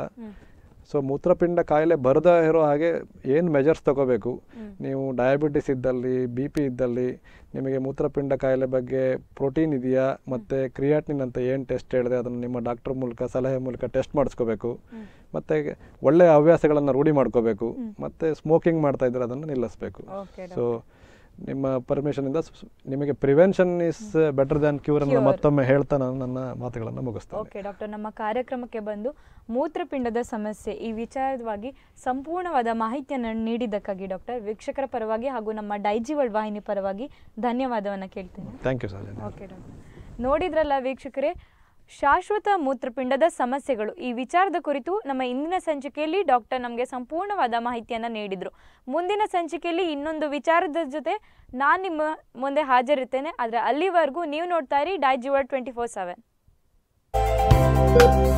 ಸೊ ಮೂತ್ರಪಿಂಡ ಕಾಯಿಲೆ ಬರದ ಇರೋ ಹಾಗೆ ಏನು ಮೆಜರ್ಸ್ ತಗೋಬೇಕು ನೀವು ಡಯಾಬಿಟಿಸ್ ಇದ್ದಲ್ಲಿ ಬಿ ಪಿ ಇದ್ದಲ್ಲಿ ನಿಮಗೆ ಮೂತ್ರಪಿಂಡ ಕಾಯಿಲೆ ಬಗ್ಗೆ ಪ್ರೋಟೀನ್ ಇದೆಯಾ ಮತ್ತು ಕ್ರಿಯಾಟಿನ್ ಅಂತ ಏನು ಟೆಸ್ಟ್ ಹೇಳಿದೆ ಅದನ್ನು ನಿಮ್ಮ ಡಾಕ್ಟರ್ ಮೂಲಕ ಸಲಹೆ ಮೂಲಕ ಟೆಸ್ಟ್ ಮಾಡಿಸ್ಕೋಬೇಕು ಮತ್ತು ಒಳ್ಳೆಯ ಹವ್ಯಾಸಗಳನ್ನು ರೂಢಿ ಮಾಡ್ಕೋಬೇಕು ಮತ್ತು ಸ್ಮೋಕಿಂಗ್ ಮಾಡ್ತಾ ಇದ್ರೆ ಅದನ್ನು ನಿಲ್ಲಿಸಬೇಕು ಓಕೆ ಸೊ ನಿಮ್ಮ ಪರ್ಮಿಷನಿಂದ ನಿಮಗೆ prevention is better than cure ಅನ್ನು ಮತ್ತೊಮ್ಮೆ ಹೇಳ್ತಾ ನಾನು ನನ್ನ ಮಾತುಗಳನ್ನು ಮುಗಿಸ್ತೇನೆ ಓಕೆ ಡಾಕ್ಟರ್ ನಮ್ಮ ಕಾರ್ಯಕ್ರಮಕ್ಕೆ ಬಂದು ಮೂತ್ರಪಿಂಡದ ಸಮಸ್ಯೆ ಈ ವಿಚಾರವಾಗಿ ಸಂಪೂರ್ಣವಾದ ಮಾಹಿತಿಯನ್ನು ನೀಡಿದ್ದಕ್ಕಾಗಿ ಡಾಕ್ಟರ್ ವೀಕ್ಷಕರ ಪರವಾಗಿ ಹಾಗೂ ನಮ್ಮ ಡೈಜಿವಲ್ ವಾಹಿನಿ ಪರವಾಗಿ ಧನ್ಯವಾದವನ್ನು ಕೇಳ್ತೇನೆ thank you sir okay doctor ನೋಡಿದ್ರಲ್ಲ ವೀಕ್ಷಕರೇ ಶಾಶ್ವತ ಮೂತ್ರಪಿಂಡದ ಸಮಸ್ಯೆಗಳು ಈ ವಿಚಾರದ ಕುರಿತು ನಮ್ಮ ಇಂದಿನ ಸಂಚಿಕೆಯಲ್ಲಿ ಡಾಕ್ಟರ್ ನಮಗೆ ಸಂಪೂರ್ಣವಾದ ಮಾಹಿತಿಯನ್ನು ನೀಡಿದರು ಮುಂದಿನ ಸಂಚಿಕೆಯಲ್ಲಿ ಇನ್ನೊಂದು ವಿಚಾರದ ಜೊತೆ ನಾನು ನಿಮ್ಮ ಮುಂದೆ ಹಾಜರಿರ್ತೇನೆ ಆದರೆ ಅಲ್ಲಿವರೆಗೂ ನೀವು ನೋಡ್ತಾ ಇರಿ ಡೈಜಿವರ್ ಟ್ವೆಂಟಿ ಫೋರ್ ಸೆವೆನ್